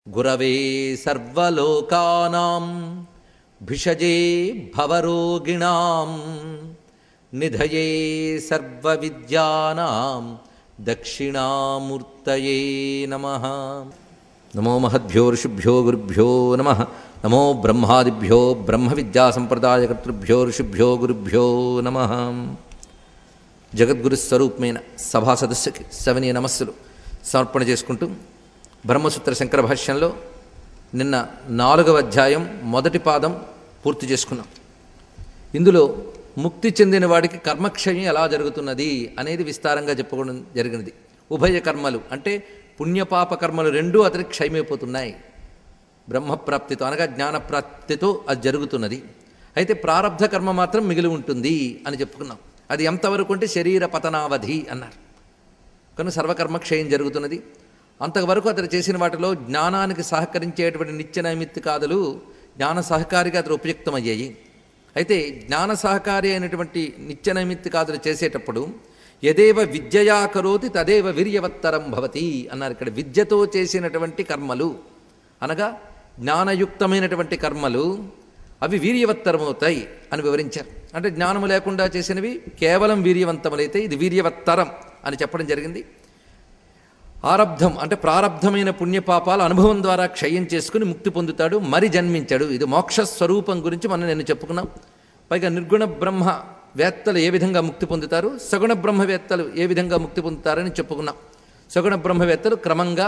గురవే సర్వలోకానాం భిషజే భవరోగిణాం నిధయే సర్వవిద్యానాం దక్షిణామూర్తయే నమ నమో మహద్భ్యో ఋషిభ్యో గురుభ్యో నమ నమో బ్రహ్మాదిభ్యో బ్రహ్మ విద్యా సంప్రదాయకర్తృభ్యో ఋషిభ్యో గురుభ్యో నమ జగద్గురు స్వరూపమైన సభా సదస్సుకి సవనీయ నమస్సులు సమర్పణ చేసుకుంటూ బ్రహ్మసూత్ర శంకర భాష్యంలో నిన్న నాలుగవ అధ్యాయం మొదటి పాదం పూర్తి చేసుకున్నాం ఇందులో ముక్తి చెందిన వాడికి కర్మక్షయం ఎలా జరుగుతున్నది అనేది విస్తారంగా చెప్పుకోవడం జరిగినది ఉభయ కర్మలు అంటే పుణ్యపాప కర్మలు రెండూ అతనికి క్షయమైపోతున్నాయి బ్రహ్మప్రాప్తితో అనగా జ్ఞానప్రాప్తితో అది జరుగుతున్నది అయితే ప్రారంధ కర్మ మాత్రం మిగిలి ఉంటుంది అని చెప్పుకున్నాం అది ఎంతవరకు అంటే శరీర పతనావధి అన్నారు కనుక సర్వకర్మక్షయం జరుగుతున్నది అంతవరకు అతను చేసిన వాటిలో జ్ఞానానికి సహకరించేటువంటి నిత్య నైమిత్తికాదులు జ్ఞాన సహకారిగా అతను ఉపయుక్తమయ్యాయి అయితే జ్ఞాన సహకారి అయినటువంటి నిత్య నైమిత్తికాదులు చేసేటప్పుడు యదేవ విద్యయా కరోతి తదేవ వీర్యవత్తరం భవతి అన్నారు ఇక్కడ విద్యతో చేసినటువంటి కర్మలు అనగా జ్ఞానయుక్తమైనటువంటి కర్మలు అవి వీర్యవత్తరమవుతాయి అని వివరించారు అంటే జ్ఞానము లేకుండా చేసినవి కేవలం వీర్యవంతములైతే ఇది వీర్యవత్తరం అని చెప్పడం జరిగింది ఆరబ్ధం అంటే ప్రారబ్ధమైన పుణ్యపాపాలు అనుభవం ద్వారా క్షయం చేసుకుని ముక్తి పొందుతాడు మరి జన్మించాడు ఇది మోక్ష స్వరూపం గురించి మనం నేను చెప్పుకున్నాం పైగా నిర్గుణ బ్రహ్మ వేత్తలు ఏ విధంగా ముక్తి పొందుతారు సగుణ బ్రహ్మవేత్తలు ఏ విధంగా ముక్తి పొందుతారని చెప్పుకున్నాం సగుణ బ్రహ్మవేత్తలు క్రమంగా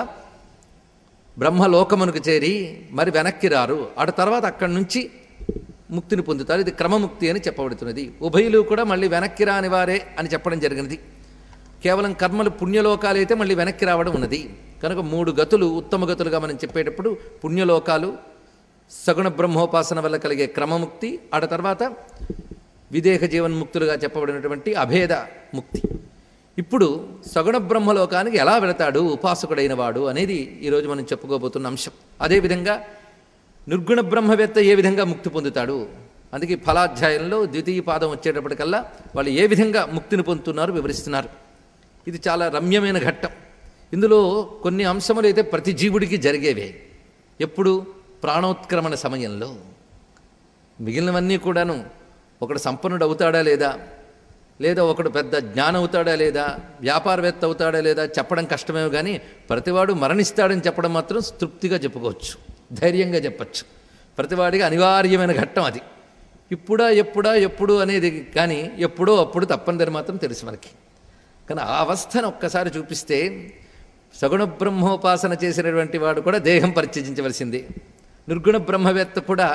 బ్రహ్మలోకమునకు చేరి మరి వెనక్కి రారు ఆడ తర్వాత అక్కడి నుంచి ముక్తిని పొందుతారు ఇది క్రమముక్తి అని చెప్పబడుతున్నది ఉభయులు కూడా మళ్ళీ వెనక్కి రాని వారే అని చెప్పడం జరిగినది కేవలం కర్మలు పుణ్యలోకాలైతే మళ్ళీ వెనక్కి రావడం ఉన్నది కనుక మూడు గతులు ఉత్తమ గతులుగా మనం చెప్పేటప్పుడు పుణ్యలోకాలు సగుణ బ్రహ్మోపాసన వల్ల కలిగే క్రమముక్తి ఆడ తర్వాత విదేహ జీవన్ముక్తులుగా చెప్పబడినటువంటి అభేద ముక్తి ఇప్పుడు సగుణ బ్రహ్మలోకానికి ఎలా వెళతాడు ఉపాసకుడైన వాడు అనేది ఈరోజు మనం చెప్పుకోబోతున్న అంశం అదేవిధంగా నిర్గుణ బ్రహ్మవేత్త ఏ విధంగా ముక్తి పొందుతాడు అందుకే ఫలాధ్యాయంలో ద్వితీయ పాదం వచ్చేటప్పటికల్లా వాళ్ళు ఏ విధంగా ముక్తిని పొందుతున్నారు వివరిస్తున్నారు ఇది చాలా రమ్యమైన ఘట్టం ఇందులో కొన్ని అంశములు అయితే ప్రతి జీవుడికి జరిగేవే ఎప్పుడు ప్రాణోత్క్రమణ సమయంలో మిగిలినవన్నీ కూడాను ఒకడు సంపన్నుడు అవుతాడా లేదా లేదా ఒకడు పెద్ద జ్ఞానం అవుతాడా లేదా వ్యాపారవేత్త అవుతాడా లేదా చెప్పడం కష్టమేమో కానీ ప్రతివాడు మరణిస్తాడని చెప్పడం మాత్రం తృప్తిగా చెప్పుకోవచ్చు ధైర్యంగా చెప్పచ్చు ప్రతివాడికి అనివార్యమైన ఘట్టం అది ఇప్పుడా ఎప్పుడా ఎప్పుడు అనేది కానీ ఎప్పుడో అప్పుడు తప్పనిసరి మాత్రం తెలుసు మనకి కానీ ఆ అవస్థను ఒక్కసారి చూపిస్తే సగుణ బ్రహ్మోపాసన చేసినటువంటి వాడు కూడా దేహం పరిత్యజించవలసిందే నిర్గుణ బ్రహ్మవేత్త కూడా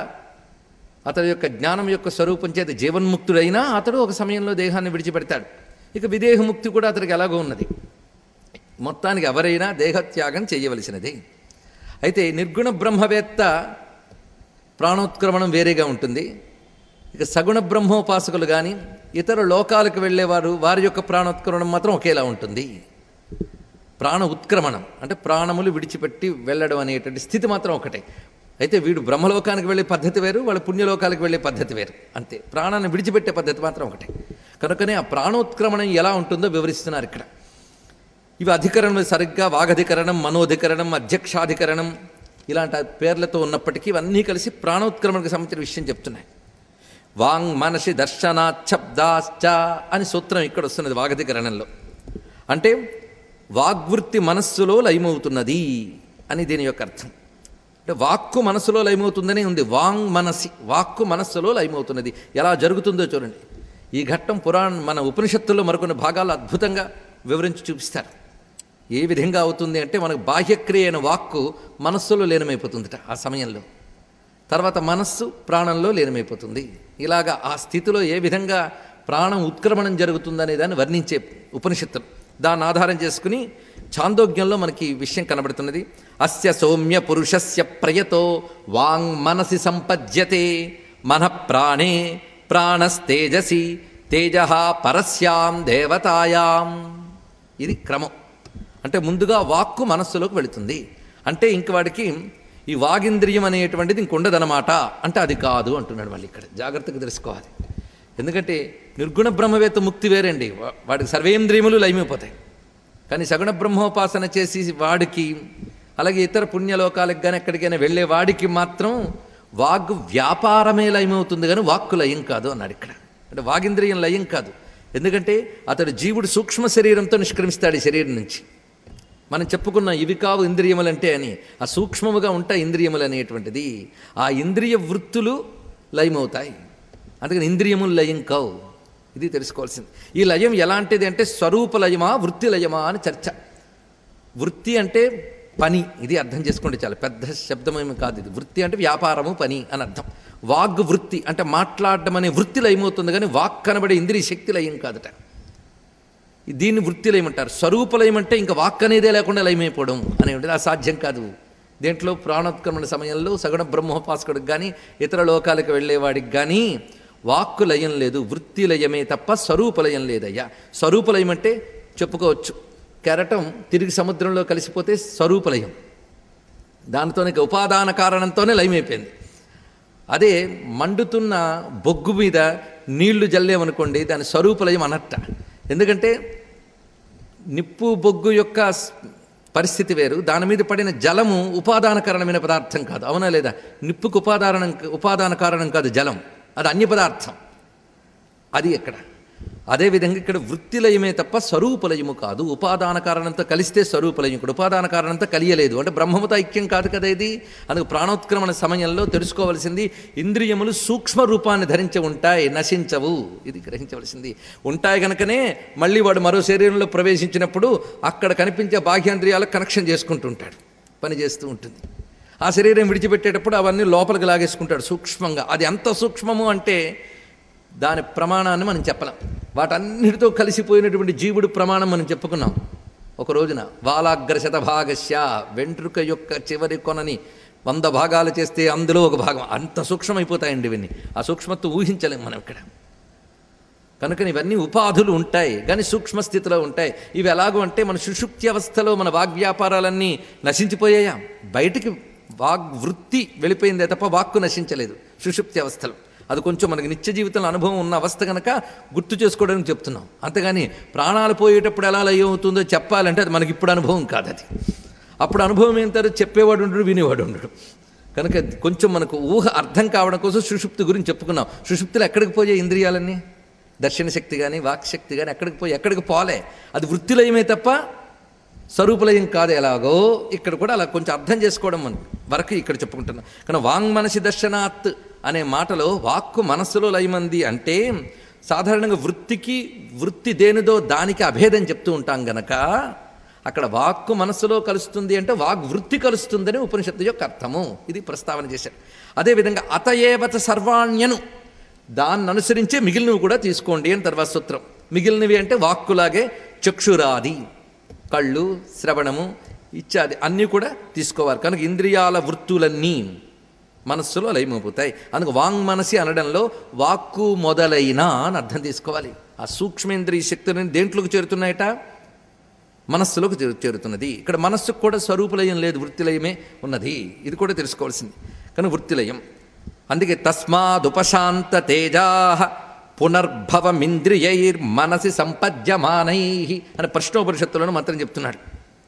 అతడి యొక్క జ్ఞానం యొక్క స్వరూపం చేత జీవన్ముక్తుడైనా అతడు ఒక సమయంలో దేహాన్ని విడిచిపెడతాడు ఇక విదేహముక్తి కూడా అతడికి ఎలాగో ఉన్నది మొత్తానికి ఎవరైనా దేహత్యాగం చేయవలసినదే అయితే నిర్గుణ బ్రహ్మవేత్త ప్రాణోత్క్రమణం వేరేగా ఉంటుంది ఇక సగుణ బ్రహ్మోపాసకులు కానీ ఇతర లోకాలకు వెళ్ళేవారు వారి యొక్క ప్రాణోత్క్రమణం మాత్రం ఒకేలా ఉంటుంది ప్రాణ ఉత్క్రమణం అంటే ప్రాణములు విడిచిపెట్టి వెళ్ళడం అనేటువంటి స్థితి మాత్రం ఒకటే అయితే వీడు బ్రహ్మలోకానికి వెళ్ళే పద్ధతి వేరు వాళ్ళు పుణ్యలోకాలకు వెళ్ళే పద్ధతి వేరు అంతే ప్రాణాన్ని విడిచిపెట్టే పద్ధతి మాత్రం ఒకటే కనుకనే ఆ ప్రాణోత్క్రమణం ఎలా ఉంటుందో వివరిస్తున్నారు ఇక్కడ ఇవి అధికరణం సరిగ్గా వాగధికరణం మనోధికరణం అధ్యక్షాధికరణం ఇలాంటి పేర్లతో ఉన్నప్పటికీ ఇవన్నీ కలిసి ప్రాణోత్క్రమణకు సంబంధించిన విషయం చెప్తున్నాయి వాంగ్ మనసి దర్శనాచ్ఛబ్దాశ్చ అని సూత్రం ఇక్కడ వస్తున్నది వాగధికరణంలో అంటే వాగ్వృత్తి మనస్సులో లయమవుతున్నది అని దీని యొక్క అర్థం అంటే వాక్కు మనస్సులో లయమవుతుందని ఉంది వాంగ్ మనసి వాక్కు మనస్సులో లయమవుతున్నది ఎలా జరుగుతుందో చూడండి ఈ ఘట్టం పురాణ మన ఉపనిషత్తుల్లో మరికొన్ని భాగాలు అద్భుతంగా వివరించి చూపిస్తారు ఏ విధంగా అవుతుంది అంటే మనకు బాహ్యక్రియ అయిన వాక్కు మనస్సులో లీనమైపోతుందిట ఆ సమయంలో తర్వాత మనస్సు ప్రాణంలో లీనమైపోతుంది ఇలాగా ఆ స్థితిలో ఏ విధంగా ప్రాణం ఉత్క్రమణం జరుగుతుందనే దాన్ని వర్ణించే ఉపనిషత్తులు దాన్ని ఆధారం చేసుకుని ఛాందోగ్యంలో మనకి విషయం కనబడుతున్నది అస్య సౌమ్య పురుషస్య ప్రయతో వాంగ్ మనసి సంపద్యతే మన ప్రాణే ప్రాణస్తేజసి తేజ పరస్యాం దేవతాయాం ఇది క్రమం అంటే ముందుగా వాక్కు మనస్సులోకి వెళుతుంది అంటే ఇంక వాడికి ఈ వాగింద్రియం అనేటువంటిది ఇంకొండదనమాట అంటే అది కాదు అంటున్నాడు వాళ్ళు ఇక్కడ జాగ్రత్తగా తెలుసుకోవాలి ఎందుకంటే నిర్గుణ బ్రహ్మవేత్త ముక్తి వేరండి వా- వాడికి సర్వేంద్రియములు లయమైపోతాయి కానీ సగుణ బ్రహ్మోపాసన చేసి వాడికి అలాగే ఇతర పుణ్యలోకాలకు కానీ ఎక్కడికైనా వెళ్ళే వాడికి మాత్రం వాగ్ వ్యాపారమే లయమవుతుంది కానీ వాక్కు లయం కాదు అన్నాడు ఇక్కడ అంటే వాగింద్రియం లయం కాదు ఎందుకంటే అతడు జీవుడు సూక్ష్మ శరీరంతో నిష్క్రమిస్తాడు ఈ శరీరం నుంచి మనం చెప్పుకున్న ఇవి కావు ఇంద్రియములంటే అని ఆ సూక్ష్మముగా ఉంటాయి ఇంద్రియములు అనేటువంటిది ఆ ఇంద్రియ వృత్తులు లయమవుతాయి అందుకని ఇంద్రియములు లయం కావు ఇది తెలుసుకోవాల్సింది ఈ లయం ఎలాంటిది అంటే స్వరూప లయమా వృత్తి లయమా అని చర్చ వృత్తి అంటే పని ఇది అర్థం చేసుకోండి చాలా పెద్ద శబ్దమేమి కాదు ఇది వృత్తి అంటే వ్యాపారము పని అని అర్థం వాగ్ వృత్తి అంటే మాట్లాడడం అనే వృత్తి లయమవుతుంది కానీ వాక్ కనబడే ఇంద్రియ శక్తి లయం కాదట దీన్ని వృత్తి లయమంటారు స్వరూప లయం అంటే ఇంకా వాక్ అనేదే లేకుండా లయమైపోవడం అనేటువంటిది అసాధ్యం కాదు దేంట్లో ప్రాణోత్క్రమణ సమయంలో సగుణ బ్రహ్మోపాసకుడికి కానీ ఇతర లోకాలకు వెళ్ళేవాడికి కానీ వాక్కు లయం లేదు వృత్తి లయమే తప్ప స్వరూప లయం లేదయ్యా స్వరూప లయం అంటే చెప్పుకోవచ్చు కెరటం తిరిగి సముద్రంలో కలిసిపోతే స్వరూపలయం దానితోనే ఇక ఉపాదాన కారణంతోనే లయమైపోయింది అదే మండుతున్న బొగ్గు మీద నీళ్లు జల్లేమనుకోండి దాని స్వరూపలయం అనట్ట ఎందుకంటే నిప్పు బొగ్గు యొక్క స్- పరిస్థితి వేరు దాని మీద పడిన జలము ఉపాదాన కారణమైన పదార్థం కాదు అవునా లేదా నిప్పుకు ఉపాదానం ఉపాదాన కారణం కాదు జలం అది అన్య పదార్థం అది ఎక్కడ అదేవిధంగా ఇక్కడ వృత్తిలయమే తప్ప స్వరూపలయము కాదు ఉపాదాన కారణంతో కలిస్తే స్వరూపలయం ఇక్కడ ఉపాదాన కారణంతో కలియలేదు అంటే బ్రహ్మముతో ఐక్యం కాదు కదా ఇది అందుకు ప్రాణోత్క్రమణ సమయంలో తెలుసుకోవలసింది ఇంద్రియములు సూక్ష్మ రూపాన్ని ధరించి ఉంటాయి నశించవు ఇది గ్రహించవలసింది ఉంటాయి గనుకనే మళ్ళీ వాడు మరో శరీరంలో ప్రవేశించినప్పుడు అక్కడ కనిపించే బాహ్యేంద్రియాలకు కనెక్షన్ చేసుకుంటుంటాడు పని చేస్తూ ఉంటుంది ఆ శరీరం విడిచిపెట్టేటప్పుడు అవన్నీ లోపలికి లాగేసుకుంటాడు సూక్ష్మంగా అది ఎంత సూక్ష్మము అంటే దాని ప్రమాణాన్ని మనం చెప్పలేం వాటన్నిటితో కలిసిపోయినటువంటి జీవుడు ప్రమాణం మనం చెప్పుకున్నాం ఒక రోజున వాలాగ్రశత భాగస్య వెంట్రుక యొక్క చివరి కొనని వంద భాగాలు చేస్తే అందులో ఒక భాగం అంత సూక్ష్మమైపోతాయండి ఇవన్నీ ఆ సూక్ష్మత్వం ఊహించలేం మనం ఇక్కడ కనుక ఇవన్నీ ఉపాధులు ఉంటాయి కానీ సూక్ష్మ స్థితిలో ఉంటాయి ఇవి ఎలాగో అంటే మన సుషుప్తి అవస్థలో మన వాగ్వ్యాపారాలన్నీ నశించిపోయాయా బయటికి వాగ్వృత్తి వెళ్ళిపోయిందే తప్ప వాక్కు నశించలేదు సుషుప్తి అవస్థలో అది కొంచెం మనకి నిత్య జీవితంలో అనుభవం ఉన్న అవస్థ కనుక గుర్తు చేసుకోవడానికి చెప్తున్నాం అంతేగాని ప్రాణాలు పోయేటప్పుడు ఎలా లయం అవుతుందో చెప్పాలంటే అది మనకి ఇప్పుడు అనుభవం కాదు అది అప్పుడు అనుభవం ఏంటారు చెప్పేవాడు ఉండడు వినేవాడు ఉండడు కనుక కొంచెం మనకు ఊహ అర్థం కావడం కోసం సుషుప్తి గురించి చెప్పుకున్నాం సుషుప్తిలో ఎక్కడికి పోయే ఇంద్రియాలన్నీ దర్శన శక్తి కానీ వాక్శక్తి కానీ ఎక్కడికి పోయి ఎక్కడికి పోలే అది వృత్తిలయమే తప్ప స్వరూపలయం కాదు ఎలాగో ఇక్కడ కూడా అలా కొంచెం అర్థం చేసుకోవడం మన వరకు ఇక్కడ చెప్పుకుంటున్నాం కానీ వాంగ్ మనసి దర్శనాత్ అనే మాటలో వాక్కు మనస్సులో లయమంది అంటే సాధారణంగా వృత్తికి వృత్తి దేనిదో దానికి అభేదం చెప్తూ ఉంటాం గనక అక్కడ వాక్కు మనస్సులో కలుస్తుంది అంటే వాగ్ వృత్తి కలుస్తుందని ఉపనిషత్తు యొక్క అర్థము ఇది ప్రస్తావన చేశారు అదేవిధంగా అతయేవత సర్వాణ్యను దాన్ని అనుసరించే మిగిలినవి కూడా తీసుకోండి అని తర్వాత సూత్రం మిగిలినవి అంటే వాక్కులాగే చక్షురాది కళ్ళు శ్రవణము ఇత్యాది అన్నీ కూడా తీసుకోవాలి కనుక ఇంద్రియాల వృత్తులన్నీ మనస్సులో లయమైపోతాయి అందుకు వాంగ్ మనసి అనడంలో వాక్కు మొదలైన అని అర్థం తీసుకోవాలి ఆ సూక్ష్మేంద్రియ శక్తులని దేంట్లోకి చేరుతున్నాయట మనస్సులోకి చేరు చేరుతున్నది ఇక్కడ మనస్సుకు కూడా స్వరూపలయం లేదు వృత్తిలయమే ఉన్నది ఇది కూడా తెలుసుకోవాల్సింది కానీ వృత్తిలయం అందుకే తస్మాదుపశాంత తేజా పునర్భవమింద్రియైర్ మనసి సంపద్యమానై అని ప్రశ్నోపనిషత్తులను మంత్రం చెప్తున్నాడు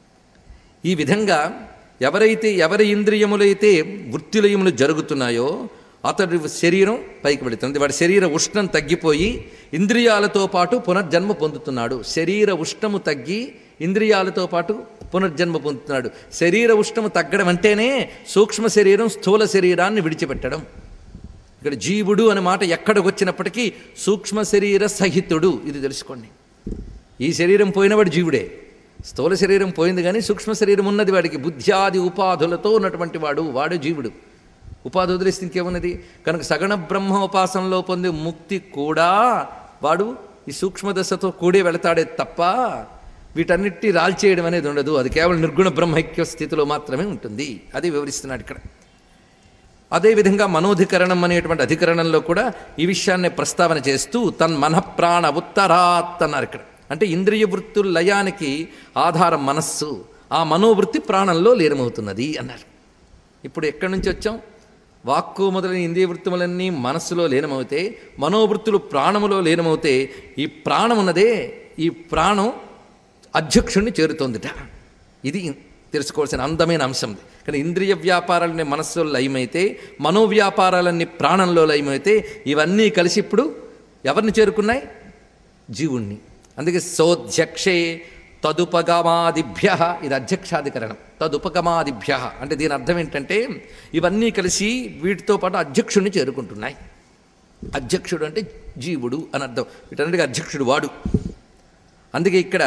ఈ విధంగా ఎవరైతే ఎవరి ఇంద్రియములైతే వృత్తిలయములు జరుగుతున్నాయో అతడి శరీరం పైకి వెళుతుంది వాడి శరీర ఉష్ణం తగ్గిపోయి ఇంద్రియాలతో పాటు పునర్జన్మ పొందుతున్నాడు శరీర ఉష్ణము తగ్గి ఇంద్రియాలతో పాటు పునర్జన్మ పొందుతున్నాడు శరీర ఉష్ణము తగ్గడం అంటేనే సూక్ష్మ శరీరం స్థూల శరీరాన్ని విడిచిపెట్టడం ఇక్కడ జీవుడు అనే మాట ఎక్కడికి వచ్చినప్పటికీ సూక్ష్మ శరీర సహితుడు ఇది తెలుసుకోండి ఈ శరీరం పోయినవాడు జీవుడే స్థూల శరీరం పోయింది కానీ సూక్ష్మ శరీరం ఉన్నది వాడికి బుద్ధ్యాది ఉపాధులతో ఉన్నటువంటి వాడు వాడు జీవుడు ఉపాధి వదిలేస్తే ఇంకేమున్నది కనుక సగణ బ్రహ్మ ఉపాసనలో పొందే ముక్తి కూడా వాడు ఈ సూక్ష్మదశతో కూడే వెళతాడే తప్ప వీటన్నిటి రాల్చేయడం అనేది ఉండదు అది కేవలం నిర్గుణ బ్రహ్మైక్య స్థితిలో మాత్రమే ఉంటుంది అది వివరిస్తున్నాడు ఇక్కడ అదేవిధంగా మనోధికరణం అనేటువంటి అధికరణంలో కూడా ఈ విషయాన్ని ప్రస్తావన చేస్తూ తన్ మనఃప్రాణ ఉత్తరాత్ అన్నారు ఇక్కడ అంటే ఇంద్రియ వృత్తుల లయానికి ఆధారం మనస్సు ఆ మనోవృత్తి ప్రాణంలో లీనమవుతున్నది అన్నారు ఇప్పుడు ఎక్కడి నుంచి వచ్చాం వాక్కు మొదలైన ఇంద్రియ వృత్తులన్నీ మనస్సులో లీనమవుతే మనోవృత్తులు ప్రాణములో లీనమవుతే ఈ ప్రాణం ఉన్నదే ఈ ప్రాణం అధ్యక్షుణ్ణి చేరుతోందిట ఇది తెలుసుకోవాల్సిన అందమైన అంశం ఇది కానీ ఇంద్రియ వ్యాపారాలన్నీ మనస్సులో లయమైతే మనోవ్యాపారాలన్నీ ప్రాణంలో లయమైతే ఇవన్నీ కలిసి ఇప్పుడు ఎవరిని చేరుకున్నాయి జీవుణ్ణి అందుకే సోధ్యక్షే తదుపగమాదిభ్య ఇది అధ్యక్షాధికరణం తదుపగమాదిభ్య అంటే దీని అర్థం ఏంటంటే ఇవన్నీ కలిసి వీటితో పాటు అధ్యక్షుడిని చేరుకుంటున్నాయి అధ్యక్షుడు అంటే జీవుడు అని అర్థం వీటన్నిటికీ అధ్యక్షుడు వాడు అందుకే ఇక్కడ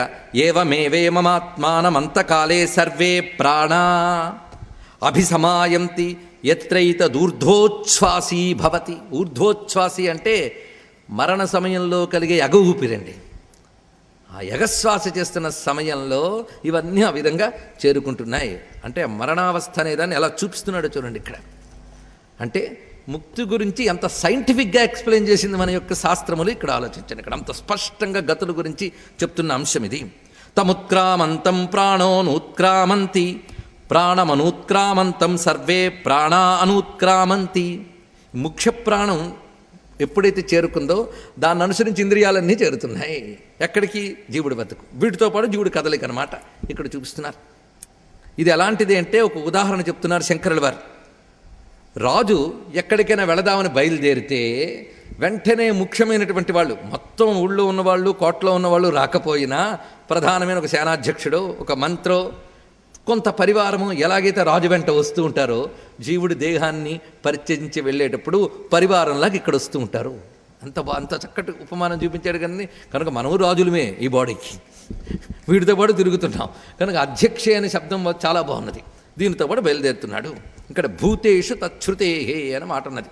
ఏవమేవేమమాత్మానమంతకాలే సర్వే ప్రాణా అభిసమాయంతి ఎత్రైత ఊర్ధ్వోచ్ఛ్వాసీ భవతి ఊర్ధ్వోచ్ఛ్వాసి అంటే మరణ సమయంలో కలిగే ఎగ ఊపిరండి ఆ ఎగశ్వాస చేస్తున్న సమయంలో ఇవన్నీ ఆ విధంగా చేరుకుంటున్నాయి అంటే మరణావస్థ అనేదాన్ని ఎలా చూపిస్తున్నాడో చూడండి ఇక్కడ అంటే ముక్తి గురించి ఎంత సైంటిఫిక్గా ఎక్స్ప్లెయిన్ చేసింది మన యొక్క శాస్త్రములు ఇక్కడ ఆలోచించండి ఇక్కడ అంత స్పష్టంగా గతుల గురించి చెప్తున్న అంశం ఇది తముత్క్రామంతం ప్రాణోనుత్క్రామంతి ప్రాణమనుత్క్రామంతం సర్వే ప్రాణా అనూత్క్రామంతి ముఖ్య ప్రాణం ఎప్పుడైతే చేరుకుందో దాన్ని అనుసరించి ఇంద్రియాలన్నీ చేరుతున్నాయి ఎక్కడికి జీవుడి బతుకు వీటితో పాటు జీవుడి కదలిక అనమాట ఇక్కడ చూపిస్తున్నారు ఇది ఎలాంటిది అంటే ఒక ఉదాహరణ చెప్తున్నారు శంకరుల వారు రాజు ఎక్కడికైనా వెళదామని బయలుదేరితే వెంటనే ముఖ్యమైనటువంటి వాళ్ళు మొత్తం ఊళ్ళో ఉన్నవాళ్ళు కోట్లో ఉన్నవాళ్ళు రాకపోయినా ప్రధానమైన ఒక సేనాధ్యక్షుడు ఒక మంత్రో కొంత పరివారము ఎలాగైతే రాజు వెంట వస్తూ ఉంటారో జీవుడి దేహాన్ని పరిత్యజించి వెళ్ళేటప్పుడు పరివారంలాగా ఇక్కడ వస్తూ ఉంటారు అంత బా అంత చక్కటి ఉపమానం చూపించాడు కానీ కనుక మనము రాజులమే ఈ బాడీకి వీటితో పాటు తిరుగుతున్నాం కనుక అధ్యక్ష అనే శబ్దం చాలా బాగున్నది దీనితో పాటు బయలుదేరుతున్నాడు ఇక్కడ భూతేషు తచ్చుతేహే అని మాట ఉన్నది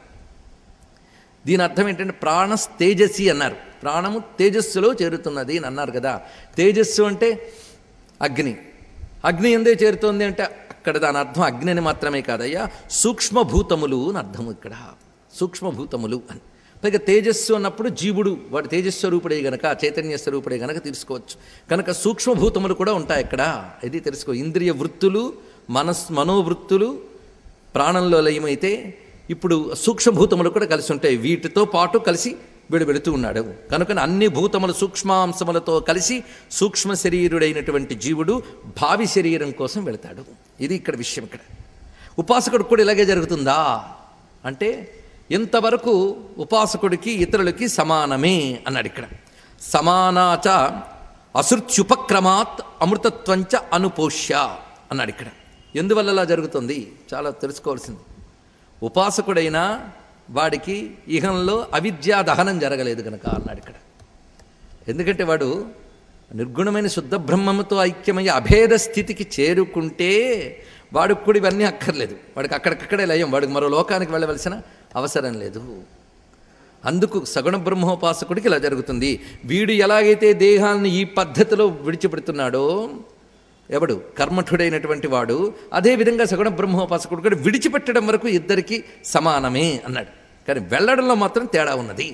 దీని అర్థం ఏంటంటే ప్రాణ తేజస్సి అన్నారు ప్రాణము తేజస్సులో చేరుతున్నది అని అన్నారు కదా తేజస్సు అంటే అగ్ని అగ్ని ఎందే చేరుతోంది అంటే అక్కడ దాని అర్థం అగ్ని అని మాత్రమే కాదయ్యా సూక్ష్మభూతములు అని అర్థం ఇక్కడ సూక్ష్మభూతములు అని పైగా తేజస్సు అన్నప్పుడు జీవుడు వాడు తేజస్వరూపుడే గనక చైతన్య స్వరూపుడే గనక తెలుసుకోవచ్చు కనుక సూక్ష్మభూతములు కూడా ఉంటాయి ఇక్కడ ఇది తెలుసుకో ఇంద్రియ వృత్తులు మనస్ మనోవృత్తులు ప్రాణంలో లయమైతే ఇప్పుడు సూక్ష్మభూతములు కూడా కలిసి ఉంటాయి వీటితో పాటు కలిసి వీడు వెళుతూ ఉన్నాడు కనుక అన్ని భూతములు సూక్ష్మాంశములతో కలిసి సూక్ష్మ శరీరుడైనటువంటి జీవుడు భావి శరీరం కోసం వెళతాడు ఇది ఇక్కడ విషయం ఇక్కడ ఉపాసకుడు కూడా ఇలాగే జరుగుతుందా అంటే ఇంతవరకు ఉపాసకుడికి ఇతరులకి సమానమే అన్నాడు ఇక్కడ సమానాచ అసృత్యుపక్రమాత్ అమృతత్వంచ అనుపోష్య అన్నాడు ఇక్కడ ఎందువల్ల అలా జరుగుతుంది చాలా తెలుసుకోవాల్సింది ఉపాసకుడైనా వాడికి ఇహంలో అవిద్యా దహనం జరగలేదు కనుక అన్నాడు ఇక్కడ ఎందుకంటే వాడు నిర్గుణమైన శుద్ధ బ్రహ్మముతో ఐక్యమయ్యే అభేద స్థితికి చేరుకుంటే వాడికి కూడా ఇవన్నీ అక్కర్లేదు వాడికి అక్కడికక్కడే లయం వాడికి మరో లోకానికి వెళ్ళవలసిన అవసరం లేదు అందుకు సగుణ బ్రహ్మోపాసకుడికి ఇలా జరుగుతుంది వీడు ఎలాగైతే దేహాన్ని ఈ పద్ధతిలో విడిచిపెడుతున్నాడో ఎవడు కర్మఠుడైనటువంటి వాడు అదేవిధంగా సగుణ బ్రహ్మోపాసకుడు కూడా విడిచిపెట్టడం వరకు ఇద్దరికి సమానమే అన్నాడు కానీ వెళ్ళడంలో మాత్రం తేడా ఉన్నది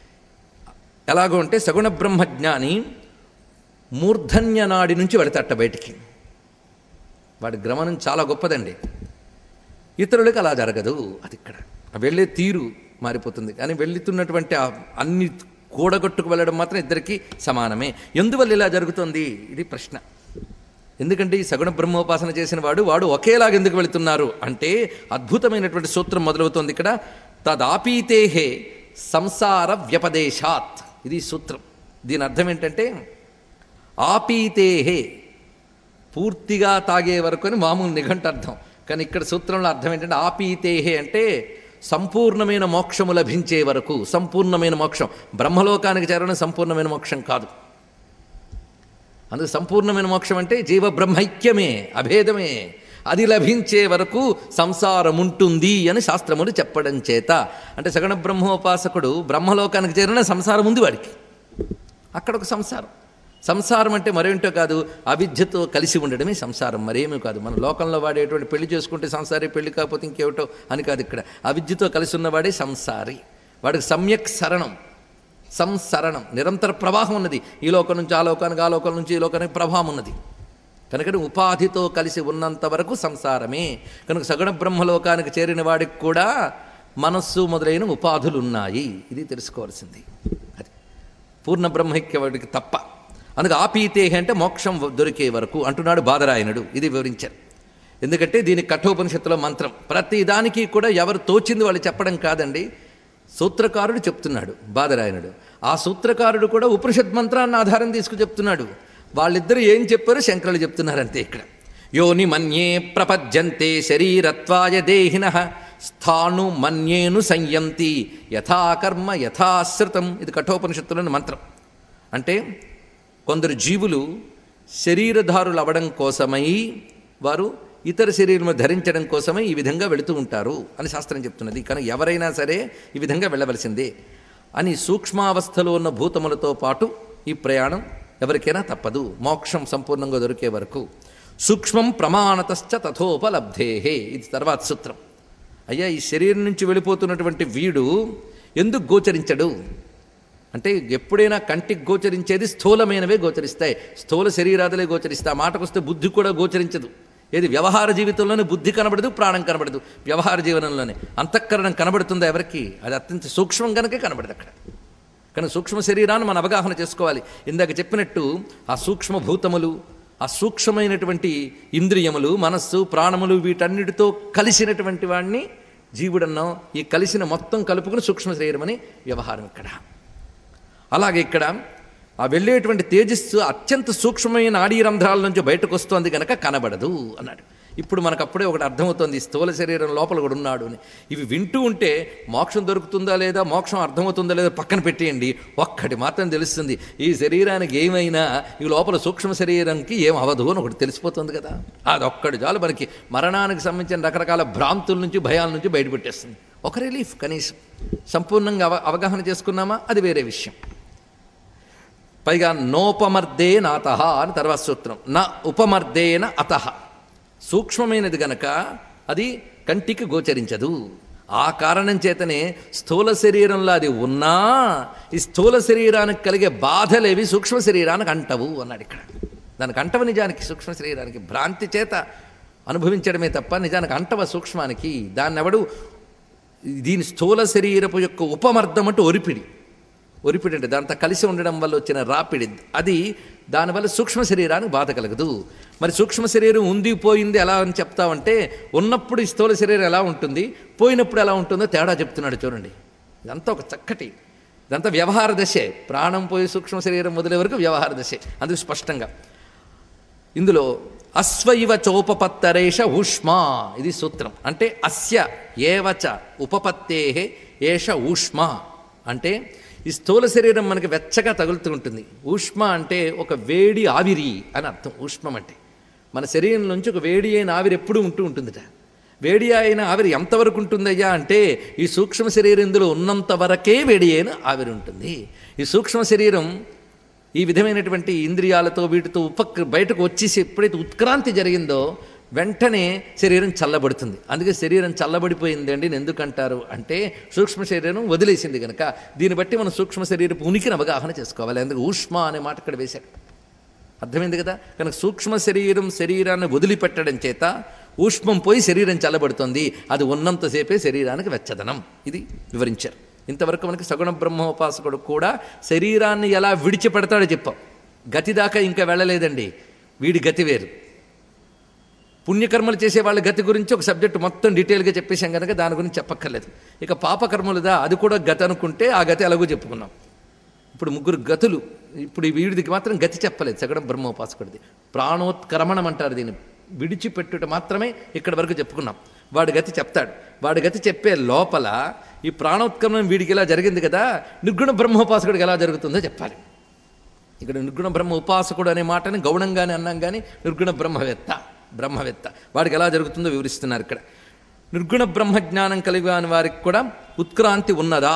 ఎలాగో అంటే సగుణ బ్రహ్మజ్ఞాని మూర్ధన్య నాడి నుంచి వెళతాట బయటికి వాడి గమనం చాలా గొప్పదండి ఇతరులకు అలా జరగదు అది ఇక్కడ ఆ వెళ్ళే తీరు మారిపోతుంది కానీ వెళ్తున్నటువంటి ఆ అన్ని కూడగొట్టుకు వెళ్ళడం మాత్రం ఇద్దరికి సమానమే ఎందువల్ల ఇలా జరుగుతుంది ఇది ప్రశ్న ఎందుకంటే ఈ సగుణ బ్రహ్మోపాసన చేసిన వాడు వాడు ఒకేలాగా ఎందుకు వెళుతున్నారు అంటే అద్భుతమైనటువంటి సూత్రం మొదలవుతోంది ఇక్కడ తదాపీతేహే సంసార వ్యపదేశాత్ ఇది సూత్రం దీని అర్థం ఏంటంటే ఆపీతేహే పూర్తిగా తాగే వరకు అని మామూలు నిఘంటార్థం కానీ ఇక్కడ సూత్రంలో అర్థం ఏంటంటే ఆపీతేహే అంటే సంపూర్ణమైన మోక్షము లభించే వరకు సంపూర్ణమైన మోక్షం బ్రహ్మలోకానికి చేరడం సంపూర్ణమైన మోక్షం కాదు అందుకు సంపూర్ణమైన మోక్షం అంటే జీవ బ్రహ్మైక్యమే అభేదమే అది లభించే వరకు సంసారం ఉంటుంది అని శాస్త్రములు చెప్పడం చేత అంటే సగణ బ్రహ్మోపాసకుడు బ్రహ్మలోకానికి చేరిన సంసారం ఉంది వాడికి అక్కడ ఒక సంసారం సంసారం అంటే మరేంటో కాదు అవిద్యతో కలిసి ఉండడమే సంసారం మరేమీ కాదు మన లోకంలో వాడేటువంటి పెళ్లి చేసుకుంటే సంసారి పెళ్లి కాకపోతే ఇంకేమిటో అని కాదు ఇక్కడ అవిద్యతో కలిసి ఉన్నవాడే సంసారి వాడికి సమ్యక్ శరణం సంసరణం నిరంతర ప్రవాహం ఉన్నది ఈ లోకం నుంచి ఆ లోకానికి ఆ లోకం నుంచి ఈ లోకానికి ప్రభావం ఉన్నది కనుక ఉపాధితో కలిసి ఉన్నంత వరకు సంసారమే కనుక సగుణ బ్రహ్మలోకానికి చేరిన వాడికి కూడా మనస్సు మొదలైన ఉపాధులు ఉన్నాయి ఇది తెలుసుకోవాల్సింది అది పూర్ణ బ్రహ్మైక్య వాడికి తప్ప అందుకు ఆపీతే అంటే మోక్షం దొరికే వరకు అంటున్నాడు బాదరాయనుడు ఇది వివరించారు ఎందుకంటే దీని కఠోపనిషత్తులో మంత్రం ప్రతి దానికి కూడా ఎవరు తోచింది వాళ్ళు చెప్పడం కాదండి సూత్రకారుడు చెప్తున్నాడు బాదరాయనుడు ఆ సూత్రకారుడు కూడా ఉపనిషత్ మంత్రాన్ని ఆధారం తీసుకు చెప్తున్నాడు వాళ్ళిద్దరూ ఏం చెప్పారో శంకరులు చెప్తున్నారు అంతే ఇక్కడ యోని మన్యే ప్రపద్యంతే శరీరత్వాయ దేహిన స్థాను మన్యేను సంయంతి యథాకర్మ యథాశ్రితం ఇది కఠోపనిషత్తులోని మంత్రం అంటే కొందరు జీవులు శరీరధారులు అవడం కోసమై వారు ఇతర శరీరం ధరించడం కోసమై ఈ విధంగా వెళుతూ ఉంటారు అని శాస్త్రం చెప్తున్నది కానీ ఎవరైనా సరే ఈ విధంగా వెళ్ళవలసిందే అని సూక్ష్మావస్థలో ఉన్న భూతములతో పాటు ఈ ప్రయాణం ఎవరికైనా తప్పదు మోక్షం సంపూర్ణంగా దొరికే వరకు సూక్ష్మం ప్రమాణతశ్చ తథోపలబ్ధేహే ఇది తర్వాత సూత్రం అయ్యా ఈ శరీరం నుంచి వెళ్ళిపోతున్నటువంటి వీడు ఎందుకు గోచరించడు అంటే ఎప్పుడైనా కంటికి గోచరించేది స్థూలమైనవే గోచరిస్తాయి స్థూల శరీరాదులే గోచరిస్తాయి ఆ మాటకొస్తే బుద్ధి కూడా గోచరించదు ఏది వ్యవహార జీవితంలోనే బుద్ధి కనబడదు ప్రాణం కనబడదు వ్యవహార జీవనంలోనే అంతఃకరణం కనబడుతుందా ఎవరికి అది అత్యంత సూక్ష్మం కనుకే కనబడదు అక్కడ కానీ సూక్ష్మ శరీరాన్ని మనం అవగాహన చేసుకోవాలి ఇందాక చెప్పినట్టు ఆ సూక్ష్మ భూతములు ఆ సూక్ష్మమైనటువంటి ఇంద్రియములు మనస్సు ప్రాణములు వీటన్నిటితో కలిసినటువంటి వాడిని జీవుడన్నాం ఈ కలిసిన మొత్తం కలుపుకుని సూక్ష్మ శరీరం అని వ్యవహారం ఇక్కడ అలాగే ఇక్కడ ఆ వెళ్ళేటువంటి తేజస్సు అత్యంత సూక్ష్మమైన నాడీ రంధ్రాల నుంచి బయటకు వస్తోంది కనుక కనబడదు అన్నాడు ఇప్పుడు మనకు అప్పుడే ఒకటి అర్థమవుతోంది ఈ స్థూల శరీరం లోపల కూడా ఉన్నాడు అని ఇవి వింటూ ఉంటే మోక్షం దొరుకుతుందా లేదా మోక్షం అర్థమవుతుందా లేదా పక్కన పెట్టేయండి ఒక్కటి మాత్రం తెలుస్తుంది ఈ శరీరానికి ఏమైనా ఈ లోపల సూక్ష్మ శరీరానికి ఏం అవదు అని ఒకటి తెలిసిపోతుంది కదా అదొక్కటి చాలు మనకి మరణానికి సంబంధించిన రకరకాల భ్రాంతుల నుంచి భయాల నుంచి బయటపెట్టేస్తుంది ఒక రిలీఫ్ కనీసం సంపూర్ణంగా అవ అవగాహన చేసుకున్నామా అది వేరే విషయం పైగా నోపమర్దే నాత అని తర్వాత సూత్రం నా ఉపమర్దేన అత సూక్ష్మమైనది గనక అది కంటికి గోచరించదు ఆ కారణం చేతనే స్థూల శరీరంలో అది ఉన్నా ఈ స్థూల శరీరానికి కలిగే బాధలేవి సూక్ష్మ శరీరానికి అంటవు అన్నాడు ఇక్కడ దానికి అంటవ నిజానికి సూక్ష్మ శరీరానికి భ్రాంతి చేత అనుభవించడమే తప్ప నిజానికి అంటవ సూక్ష్మానికి దాన్ని ఎవడు దీని స్థూల శరీరపు యొక్క ఉపమర్దం అంటే ఒరిపిడి ఒరిపిడి అంటే దాంతో కలిసి ఉండడం వల్ల వచ్చిన రాపిడి అది దానివల్ల సూక్ష్మ శరీరానికి బాధ కలగదు మరి సూక్ష్మ శరీరం ఉంది పోయింది ఎలా అని చెప్తామంటే ఉన్నప్పుడు ఈ స్థూల శరీరం ఎలా ఉంటుంది పోయినప్పుడు ఎలా ఉంటుందో తేడా చెప్తున్నాడు చూడండి ఇదంతా ఒక చక్కటి ఇదంతా వ్యవహార దశే ప్రాణం పోయి సూక్ష్మ శరీరం మొదలే వరకు వ్యవహార దశే అందుకు స్పష్టంగా ఇందులో అశ్వైవ చోపపత్తరేష ఊష్మా ఇది సూత్రం అంటే అస్య ఏవచ ఉపపత్తే ఏష ఊష్మ అంటే ఈ స్థూల శరీరం మనకి వెచ్చగా తగులుతూ ఉంటుంది ఊష్మ అంటే ఒక వేడి ఆవిరి అని అర్థం ఊష్మం అంటే మన శరీరం నుంచి ఒక వేడి అయిన ఆవిరి ఎప్పుడూ ఉంటూ ఉంటుందిట వేడి అయిన ఆవిరి ఎంతవరకు ఉంటుందయ్యా అంటే ఈ సూక్ష్మ శరీరం ఇందులో ఉన్నంత వరకే వేడి అయిన ఆవిరి ఉంటుంది ఈ సూక్ష్మ శరీరం ఈ విధమైనటువంటి ఇంద్రియాలతో వీటితో ఉపక్ బయటకు వచ్చేసి ఎప్పుడైతే ఉత్క్రాంతి జరిగిందో వెంటనే శరీరం చల్లబడుతుంది అందుకే శరీరం చల్లబడిపోయింది అండి ఎందుకంటారు అంటే సూక్ష్మ శరీరం వదిలేసింది కనుక దీన్ని బట్టి మనం సూక్ష్మ శరీరపు ఉనికిని అవగాహన చేసుకోవాలి అందుకు ఊష్మ అనే మాట ఇక్కడ వేశాడు అర్థమైంది కదా కనుక సూక్ష్మ శరీరం శరీరాన్ని వదిలిపెట్టడం చేత ఊష్మం పోయి శరీరం చల్లబడుతుంది అది ఉన్నంతసేపే శరీరానికి వెచ్చదనం ఇది వివరించారు ఇంతవరకు మనకి సగుణ బ్రహ్మోపాసకుడు కూడా శరీరాన్ని ఎలా విడిచిపెడతాడో చెప్పాం గతి దాకా ఇంకా వెళ్ళలేదండి వీడి గతి వేరు పుణ్యకర్మలు చేసే వాళ్ళ గతి గురించి ఒక సబ్జెక్ట్ మొత్తం డీటెయిల్గా చెప్పేశాం కనుక దాని గురించి చెప్పక్కర్లేదు ఇక పాపకర్మలుదా అది కూడా గతి అనుకుంటే ఆ గతి ఎలాగో చెప్పుకున్నాం ఇప్పుడు ముగ్గురు గతులు ఇప్పుడు ఈ వీడికి మాత్రం గతి చెప్పలేదు సగడం బ్రహ్మోపాసకుడిది ప్రాణోత్కరమణం అంటారు దీన్ని విడిచిపెట్టుట మాత్రమే ఇక్కడి వరకు చెప్పుకున్నాం వాడి గతి చెప్తాడు వాడి గతి చెప్పే లోపల ఈ ప్రాణోత్కరణం వీడికి ఇలా జరిగింది కదా నిర్గుణ బ్రహ్మోపాసకుడికి ఎలా జరుగుతుందో చెప్పాలి ఇక్కడ నిర్గుణ బ్రహ్మ ఉపాసకుడు అనే మాటని గౌణంగానే అన్నాం కానీ నిర్గుణ బ్రహ్మవేత్త బ్రహ్మవేత్త వాడికి ఎలా జరుగుతుందో వివరిస్తున్నారు ఇక్కడ నిర్గుణ బ్రహ్మ జ్ఞానం కలిగిన వారికి కూడా ఉత్క్రాంతి ఉన్నదా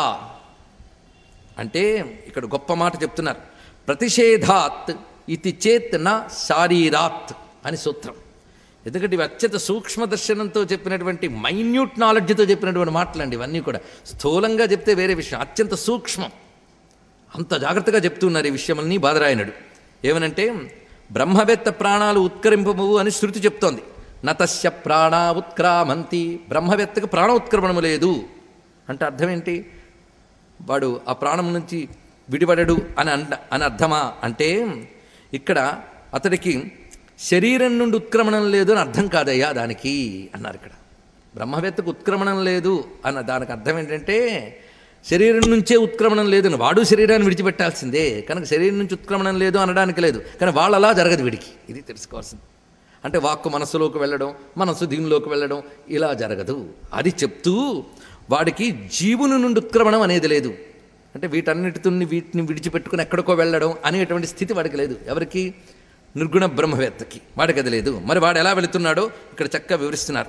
అంటే ఇక్కడ గొప్ప మాట చెప్తున్నారు ప్రతిషేధాత్ ఇది చేత్ నా శారీరాత్ అని సూత్రం ఎందుకంటే ఇవి అత్యంత సూక్ష్మ దర్శనంతో చెప్పినటువంటి మైన్యూట్ నాలెడ్జ్తో చెప్పినటువంటి మాటలండి ఇవన్నీ కూడా స్థూలంగా చెప్తే వేరే విషయం అత్యంత సూక్ష్మం అంత జాగ్రత్తగా చెప్తున్నారు ఈ విషయమని బాదరాయనుడు ఏమనంటే బ్రహ్మవేత్త ప్రాణాలు ఉత్కరింపము అని శృతి చెప్తోంది నతస్య ప్రాణా ఉత్క్రామంతి బ్రహ్మవేత్తకు ప్రాణ ఉత్క్రమణము లేదు అంటే అర్థం ఏంటి వాడు ఆ ప్రాణం నుంచి విడిపడడు అని అంట అని అర్థమా అంటే ఇక్కడ అతడికి శరీరం నుండి ఉత్క్రమణం లేదు అని అర్థం కాదయ్యా దానికి అన్నారు ఇక్కడ బ్రహ్మవేత్తకు ఉత్క్రమణం లేదు అన్న దానికి అర్థం ఏంటంటే శరీరం నుంచే ఉత్క్రమణం లేదని వాడు శరీరాన్ని విడిచిపెట్టాల్సిందే కనుక శరీరం నుంచి ఉత్క్రమణం లేదు అనడానికి లేదు కానీ వాళ్ళలా జరగదు వీడికి ఇది తెలుసుకోవాల్సింది అంటే వాక్కు మనస్సులోకి వెళ్ళడం మనస్సు దీనిలోకి వెళ్ళడం ఇలా జరగదు అది చెప్తూ వాడికి జీవుని నుండి ఉత్క్రమణం అనేది లేదు అంటే వీటన్నిటితో వీటిని విడిచిపెట్టుకుని ఎక్కడికో వెళ్ళడం అనేటువంటి స్థితి వాడికి లేదు ఎవరికి నిర్గుణ బ్రహ్మవేత్తకి వాడికి అది లేదు మరి వాడు ఎలా వెళుతున్నాడో ఇక్కడ చక్కగా వివరిస్తున్నారు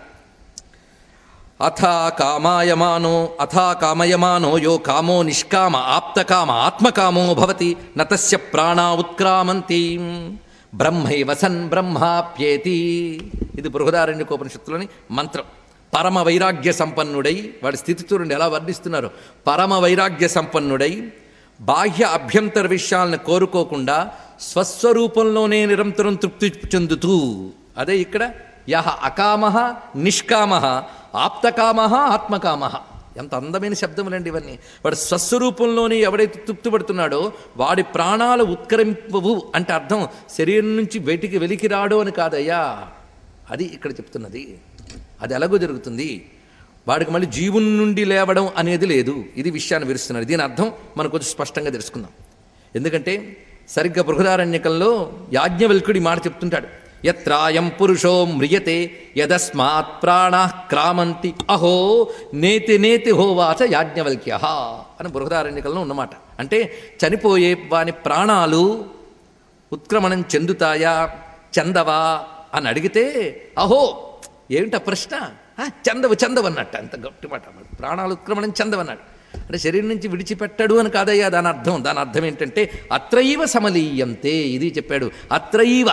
అథా కామాయమానో అథా కామయమానో యో కామో నిష్కామ ఆప్తకామ ఆత్మకామో భవతి నతస్య ప్రాణా ఉత్క్రామంతి బ్రహ్మైవ సన్ బ్రహ్మాప్యేతి ఇది బృహదారణ్యకోపనిషత్తులోని మంత్రం పరమ వైరాగ్య సంపన్నుడై వాడి స్థితి చూడండి ఎలా వర్ణిస్తున్నారు పరమ వైరాగ్య సంపన్నుడై బాహ్య అభ్యంతర విషయాలను కోరుకోకుండా స్వస్వరూపంలోనే నిరంతరం తృప్తి చెందుతూ అదే ఇక్కడ యహ అకామ నిష్కామ ఆప్తకామ ఆత్మకామ ఎంత అందమైన శబ్దములండి ఇవన్నీ వాడు స్వస్వరూపంలోనే ఎవడైతే తృప్తి పడుతున్నాడో వాడి ప్రాణాలు ఉత్కరింపవు అంటే అర్థం శరీరం నుంచి బయటికి వెలికి రాడు అని కాదయ్యా అది ఇక్కడ చెప్తున్నది అది ఎలాగో జరుగుతుంది వాడికి మళ్ళీ జీవుని నుండి లేవడం అనేది లేదు ఇది విషయాన్ని విరుస్తున్నారు దీని అర్థం మనకు కొంచెం స్పష్టంగా తెలుసుకుందాం ఎందుకంటే సరిగ్గా బృహదారణ్యకంలో యాజ్ఞవల్కుడి మాట చెప్తుంటాడు యత్రాయం పురుషో మ్రియతే యదస్మాత్ ప్రాణా క్రామంతి అహో నేతి నేతి హోవాచ యాజ్ఞవల్క్య అని బృహదారణ్యకంలో ఉన్నమాట అంటే చనిపోయే వాని ప్రాణాలు ఉత్క్రమణం చెందుతాయా చెందవా అని అడిగితే అహో ఏమిటా ప్రశ్న ఆ, చందవు చందవు అన్నట్టు అంత గట్టి మాట అన్నాడు. ప్రాణాలు ఉత్క్రమణం చందవన్నాడు అంటే శరీరం నుంచి విడిచిపెట్టాడు అని కాదయ్యా దాని అర్థం దాని అర్థం ఏంటంటే అత్రైవ సమలీయంతే ఇది చెప్పాడు అత్రైవ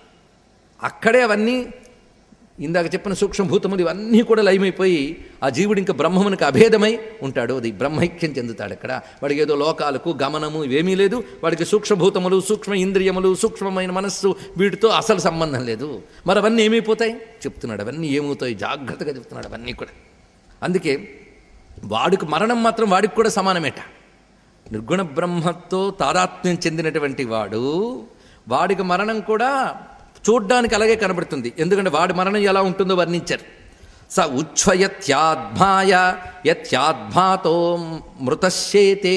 అక్కడే అవన్నీ ఇందాక చెప్పిన సూక్ష్మభూతములు ఇవన్నీ కూడా లయమైపోయి ఆ జీవుడు ఇంకా బ్రహ్మమునికి అభేదమై ఉంటాడు అది బ్రహ్మైక్యం చెందుతాడు అక్కడ వాడికి ఏదో లోకాలకు గమనము ఇవేమీ లేదు వాడికి సూక్ష్మభూతములు సూక్ష్మ ఇంద్రియములు సూక్ష్మమైన మనస్సు వీటితో అసలు సంబంధం లేదు మరి అవన్నీ ఏమైపోతాయి చెప్తున్నాడు అవన్నీ ఏమవుతాయి జాగ్రత్తగా చెప్తున్నాడు అవన్నీ కూడా అందుకే వాడికి మరణం మాత్రం వాడికి కూడా సమానమేట నిర్గుణ బ్రహ్మతో తాదాత్మ్యం చెందినటువంటి వాడు వాడికి మరణం కూడా చూడ్డానికి అలాగే కనబడుతుంది ఎందుకంటే వాడి మరణం ఎలా ఉంటుందో వర్ణించారు స ఉచ్ఛ్వయత్యాద్మాయ యత్యాద్మాతో మృతశ్చేతే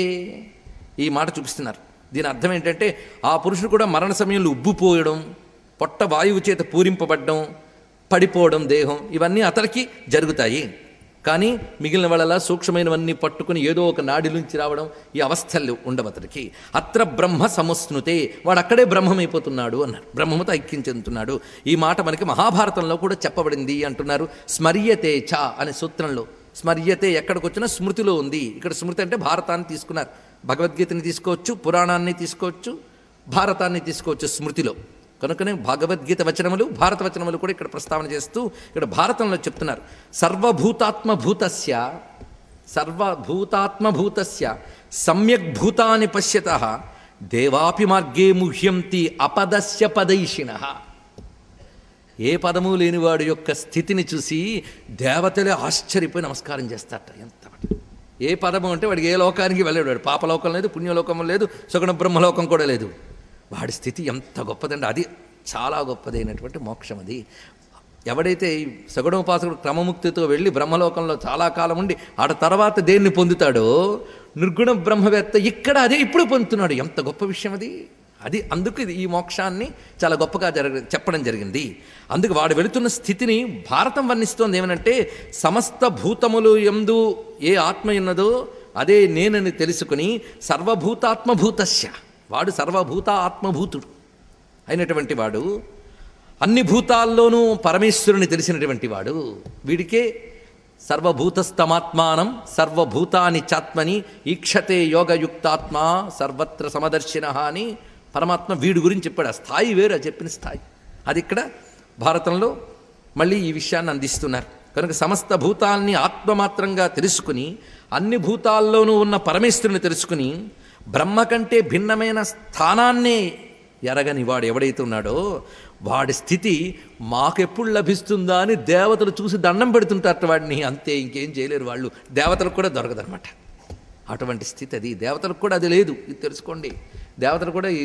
ఈ మాట చూపిస్తున్నారు దీని అర్థం ఏంటంటే ఆ పురుషుడు కూడా మరణ సమయంలో ఉబ్బిపోయడం పొట్ట వాయువు చేత పూరింపబడడం పడిపోవడం దేహం ఇవన్నీ అతనికి జరుగుతాయి కానీ మిగిలిన వాళ్ళలా సూక్ష్మమైనవన్నీ పట్టుకుని ఏదో ఒక నాడి నుంచి రావడం ఈ అవస్థలు ఉండవు అతనికి అత్ర బ్రహ్మ సముస్నుతే వాడు అక్కడే బ్రహ్మమైపోతున్నాడు అన్నారు బ్రహ్మముతో ఐక్యం చెందుతున్నాడు ఈ మాట మనకి మహాభారతంలో కూడా చెప్పబడింది అంటున్నారు స్మర్యతే చ అనే సూత్రంలో స్మర్యతే ఎక్కడికి వచ్చినా స్మృతిలో ఉంది ఇక్కడ స్మృతి అంటే భారతాన్ని తీసుకున్నారు భగవద్గీతని తీసుకోవచ్చు పురాణాన్ని తీసుకోవచ్చు భారతాన్ని తీసుకోవచ్చు స్మృతిలో కనుకనే భగవద్గీత వచనములు భారత వచనములు కూడా ఇక్కడ ప్రస్తావన చేస్తూ ఇక్కడ భారతంలో చెప్తున్నారు సర్వభూతాత్మభూతస్య సర్వభూతాత్మభూతస్య సమ్యక్ భూతాని పశ్యత దేవాపి మార్గే ముహ్యంతి అపదస్య పదైషిణ ఏ పదము లేనివాడు యొక్క స్థితిని చూసి దేవతలే ఆశ్చర్యపోయి నమస్కారం చేస్తారట ఎంత మాట. ఏ పదము అంటే వాడికి ఏ లోకానికి వెళ్ళాడు వాడు పాపలోకం లేదు పుణ్యలోకం లేదు సుగుణ బ్రహ్మలోకం కూడా లేదు వాడి స్థితి ఎంత గొప్పదండి అది చాలా గొప్పదైనటువంటి మోక్షం అది ఎవడైతే ఈ సగుణోపాసకుడు క్రమముక్తితో వెళ్ళి బ్రహ్మలోకంలో చాలా కాలం ఉండి ఆడ తర్వాత దేన్ని పొందుతాడో నిర్గుణ బ్రహ్మవేత్త ఇక్కడ అదే ఇప్పుడు పొందుతున్నాడు ఎంత గొప్ప విషయం అది అది అందుకు ఇది ఈ మోక్షాన్ని చాలా గొప్పగా జరగ చెప్పడం జరిగింది అందుకు వాడు వెళుతున్న స్థితిని భారతం వర్ణిస్తోంది ఏమనంటే సమస్త భూతములు ఎందు ఏ ఆత్మ ఉన్నదో అదే నేనని తెలుసుకుని సర్వభూతాత్మభూతస్య వాడు సర్వభూత ఆత్మభూతుడు అయినటువంటి వాడు అన్ని భూతాల్లోనూ పరమేశ్వరుని తెలిసినటువంటి వాడు వీడికే సర్వభూతస్తమాత్మానం సర్వభూతాని చాత్మని ఈక్షతే యోగయుక్తాత్మ సర్వత్ర సమదర్శిన అని పరమాత్మ వీడి గురించి చెప్పాడు ఆ స్థాయి వేరు ఆ చెప్పిన స్థాయి అది ఇక్కడ భారతంలో మళ్ళీ ఈ విషయాన్ని అందిస్తున్నారు కనుక సమస్త భూతాల్ని ఆత్మమాత్రంగా తెలుసుకుని అన్ని భూతాల్లోనూ ఉన్న పరమేశ్వరుని తెలుసుకుని బ్రహ్మ కంటే భిన్నమైన స్థానాన్నే ఎరగని వాడు ఎవడైతే ఉన్నాడో వాడి స్థితి మాకెప్పుడు లభిస్తుందా అని దేవతలు చూసి దండం పెడుతుంటారట వాడిని అంతే ఇంకేం చేయలేరు వాళ్ళు దేవతలకు కూడా దొరకదనమాట అటువంటి స్థితి అది దేవతలకు కూడా అది లేదు ఇది తెలుసుకోండి దేవతలు కూడా ఈ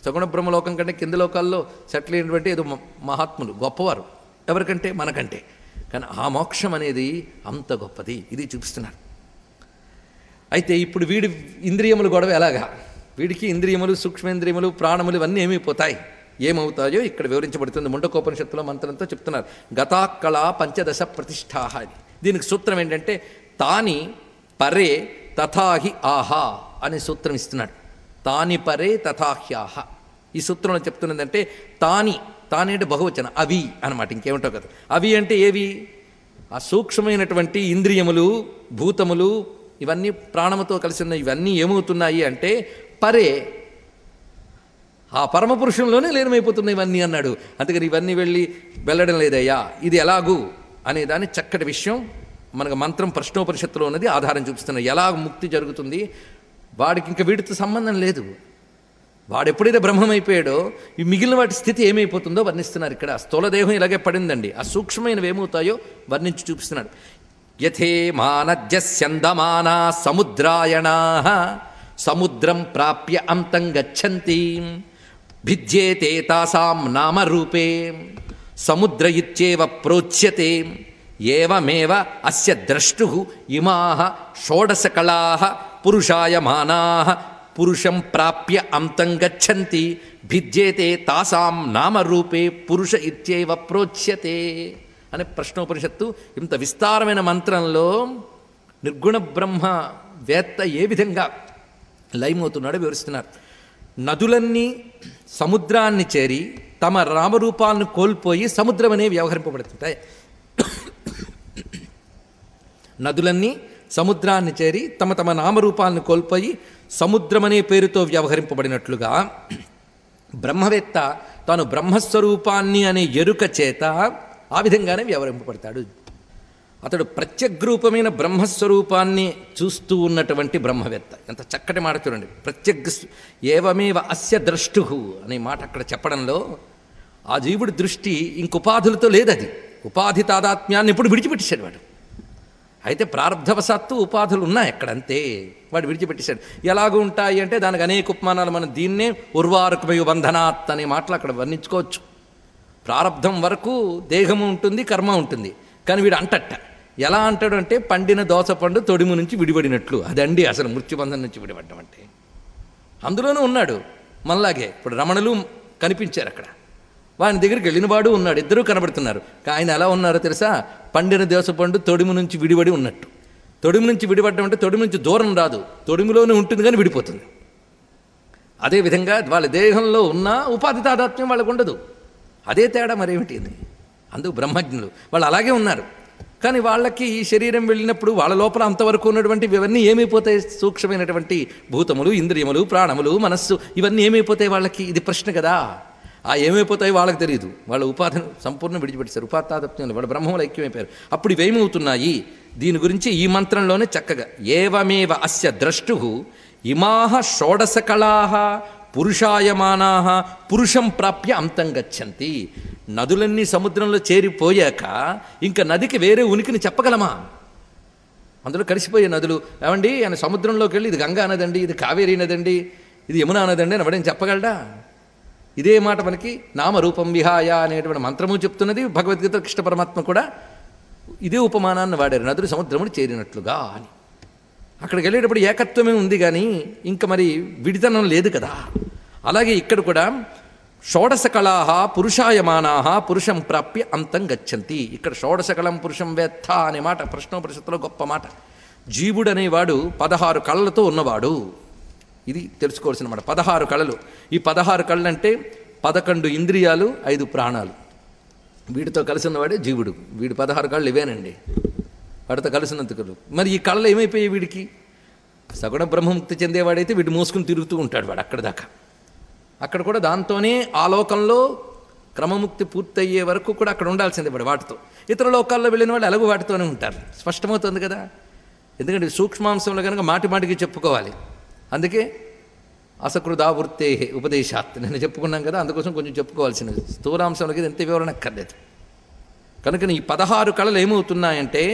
సగుణ బ్రహ్మలోకం కంటే కింద లోకాల్లో సెటిల్ అయినటువంటి ఏదో మ- మహాత్ములు గొప్పవారు ఎవరికంటే మనకంటే కానీ ఆ మోక్షం అనేది అంత గొప్పది ఇది చూపిస్తున్నారు అయితే ఇప్పుడు వీడి ఇంద్రియములు గొడవ ఎలాగా వీడికి ఇంద్రియములు సూక్ష్మేంద్రియములు ప్రాణములు ఇవన్నీ ఏమైపోతాయి ఏమవుతాయో ఇక్కడ వివరించబడుతుంది ముండకోపనిషత్తులో మంత్రంతో చెప్తున్నారు గతాకళ పంచదశ ప్రతిష్ఠా అని దీనికి సూత్రం ఏంటంటే తాని పరే తథాహి ఆహా అనే సూత్రం ఇస్తున్నాడు తాని పరే తథాహ్యాహ ఈ సూత్రంలో చెప్తున్నదంటే తాని తాని అంటే బహువచన అవి అనమాట ఇంకేమిటో కదా అవి అంటే ఏవి ఆ సూక్ష్మమైనటువంటి ఇంద్రియములు భూతములు ఇవన్నీ ప్రాణముతో కలిసి ఉన్న ఇవన్నీ ఏమవుతున్నాయి అంటే పరే ఆ పరమపురుషంలోనే లీనమైపోతున్నాయి ఇవన్నీ అన్నాడు అందుకని ఇవన్నీ వెళ్ళి వెళ్ళడం లేదయ్యా ఇది ఎలాగూ అనే దాని చక్కటి విషయం మనకు మంత్రం ప్రశ్నోపనిషత్తులో ఉన్నది ఆధారం చూపిస్తున్నది ఎలా ముక్తి జరుగుతుంది వాడికి ఇంకా వీటితో సంబంధం లేదు వాడు ఎప్పుడైతే బ్రహ్మమైపోయాడో ఈ మిగిలిన వాటి స్థితి ఏమైపోతుందో వర్ణిస్తున్నారు ఇక్కడ స్థూలదేహం ఇలాగే పడిందండి ఆ సూక్ష్మమైనవి ఏమవుతాయో వర్ణించి చూపిస్తున్నాడు యథే మానజ్యస్యందమానా సముద్రాయణా సముద్రం ప్రాప్య అంతం గచ్చంతి భిద్యేతే తాసాం నామరూపే సముద్ర ఇత్యేవ ప్రోచ్యతే ఏవమేవ అస్య ద్రష్టు ఇమా షోడశకళా పురుషాయమానా పురుషం ప్రాప్య అంతం గచ్చంతి భిద్యేతే తాసాం నామరూపే పురుష ఇత్యేవ ప్రోచ్యతే అనే ప్రశ్నోపనిషత్తు ఇంత విస్తారమైన మంత్రంలో నిర్గుణ బ్రహ్మ వేత్త ఏ విధంగా లయమవుతున్నాడో వివరిస్తున్నారు నదులన్నీ సముద్రాన్ని చేరి తమ రామరూపాలను కోల్పోయి సముద్రం అనే వ్యవహరింపబడుతుంటాయి నదులన్నీ సముద్రాన్ని చేరి తమ తమ నామరూపాలను కోల్పోయి సముద్రమనే పేరుతో వ్యవహరింపబడినట్లుగా బ్రహ్మవేత్త తాను బ్రహ్మస్వరూపాన్ని అనే ఎరుక చేత ఆ విధంగానే వ్యవహరింపబడతాడు అతడు ప్రత్యగ్రూపమైన బ్రహ్మస్వరూపాన్ని చూస్తూ ఉన్నటువంటి బ్రహ్మవేత్త ఎంత చక్కటి మాట చూడండి ప్రత్యగ్ ఏవమేవ అస్య ద్రష్టు అనే మాట అక్కడ చెప్పడంలో ఆ జీవుడి దృష్టి ఇంక ఉపాధులతో లేదది ఉపాధి తాదాత్మ్యాన్ని ఇప్పుడు విడిచిపెట్టేశాడు వాడు అయితే ప్రారంధవశాత్తు ఉపాధులు ఉన్నాయి అక్కడ అంతే వాడు విడిచిపెట్టేశాడు ఎలాగ ఉంటాయి అంటే దానికి అనేక ఉపమానాలు మనం దీన్నే ఉర్వారుకమయు బంధనాత్ అనే మాటలు అక్కడ వర్ణించుకోవచ్చు ప్రారంధం వరకు దేహము ఉంటుంది కర్మ ఉంటుంది కానీ వీడు అంటట్ట ఎలా అంటాడు అంటే పండిన దోసపండు తొడిము నుంచి విడిపడినట్లు అదండి అసలు మృత్యుబంధం నుంచి విడిపడ్డం అంటే అందులోనూ ఉన్నాడు మనలాగే ఇప్పుడు రమణులు కనిపించారు అక్కడ వాని దగ్గరికి వెళ్ళినవాడు ఉన్నాడు ఇద్దరూ కనబడుతున్నారు కా- ఆయన ఎలా ఉన్నారో తెలుసా పండిన దేశపండు తొడిము నుంచి విడిపడి ఉన్నట్టు తొడిము నుంచి విడిపడడం అంటే తొడిము నుంచి దూరం రాదు తొడిములోనే ఉంటుంది కానీ విడిపోతుంది అదేవిధంగా వాళ్ళ దేహంలో ఉన్న ఉపాధి తాదాత్మ్యం వాళ్ళకు ఉండదు అదే తేడా మరేమిటి ఇది అందుకు బ్రహ్మజ్ఞులు వాళ్ళు అలాగే ఉన్నారు కానీ వాళ్ళకి ఈ శరీరం వెళ్ళినప్పుడు వాళ్ళ లోపల అంతవరకు ఉన్నటువంటి ఇవన్నీ ఏమైపోతాయి సూక్ష్మమైనటువంటి భూతములు ఇంద్రియములు ప్రాణములు మనస్సు ఇవన్నీ ఏమైపోతాయి వాళ్ళకి ఇది ప్రశ్న కదా ఆ ఏమైపోతాయి వాళ్ళకి తెలియదు వాళ్ళ ఉపాధిని సంపూర్ణ విడిచిపెట్టారు ఉపాధి తాదాత్మ్యం వాళ్ళ బ్రహ్మములు ఐక్యమైపోయారు అప్పుడు ఇవేమవుతున్నాయి దీని గురించి ఈ మంత్రంలోనే చక్కగా ఏవమేవ అస్య ద్రష్టు ఇమాహ షోడశకళా పురుషాయమానా పురుషం ప్రాప్య అంతం గచ్చంతి నదులన్నీ సముద్రంలో చేరిపోయాక ఇంకా నదికి వేరే ఉనికిని చెప్పగలమా అందులో కలిసిపోయే నదులు ఏమండి ఆయన సముద్రంలోకి వెళ్ళి ఇది గంగా నదండి ఇది కావేరీ నదండి ఇది యమునా నదండి అని ఎవడేం చెప్పగలడా ఇదే మాట మనకి నామరూపం విహాయ అనేటువంటి మంత్రము చెప్తున్నది భగవద్గీత కృష్ణ పరమాత్మ కూడా ఇదే ఉపమానాన్ని వాడారు నదులు సముద్రమును చేరినట్లుగా అని అక్కడికి వెళ్ళేటప్పుడు ఏకత్వమే ఉంది కానీ ఇంకా మరి విడితనం లేదు కదా అలాగే ఇక్కడ కూడా షోడశకళా పురుషాయమానా పురుషం ప్రాప్య అంతం గచ్చంతి ఇక్కడ షోడశకళం పురుషం వేత్త అనే మాట ప్రశ్నోపరిషత్తులో గొప్ప మాట జీవుడు అనేవాడు పదహారు కళలతో ఉన్నవాడు ఇది తెలుసుకోవాల్సిన మాట పదహారు కళలు ఈ పదహారు కళ్ళు అంటే పదకొండు ఇంద్రియాలు ఐదు ప్రాణాలు వీడితో కలిసి ఉన్నవాడే జీవుడు వీడి పదహారు కళ్ళు ఇవేనండి వాడితో కలిసినందుకు మరి ఈ కళలు ఏమైపోయాయి వీడికి సగుణ బ్రహ్మముక్తి చెందేవాడైతే వీడు మోసుకుని తిరుగుతూ ఉంటాడు వాడు అక్కడ దాకా అక్కడ కూడా దాంతోనే ఆ లోకంలో క్రమముక్తి పూర్తయ్యే వరకు కూడా అక్కడ ఉండాల్సిందే వాడు వాటితో ఇతర లోకాల్లో వెళ్ళిన వాళ్ళు ఎలాగో వాటితోనే ఉంటారు స్పష్టమవుతుంది కదా ఎందుకంటే సూక్ష్మాంశంలో కనుక మాటి మాటికి చెప్పుకోవాలి అందుకే అసకృదావృత్తే ఉపదేశాత్ నేను చెప్పుకున్నాం కదా అందుకోసం కొంచెం చెప్పుకోవాల్సినది స్థూలాంశంలోకి ఇది ఎంత వివరణ అక్కర్లేదు కనుక ఈ పదహారు కళలు ఏమవుతున్నాయంటే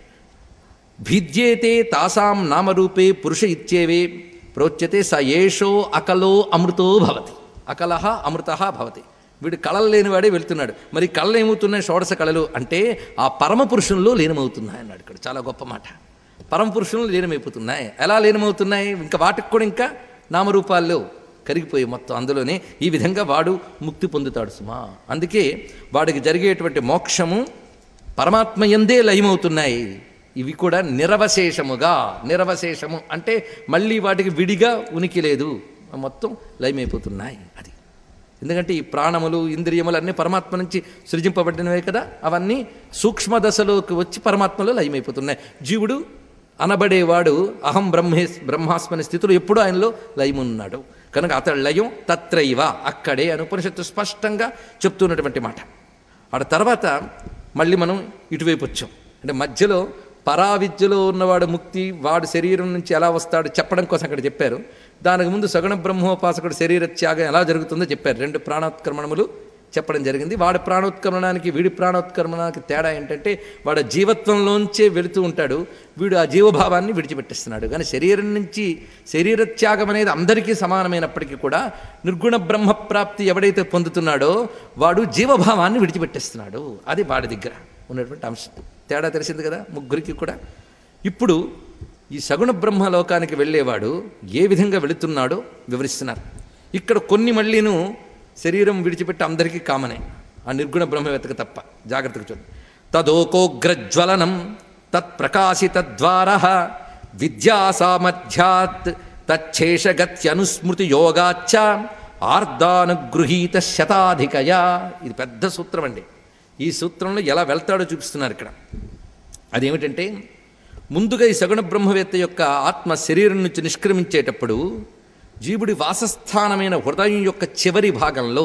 భిద్యేతే తాసాం నామరూపే పురుష ఇత్యేవే ప్రోచ్యతే స ఏషో అకలో అమృతో భవతి అకలహ అమృత భవతి వీడు కళలు లేనివాడే వెళ్తున్నాడు మరి కళలు ఏమవుతున్నాయి షోడశ కళలు అంటే ఆ పరమ పురుషుల్లో లీనమవుతున్నాయి అన్నాడు ఇక్కడ చాలా గొప్ప మాట పరమ పురుషుల్లో లీనమైపోతున్నాయి ఎలా లీనమవుతున్నాయి ఇంకా వాటికి కూడా ఇంకా నామరూపాల్లో కరిగిపోయి మొత్తం అందులోనే ఈ విధంగా వాడు ముక్తి పొందుతాడు సుమా అందుకే వాడికి జరిగేటువంటి మోక్షము పరమాత్మ ఎందే లయమవుతున్నాయి ఇవి కూడా నిరవశేషముగా నిరవశేషము అంటే మళ్ళీ వాటికి విడిగా ఉనికి లేదు మొత్తం లయమైపోతున్నాయి అది ఎందుకంటే ఈ ప్రాణములు ఇంద్రియములు అన్నీ పరమాత్మ నుంచి సృజింపబడినవే కదా అవన్నీ సూక్ష్మ దశలోకి వచ్చి పరమాత్మలో లయమైపోతున్నాయి జీవుడు అనబడేవాడు అహం బ్రహ్మే బ్రహ్మాస్మని స్థితిలో ఎప్పుడూ ఆయనలో లయమున్నాడు కనుక అతడు లయం తత్రైవ అక్కడే అని ఉపనిషత్తు స్పష్టంగా చెప్తున్నటువంటి మాట ఆడ తర్వాత మళ్ళీ మనం ఇటువైపు వచ్చాం అంటే మధ్యలో పరావిద్యలో ఉన్నవాడు ముక్తి వాడు శరీరం నుంచి ఎలా వస్తాడు చెప్పడం కోసం అక్కడ చెప్పారు దానికి ముందు సగుణ బ్రహ్మోపాసకుడు శరీర త్యాగం ఎలా జరుగుతుందో చెప్పారు రెండు ప్రాణోత్క్రమణములు చెప్పడం జరిగింది వాడి ప్రాణోత్క్రమణానికి వీడి ప్రాణోత్క్రమణానికి తేడా ఏంటంటే వాడు జీవత్వంలోంచే వెళుతూ ఉంటాడు వీడు ఆ జీవభావాన్ని విడిచిపెట్టేస్తున్నాడు కానీ శరీరం నుంచి శరీర త్యాగం అనేది అందరికీ సమానమైనప్పటికీ కూడా నిర్గుణ బ్రహ్మ ప్రాప్తి ఎవడైతే పొందుతున్నాడో వాడు జీవభావాన్ని విడిచిపెట్టేస్తున్నాడు అది వాడి దగ్గర ఉన్నటువంటి అంశం తేడా తెలిసింది కదా ముగ్గురికి కూడా ఇప్పుడు ఈ సగుణ బ్రహ్మలోకానికి వెళ్ళేవాడు ఏ విధంగా వెళుతున్నాడో వివరిస్తున్నారు ఇక్కడ కొన్ని మళ్ళీను శరీరం విడిచిపెట్టి అందరికీ కామనే ఆ నిర్గుణ బ్రహ్మవేత్తకు తప్ప జాగ్రత్తగా చూడండి తదోకోగ్రజ్వలనం తత్ప్రకాశితద్వార విద్యా సామర్థ్యాత్ తచ్చేషగత్యనుస్మృతి యోగాచ్చ ఆర్దానుగృహీత శతాధికయా ఇది పెద్ద సూత్రం అండి ఈ సూత్రంలో ఎలా వెళ్తాడో చూపిస్తున్నారు ఇక్కడ అదేమిటంటే ముందుగా ఈ సగుణ బ్రహ్మవేత్త యొక్క ఆత్మ శరీరం నుంచి నిష్క్రమించేటప్పుడు జీవుడి వాసస్థానమైన హృదయం యొక్క చివరి భాగంలో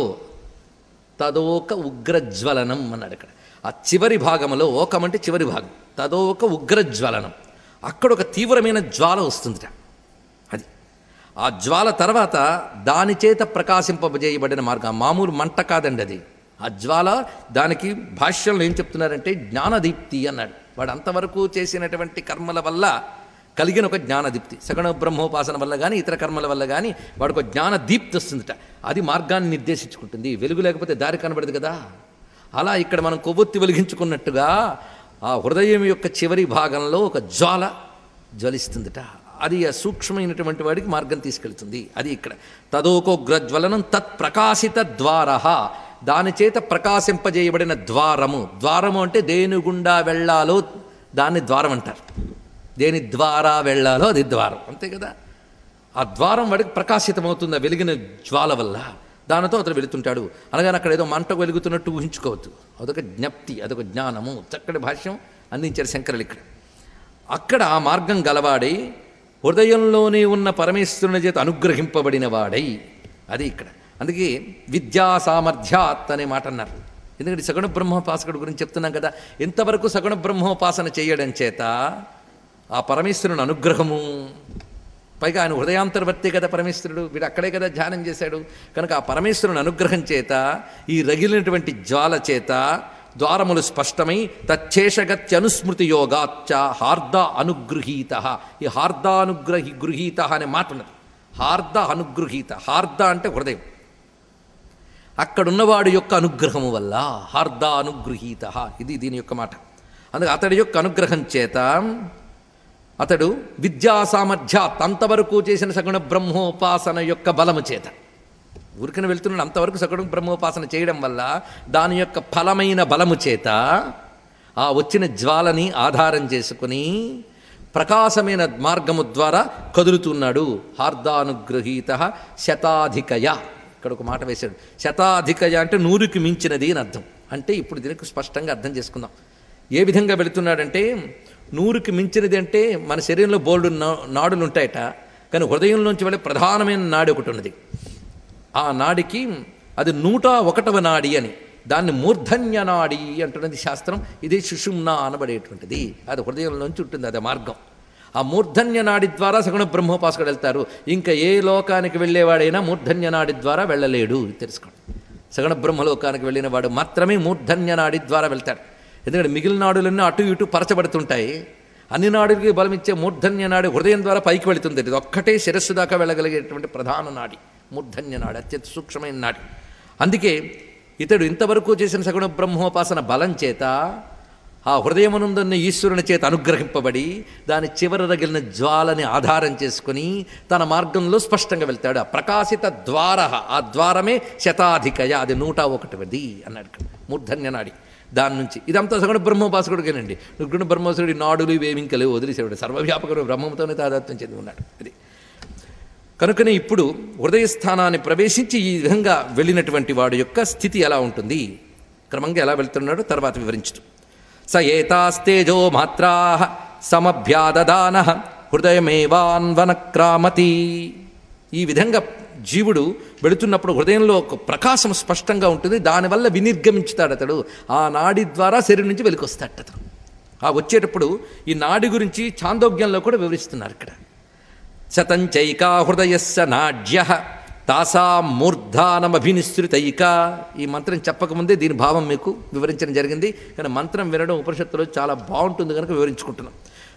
తదోక ఉగ్రజ్వలనం అన్నాడు ఇక్కడ ఆ చివరి భాగంలో ఓకం అంటే చివరి భాగం తదోక ఉగ్రజ్వలనం అక్కడ ఒక తీవ్రమైన జ్వాల వస్తుందిట అది ఆ జ్వాల తర్వాత దాని చేత ప్రకాశింపజేయబడిన మార్గం మామూలు మంట కాదండి అది ఆ జ్వాల దానికి భాష్యంలో ఏం చెప్తున్నారంటే జ్ఞానదీప్తి అన్నాడు వాడు అంతవరకు చేసినటువంటి కర్మల వల్ల కలిగిన ఒక జ్ఞానదీప్తి సగణ బ్రహ్మోపాసన వల్ల కానీ ఇతర కర్మల వల్ల కానీ వాడికి ఒక జ్ఞాన దీప్తి వస్తుందట అది మార్గాన్ని నిర్దేశించుకుంటుంది వెలుగు లేకపోతే దారి కనబడదు కదా అలా ఇక్కడ మనం కొవ్వొత్తి వెలిగించుకున్నట్టుగా ఆ హృదయం యొక్క చివరి భాగంలో ఒక జ్వాల జ్వలిస్తుందట అది ఆ సూక్ష్మమైనటువంటి వాడికి మార్గం తీసుకెళ్తుంది అది ఇక్కడ తదోకోగ్రజ్వలనం తత్ ప్రకాశిత ద్వార దాని చేత ప్రకాశింపజేయబడిన ద్వారము ద్వారము అంటే దేని గుండా వెళ్ళాలో దాన్ని ద్వారం అంటారు దేని ద్వారా వెళ్ళాలో అది ద్వారం అంతే కదా ఆ ద్వారం వాడికి ప్రకాశితమవుతుంది ఆ వెలిగిన జ్వాల వల్ల దానితో అతను వెళుతుంటాడు అనగానే అక్కడ ఏదో మంట వెలుగుతున్నట్టు ఊహించుకోవద్దు అదొక జ్ఞప్తి అదొక జ్ఞానము చక్కటి భాష్యం అందించారు శంకరులు ఇక్కడ అక్కడ ఆ మార్గం గలవాడై హృదయంలోనే ఉన్న పరమేశ్వరుని చేత అనుగ్రహింపబడిన వాడై అది ఇక్కడ అందుకే విద్యా సామర్థ్యాత్ అనే మాట అన్నారు ఎందుకంటే సగుణ బ్రహ్మోపాసకుడు గురించి చెప్తున్నాం కదా ఎంతవరకు సగుణ బ్రహ్మోపాసన చేయడం చేత ఆ పరమేశ్వరుని అనుగ్రహము పైగా ఆయన హృదయాంతర్వర్తి కదా పరమేశ్వరుడు వీడు అక్కడే కదా ధ్యానం చేశాడు కనుక ఆ పరమేశ్వరుని అనుగ్రహం చేత ఈ రగిలినటువంటి జ్వాల చేత ద్వారములు స్పష్టమై తచ్చేషగత్యనుస్మృతి యోగాచ్చ హార్ద అనుగృహీత ఈ హార్దానుగ్రహి గృహీత అనే మాట ఉన్నది హార్ద అనుగృహీత హార్ద అంటే హృదయం అక్కడున్నవాడి యొక్క అనుగ్రహము వల్ల హార్ద అనుగృహీత ఇది దీని యొక్క మాట అందుకే అతడి యొక్క అనుగ్రహం చేత అతడు విద్యా సామర్థ్య అంతవరకు చేసిన సగుణ బ్రహ్మోపాసన యొక్క బలము చేత ఊరికన వెళ్తున్నాడు అంతవరకు సగుణ బ్రహ్మోపాసన చేయడం వల్ల దాని యొక్క ఫలమైన బలము చేత ఆ వచ్చిన జ్వాలని ఆధారం చేసుకుని ప్రకాశమైన మార్గము ద్వారా కదులుతున్నాడు హార్దానుగ్రహీత శతాధికయ ఇక్కడ ఒక మాట వేశాడు శతాధికయ అంటే నూరుకి మించినది అని అర్థం అంటే ఇప్పుడు దీనికి స్పష్టంగా అర్థం చేసుకుందాం ఏ విధంగా వెళుతున్నాడంటే నూరుకి మించినది అంటే మన శరీరంలో బోల్డు నాడులు ఉంటాయట కానీ హృదయంలోంచి వెళ్ళే ప్రధానమైన నాడి ఒకటి ఉన్నది ఆ నాడికి అది నూట ఒకటవ నాడి అని దాన్ని మూర్ధన్య నాడి అంటున్నది శాస్త్రం ఇది సుషుమ్న అనబడేటువంటిది అది హృదయంలోంచి ఉంటుంది అదే మార్గం ఆ మూర్ధన్య నాడి ద్వారా సగుణ బ్రహ్మోపాసకుడు వెళ్తారు ఇంకా ఏ లోకానికి వెళ్ళేవాడైనా మూర్ధన్య నాడి ద్వారా వెళ్ళలేడు ఇది తెలుసుకోండి సగుణ బ్రహ్మలోకానికి వెళ్ళిన వాడు మాత్రమే మూర్ధన్య నాడి ద్వారా వెళ్తాడు ఎందుకంటే మిగిలిన నాడులన్నీ అటు ఇటు పరచబడుతుంటాయి అన్ని నాడులకి బలమిచ్చే మూర్ధన్య నాడి హృదయం ద్వారా పైకి వెళుతుంది ఇది ఒక్కటే శిరస్సు దాకా వెళ్ళగలిగేటువంటి ప్రధాన నాడి మూర్ధన్య నాడి అత్యంత సూక్ష్మమైన నాడి అందుకే ఇతడు ఇంతవరకు చేసిన సగుణ బ్రహ్మోపాసన బలం చేత ఆ హృదయమునందున్న ఈశ్వరుని చేత అనుగ్రహింపబడి దాని చివర రగిలిన జ్వాలని ఆధారం చేసుకుని తన మార్గంలో స్పష్టంగా వెళ్తాడు ఆ ప్రకాశిత ద్వార ఆ ద్వారమే శతాధికయ అది నూట ఒకటివది అన్నాడు ఇక్కడ మూర్ధన్యనాడి దాని నుంచి ఇదంతా సగుణ బ్రహ్మోపాసకుడికేనండి నిర్గుణ బ్రహ్మోసుడి నాడులు ఇవేమింకలు వదిలేసేవాడు సర్వవ్యాపకుడు బ్రహ్మంతోనే తాదాత్మ్యం చెంది ఉన్నాడు అది కనుకనే ఇప్పుడు హృదయస్థానాన్ని ప్రవేశించి ఈ విధంగా వెళ్ళినటువంటి వాడు యొక్క స్థితి ఎలా ఉంటుంది క్రమంగా ఎలా వెళ్తున్నాడో తర్వాత వివరించు స ఏతాస్తేజో మాత్రా సమభ్యాదదాన హృదయమేవాన్వనక్రామతి ఈ విధంగా జీవుడు వెళుతున్నప్పుడు హృదయంలో ఒక ప్రకాశం స్పష్టంగా ఉంటుంది దానివల్ల వినిర్గమించుతాడు అతడు ఆ నాడి ద్వారా శరీరం నుంచి వెలికొస్తాడు అతడు ఆ వచ్చేటప్పుడు ఈ నాడి గురించి చాందోగ్యంలో కూడా వివరిస్తున్నారు ఇక్కడ శతంచైకా హృదయస్య నాడ్య తాసా మూర్ధానమభినిశ్రుతైక ఈ మంత్రం చెప్పకముందే దీని భావం మీకు వివరించడం జరిగింది కానీ మంత్రం వినడం ఉపనిషత్తులో చాలా బాగుంటుంది కనుక వివరించుకుంటున్నాం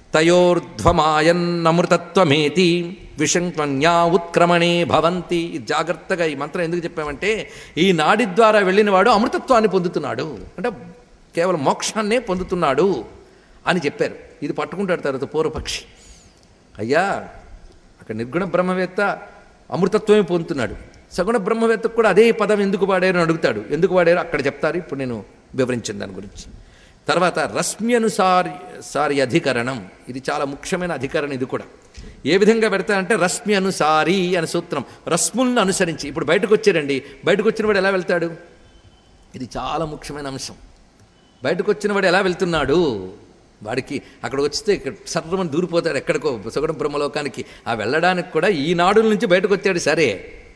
తయోర్ధ్వమాయన్నమృతత్వమేతి విషంక్మన్యా ఉత్క్రమణే భవంతి ఇది జాగ్రత్తగా ఈ మంత్రం ఎందుకు చెప్పామంటే ఈ నాడి ద్వారా వెళ్ళినవాడు అమృతత్వాన్ని పొందుతున్నాడు అంటే కేవలం మోక్షాన్నే పొందుతున్నాడు అని చెప్పారు ఇది పట్టుకుంటాడు తర్వాత పూర్వపక్షి అయ్యా అక్కడ నిర్గుణ బ్రహ్మవేత్త అమృతత్వమే పొందుతున్నాడు సగుణ బ్రహ్మవేత్తకు కూడా అదే పదం ఎందుకు వాడారు అని అడుగుతాడు ఎందుకు వాడారు అక్కడ చెప్తారు ఇప్పుడు నేను వివరించిన దాని గురించి తర్వాత రశ్మ్యనుసారి సారి అధికరణం ఇది చాలా ముఖ్యమైన అధికరణం ఇది కూడా ఏ విధంగా పెడతారంటే రశ్మి అనుసారి అని సూత్రం రశ్ములను అనుసరించి ఇప్పుడు బయటకు వచ్చారండి బయటకు వచ్చిన వాడు ఎలా వెళ్తాడు ఇది చాలా ముఖ్యమైన అంశం బయటకు వచ్చిన వాడు ఎలా వెళ్తున్నాడు వాడికి అక్కడ వచ్చితే ఇక్కడ సర్వమని దూరిపోతాడు ఎక్కడికో సుగణ బ్రహ్మలోకానికి ఆ వెళ్ళడానికి కూడా ఈ నాడుల నుంచి బయటకు వచ్చాడు సరే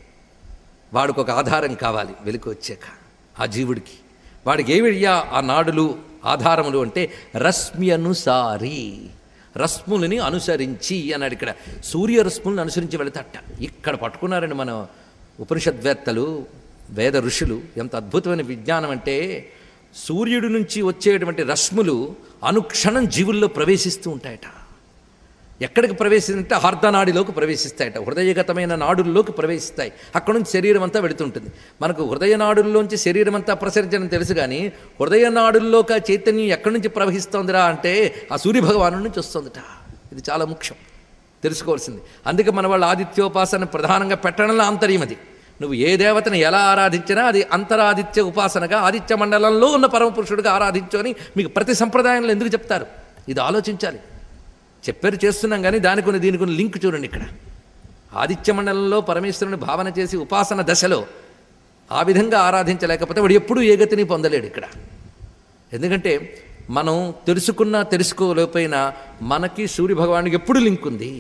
వాడికి ఒక ఆధారం కావాలి వెలికి వచ్చాక ఆ జీవుడికి వాడికి ఏమియ్యా ఆ నాడులు ఆధారములు అంటే రశ్మి అనుసారి రశ్ములని అనుసరించి అన్నాడు ఇక్కడ సూర్య రశ్ములను అనుసరించి వెళతాట ఇక్కడ పట్టుకున్నారండి మన ఉపనిషద్వేత్తలు వేద ఋషులు ఎంత అద్భుతమైన విజ్ఞానం అంటే సూర్యుడి నుంచి వచ్చేటువంటి రశ్ములు అనుక్షణం జీవుల్లో ప్రవేశిస్తూ ఉంటాయట ఎక్కడికి ప్రవేశింటే హార్దనాడిలోకి ప్రవేశిస్తాయట హృదయగతమైన నాడుల్లోకి ప్రవేశిస్తాయి అక్కడ నుంచి శరీరం అంతా వెళుతుంటుంది మనకు హృదయ నాడుల్లోంచి శరీరం అంతా ప్రసరించడం తెలుసు కానీ హృదయ నాడుల్లోకి ఆ చైతన్యం ఎక్కడి నుంచి ప్రవహిస్తోందిరా అంటే ఆ సూర్యభగవాను నుంచి వస్తుందట ఇది చాలా ముఖ్యం తెలుసుకోవాల్సింది అందుకే మన వాళ్ళు ఆదిత్యోపాసన ప్రధానంగా పెట్టడంలో ఆంతర్యం అది నువ్వు ఏ దేవతను ఎలా ఆరాధించినా అది అంతరాదిత్య ఉపాసనగా ఆదిత్య మండలంలో ఉన్న పరమపురుషుడిగా ఆరాధించు అని మీకు ప్రతి సంప్రదాయంలో ఎందుకు చెప్తారు ఇది ఆలోచించాలి చెప్పారు చేస్తున్నాం కానీ దానికి కొన్ని దీనికి కొన్ని లింక్ చూడండి ఇక్కడ ఆదిత్య మండలంలో పరమేశ్వరుని భావన చేసి ఉపాసన దశలో ఆ విధంగా ఆరాధించలేకపోతే వాడు ఎప్పుడూ ఏ గతిని పొందలేడు ఇక్కడ ఎందుకంటే మనం తెలుసుకున్నా తెలుసుకోలేకపోయినా మనకి సూర్యభగవానికి ఎప్పుడు లింక్ ఉంది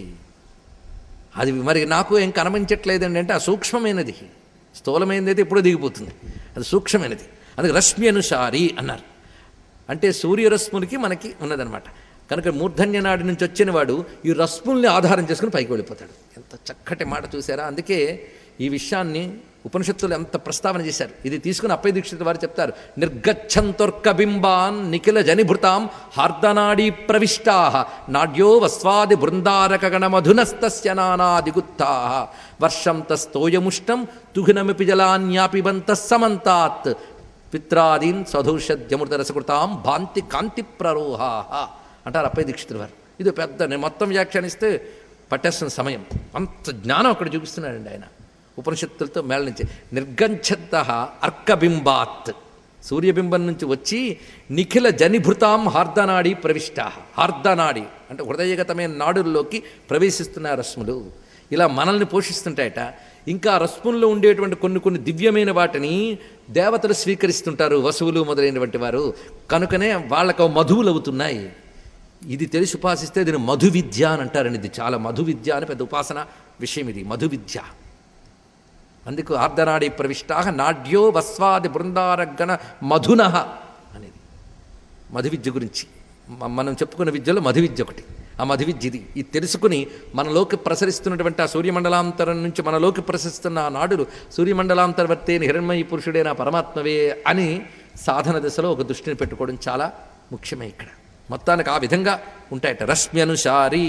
అది మరి నాకు ఏం కనిపించట్లేదండి అంటే ఆ సూక్ష్మమైనది స్థూలమైనది అయితే ఎప్పుడో దిగిపోతుంది అది సూక్ష్మమైనది అందుకే రశ్మి అనుసారి అన్నారు అంటే సూర్యరశ్ములకి మనకి ఉన్నదనమాట కనుక మూర్ధన్య నాడి నుంచి వచ్చిన వాడు ఈ రశ్ముల్ని ఆధారం చేసుకుని పైకి వెళ్ళిపోతాడు ఎంత చక్కటి మాట చూసారా అందుకే ఈ విషయాన్ని ఉపనిషత్తులు ఎంత ప్రస్తావన చేశారు ఇది తీసుకుని అప్పయ్య దీక్షిత వారు చెప్తారు నిర్గచ్చంతొర్క బింబాన్ నిఖిల జనిభృతాం హార్దనాడీ ప్రవిష్టా నాడ్యో వస్వాది బృందారకగణ మధునస్తస్య నానాదిగుత్తా వర్షం తస్తోయముష్టం తుఘినమిపి జలాన్యాపిబంత సమంతాత్ పిత్రాదీన్ స్వధౌషధ్యమృత రసకృతాం భాంతి కాంతి ప్రరోహా అంటారు అప్పయ్య దీక్షితులు వారు ఇది పెద్ద నేను మొత్తం వ్యాఖ్యానిస్తే పట్టేస్తున్న సమయం అంత జ్ఞానం అక్కడ చూపిస్తున్నాడండి ఆయన ఉపనిషత్తులతో మేళ నుంచి నిర్గంఛత అర్కబింబాత్ సూర్యబింబం నుంచి వచ్చి నిఖిల జనిభృతాం హార్దనాడి ప్రవిష్ట హార్దనాడి అంటే హృదయగతమైన నాడుల్లోకి ప్రవేశిస్తున్న రశ్ములు ఇలా మనల్ని పోషిస్తుంటాయట ఇంకా రశ్ముల్లో ఉండేటువంటి కొన్ని కొన్ని దివ్యమైన వాటిని దేవతలు స్వీకరిస్తుంటారు వసువులు మొదలైనటువంటి వారు కనుకనే వాళ్ళకు మధువులు అవుతున్నాయి ఇది తెలిసి ఉపాసిస్తే దీని మధు విద్య అని అంటారండి ఇది చాలా మధు విద్య అని పెద్ద ఉపాసన విషయం ఇది మధు విద్య అందుకు ఆర్ధనాడి ప్రవిష్టా నాడ్యో వస్వాది బృందారగణ మధున అనేది మధు విద్య గురించి మ- మనం చెప్పుకున్న విద్యలో మధు విద్య ఒకటి ఆ మధు విద్య ఇది ఇది తెలుసుకుని మనలోకి ప్రసరిస్తున్నటువంటి ఆ సూర్యమండలాంతరం నుంచి మనలోకి ప్రసరిస్తున్న ఆ నాడులు సూర్యమండలాంతర్వర్తే హిరణ్మయి పురుషుడైన పరమాత్మవే అని సాధన దశలో ఒక దృష్టిని పెట్టుకోవడం చాలా ముఖ్యమే ఇక్కడ మొత్తానికి ఆ విధంగా ఉంటాయట రశ్మి అనుసారి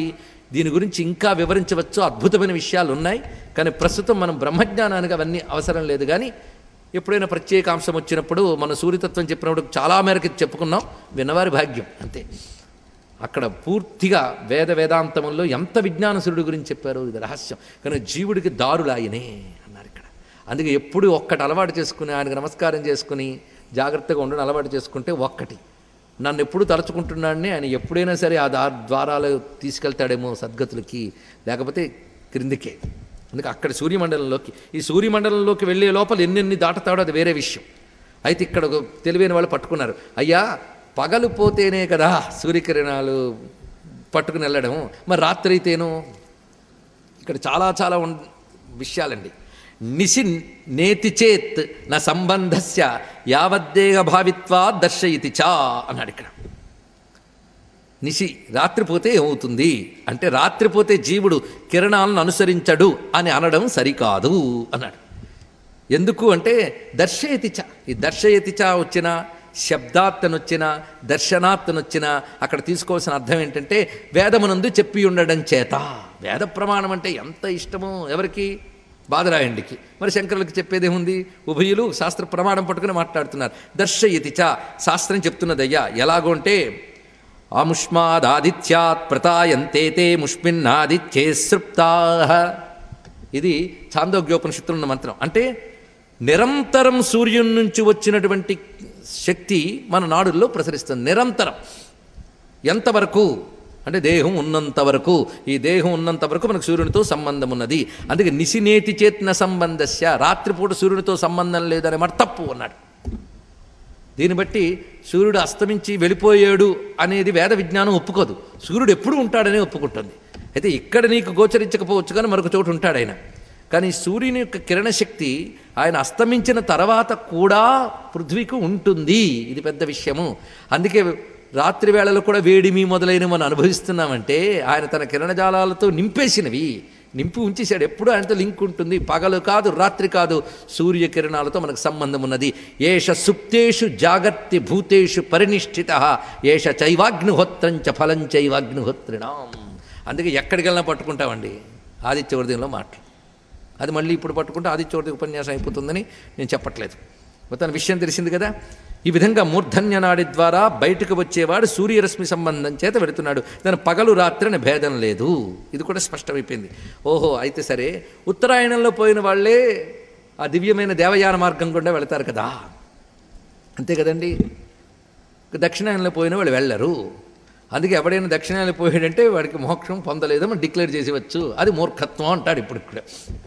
దీని గురించి ఇంకా వివరించవచ్చు అద్భుతమైన విషయాలు ఉన్నాయి కానీ ప్రస్తుతం మనం బ్రహ్మజ్ఞానానికి అవన్నీ అవసరం లేదు కానీ ఎప్పుడైనా ప్రత్యేకాంశం వచ్చినప్పుడు మన సూర్యతత్వం చెప్పినప్పుడు చాలా మేరకు చెప్పుకున్నాం విన్నవారి భాగ్యం అంతే అక్కడ పూర్తిగా వేద వేదాంతముల్లో ఎంత విజ్ఞానసురుడి గురించి చెప్పారు ఇది రహస్యం కానీ జీవుడికి దారులాయనే అన్నారు ఇక్కడ అందుకే ఎప్పుడు ఒక్కటి అలవాటు చేసుకుని ఆయనకు నమస్కారం చేసుకుని జాగ్రత్తగా ఉండడం అలవాటు చేసుకుంటే ఒక్కటి నన్ను ఎప్పుడు తలుచుకుంటున్నాడని ఆయన ఎప్పుడైనా సరే ఆ దా ద్వారాలు తీసుకెళ్తాడేమో సద్గతులకి లేకపోతే క్రిందికే అందుకే అక్కడ సూర్యమండలంలోకి ఈ సూర్యమండలంలోకి వెళ్ళే లోపల ఎన్నెన్ని దాటుతాడో అది వేరే విషయం అయితే ఇక్కడ ఒక తెలివైన వాళ్ళు పట్టుకున్నారు అయ్యా పగలు పోతేనే కదా సూర్యకిరణాలు పట్టుకుని వెళ్ళడం మరి రాత్రి అయితేను ఇక్కడ చాలా చాలా ఉన్ విషయాలండి నిసి నేతి చేత్ నా సంబంధస్య యావద్దేహ భావిత్వా దర్శయితి చా అన్నాడు ఇక్కడ నిశి రాత్రిపోతే ఏమవుతుంది అంటే రాత్రిపోతే జీవుడు కిరణాలను అనుసరించడు అని అనడం సరికాదు అన్నాడు ఎందుకు అంటే దర్శయతి చ ఈ దర్శయతి చ వచ్చిన శబ్దాత్తనొచ్చిన దర్శనాత్తనొచ్చిన అక్కడ తీసుకోవాల్సిన అర్థం ఏంటంటే వేదమునందు చెప్పి ఉండడం చేత వేద ప్రమాణం అంటే ఎంత ఇష్టమో ఎవరికి బాదరాయండికి మరి శంకరులకి చెప్పేదేముంది ఉభయులు శాస్త్ర ప్రమాణం పట్టుకుని మాట్లాడుతున్నారు దర్శయతి చ శాస్త్రం చెప్తున్నదయ్యా ఎలాగో అంటే ఆముష్మాదాదిత్యాత్ ప్రతాయంతే తే ముష్మిన్నాదిత్యే సృప్తా ఇది ఛాందోగ్యోపనిషత్తులు ఉన్న మంత్రం అంటే నిరంతరం సూర్యుని నుంచి వచ్చినటువంటి శక్తి మన నాడుల్లో ప్రసరిస్తుంది నిరంతరం ఎంతవరకు అంటే దేహం ఉన్నంత వరకు ఈ దేహం ఉన్నంత వరకు మనకు సూర్యునితో సంబంధం ఉన్నది అందుకే నిశినేతి చేతన సంబంధస్య రాత్రిపూట సూర్యునితో సంబంధం లేదనే మాట తప్పు అన్నాడు దీన్ని బట్టి సూర్యుడు అస్తమించి వెళ్ళిపోయాడు అనేది వేద విజ్ఞానం ఒప్పుకోదు సూర్యుడు ఎప్పుడు ఉంటాడని ఒప్పుకుంటుంది అయితే ఇక్కడ నీకు గోచరించకపోవచ్చు కానీ మరొక చోటు ఉంటాడు ఆయన కానీ సూర్యుని యొక్క కిరణశక్తి ఆయన అస్తమించిన తర్వాత కూడా పృథ్వీకి ఉంటుంది ఇది పెద్ద విషయము అందుకే రాత్రి వేళలో కూడా వేడిమి మొదలైనవి మనం అనుభవిస్తున్నామంటే ఆయన తన కిరణజాలాలతో నింపేసినవి నింపి ఉంచేశాడు ఎప్పుడు ఆయనతో లింక్ ఉంటుంది పగలు కాదు రాత్రి కాదు సూర్యకిరణాలతో మనకు సంబంధం ఉన్నది ఏష సుప్తేషు జాగర్తి భూతేషు పరినిష్ఠిత ఏష చైవాగ్నిహోత్రంచ ఫలం చైవాగ్నిహోత్రిణాం అందుకే ఎక్కడికి వెళ్ళినా పట్టుకుంటామండి ఆదిత్య హృదయంలో మాటలు అది మళ్ళీ ఇప్పుడు పట్టుకుంటే ఆదిత్య ఉపన్యాసం అయిపోతుందని నేను చెప్పట్లేదు మొత్తం విషయం తెలిసింది కదా ఈ విధంగా మూర్ధన్య నాడి ద్వారా బయటకు వచ్చేవాడు సూర్యరశ్మి సంబంధం చేత వెళుతున్నాడు దాని పగలు రాత్రి అని భేదం లేదు ఇది కూడా స్పష్టమైపోయింది ఓహో అయితే సరే ఉత్తరాయణంలో పోయిన వాళ్ళే ఆ దివ్యమైన దేవయాన మార్గం గుండా వెళతారు కదా అంతే కదండి దక్షిణాయనంలో పోయిన వాళ్ళు వెళ్ళరు అందుకే ఎవడైనా దక్షిణాయనంలో పోయాడంటే వాడికి మోక్షం పొందలేదని డిక్లేర్ చేసేవచ్చు అది మూర్ఖత్వం అంటాడు ఇప్పుడు ఇక్కడ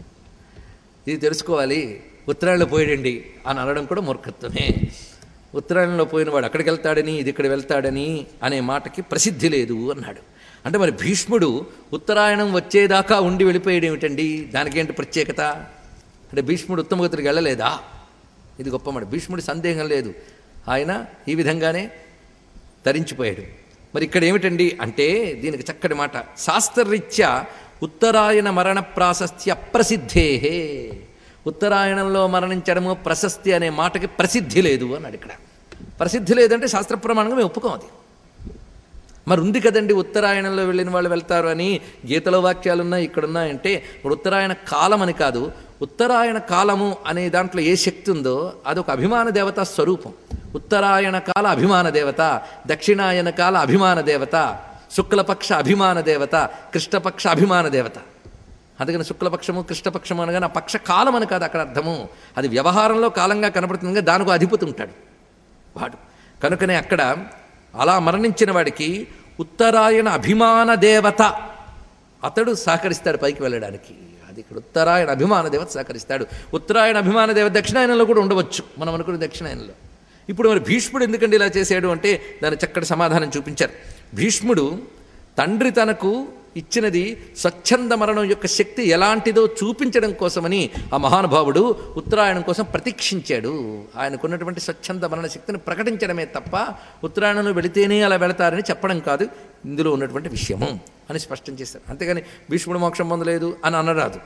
ఇది తెలుసుకోవాలి ఉత్తరాయణలో పోయాడండి అని అనడం కూడా మూర్ఖత్వమే ఉత్తరాయణంలో పోయిన వాడు అక్కడికి వెళ్తాడని ఇది ఇక్కడ వెళ్తాడని అనే మాటకి ప్రసిద్ధి లేదు అన్నాడు అంటే మరి భీష్ముడు ఉత్తరాయణం వచ్చేదాకా ఉండి వెళ్ళిపోయాడు ఏమిటండి దానికేంటి ప్రత్యేకత అంటే భీష్ముడు ఉత్తమగతికి వెళ్ళలేదా ఇది గొప్ప మాట భీష్ముడి సందేహం లేదు ఆయన ఈ విధంగానే తరించిపోయాడు మరి ఇక్కడ ఏమిటండి అంటే దీనికి చక్కటి మాట శాస్త్రరీత్యా ఉత్తరాయణ మరణ ప్రాశస్త్య ప్రసిద్ధేహే ఉత్తరాయణంలో మరణించడము ప్రశస్తి అనే మాటకి ప్రసిద్ధి లేదు అన్నాడు ఇక్కడ ప్రసిద్ధి లేదంటే శాస్త్ర ప్రమాణంగా మేము ఒప్పుకోం అది మరి ఉంది కదండి ఉత్తరాయణంలో వెళ్ళిన వాళ్ళు వెళ్తారు అని గీతలో వాక్యాలు ఉన్నాయి ఇక్కడ ఉన్నాయంటే ఇప్పుడు ఉత్తరాయణ కాలం అని కాదు ఉత్తరాయణ కాలము అనే దాంట్లో ఏ శక్తి ఉందో అదొక అభిమాన దేవత స్వరూపం ఉత్తరాయణ కాల అభిమాన దేవత దక్షిణాయన కాల అభిమాన దేవత శుక్లపక్ష అభిమాన దేవత కృష్ణపక్ష అభిమాన దేవత అందుకని శుక్లపక్షము కృష్ణపక్షము అనగా నా పక్ష కాలం అని కాదు అక్కడ అర్థము అది వ్యవహారంలో కాలంగా కనపడుతుంది దానికి అధిపతి ఉంటాడు వాడు కనుకనే అక్కడ అలా మరణించిన వాడికి ఉత్తరాయణ అభిమాన దేవత అతడు సహకరిస్తాడు పైకి వెళ్ళడానికి అది ఇక్కడ ఉత్తరాయణ అభిమాన దేవత సహకరిస్తాడు ఉత్తరాయణ అభిమాన దేవత దక్షిణాయనంలో కూడా ఉండవచ్చు మనం అనుకున్న దక్షిణాయనంలో ఇప్పుడు మరి భీష్ముడు ఎందుకండి ఇలా చేశాడు అంటే దాని చక్కటి సమాధానం చూపించారు భీష్ముడు తండ్రి తనకు ఇచ్చినది స్వచ్ఛంద మరణం యొక్క శక్తి ఎలాంటిదో చూపించడం కోసమని ఆ మహానుభావుడు ఉత్తరాయణం కోసం ప్రతీక్షించాడు ఆయనకున్నటువంటి స్వచ్ఛంద మరణ శక్తిని ప్రకటించడమే తప్ప ఉత్తరాయణంలో వెళితేనే అలా వెళతారని చెప్పడం కాదు ఇందులో ఉన్నటువంటి విషయము అని స్పష్టం చేశారు అంతేగాని భీష్ముడు మోక్షం పొందలేదు అని అనరాదు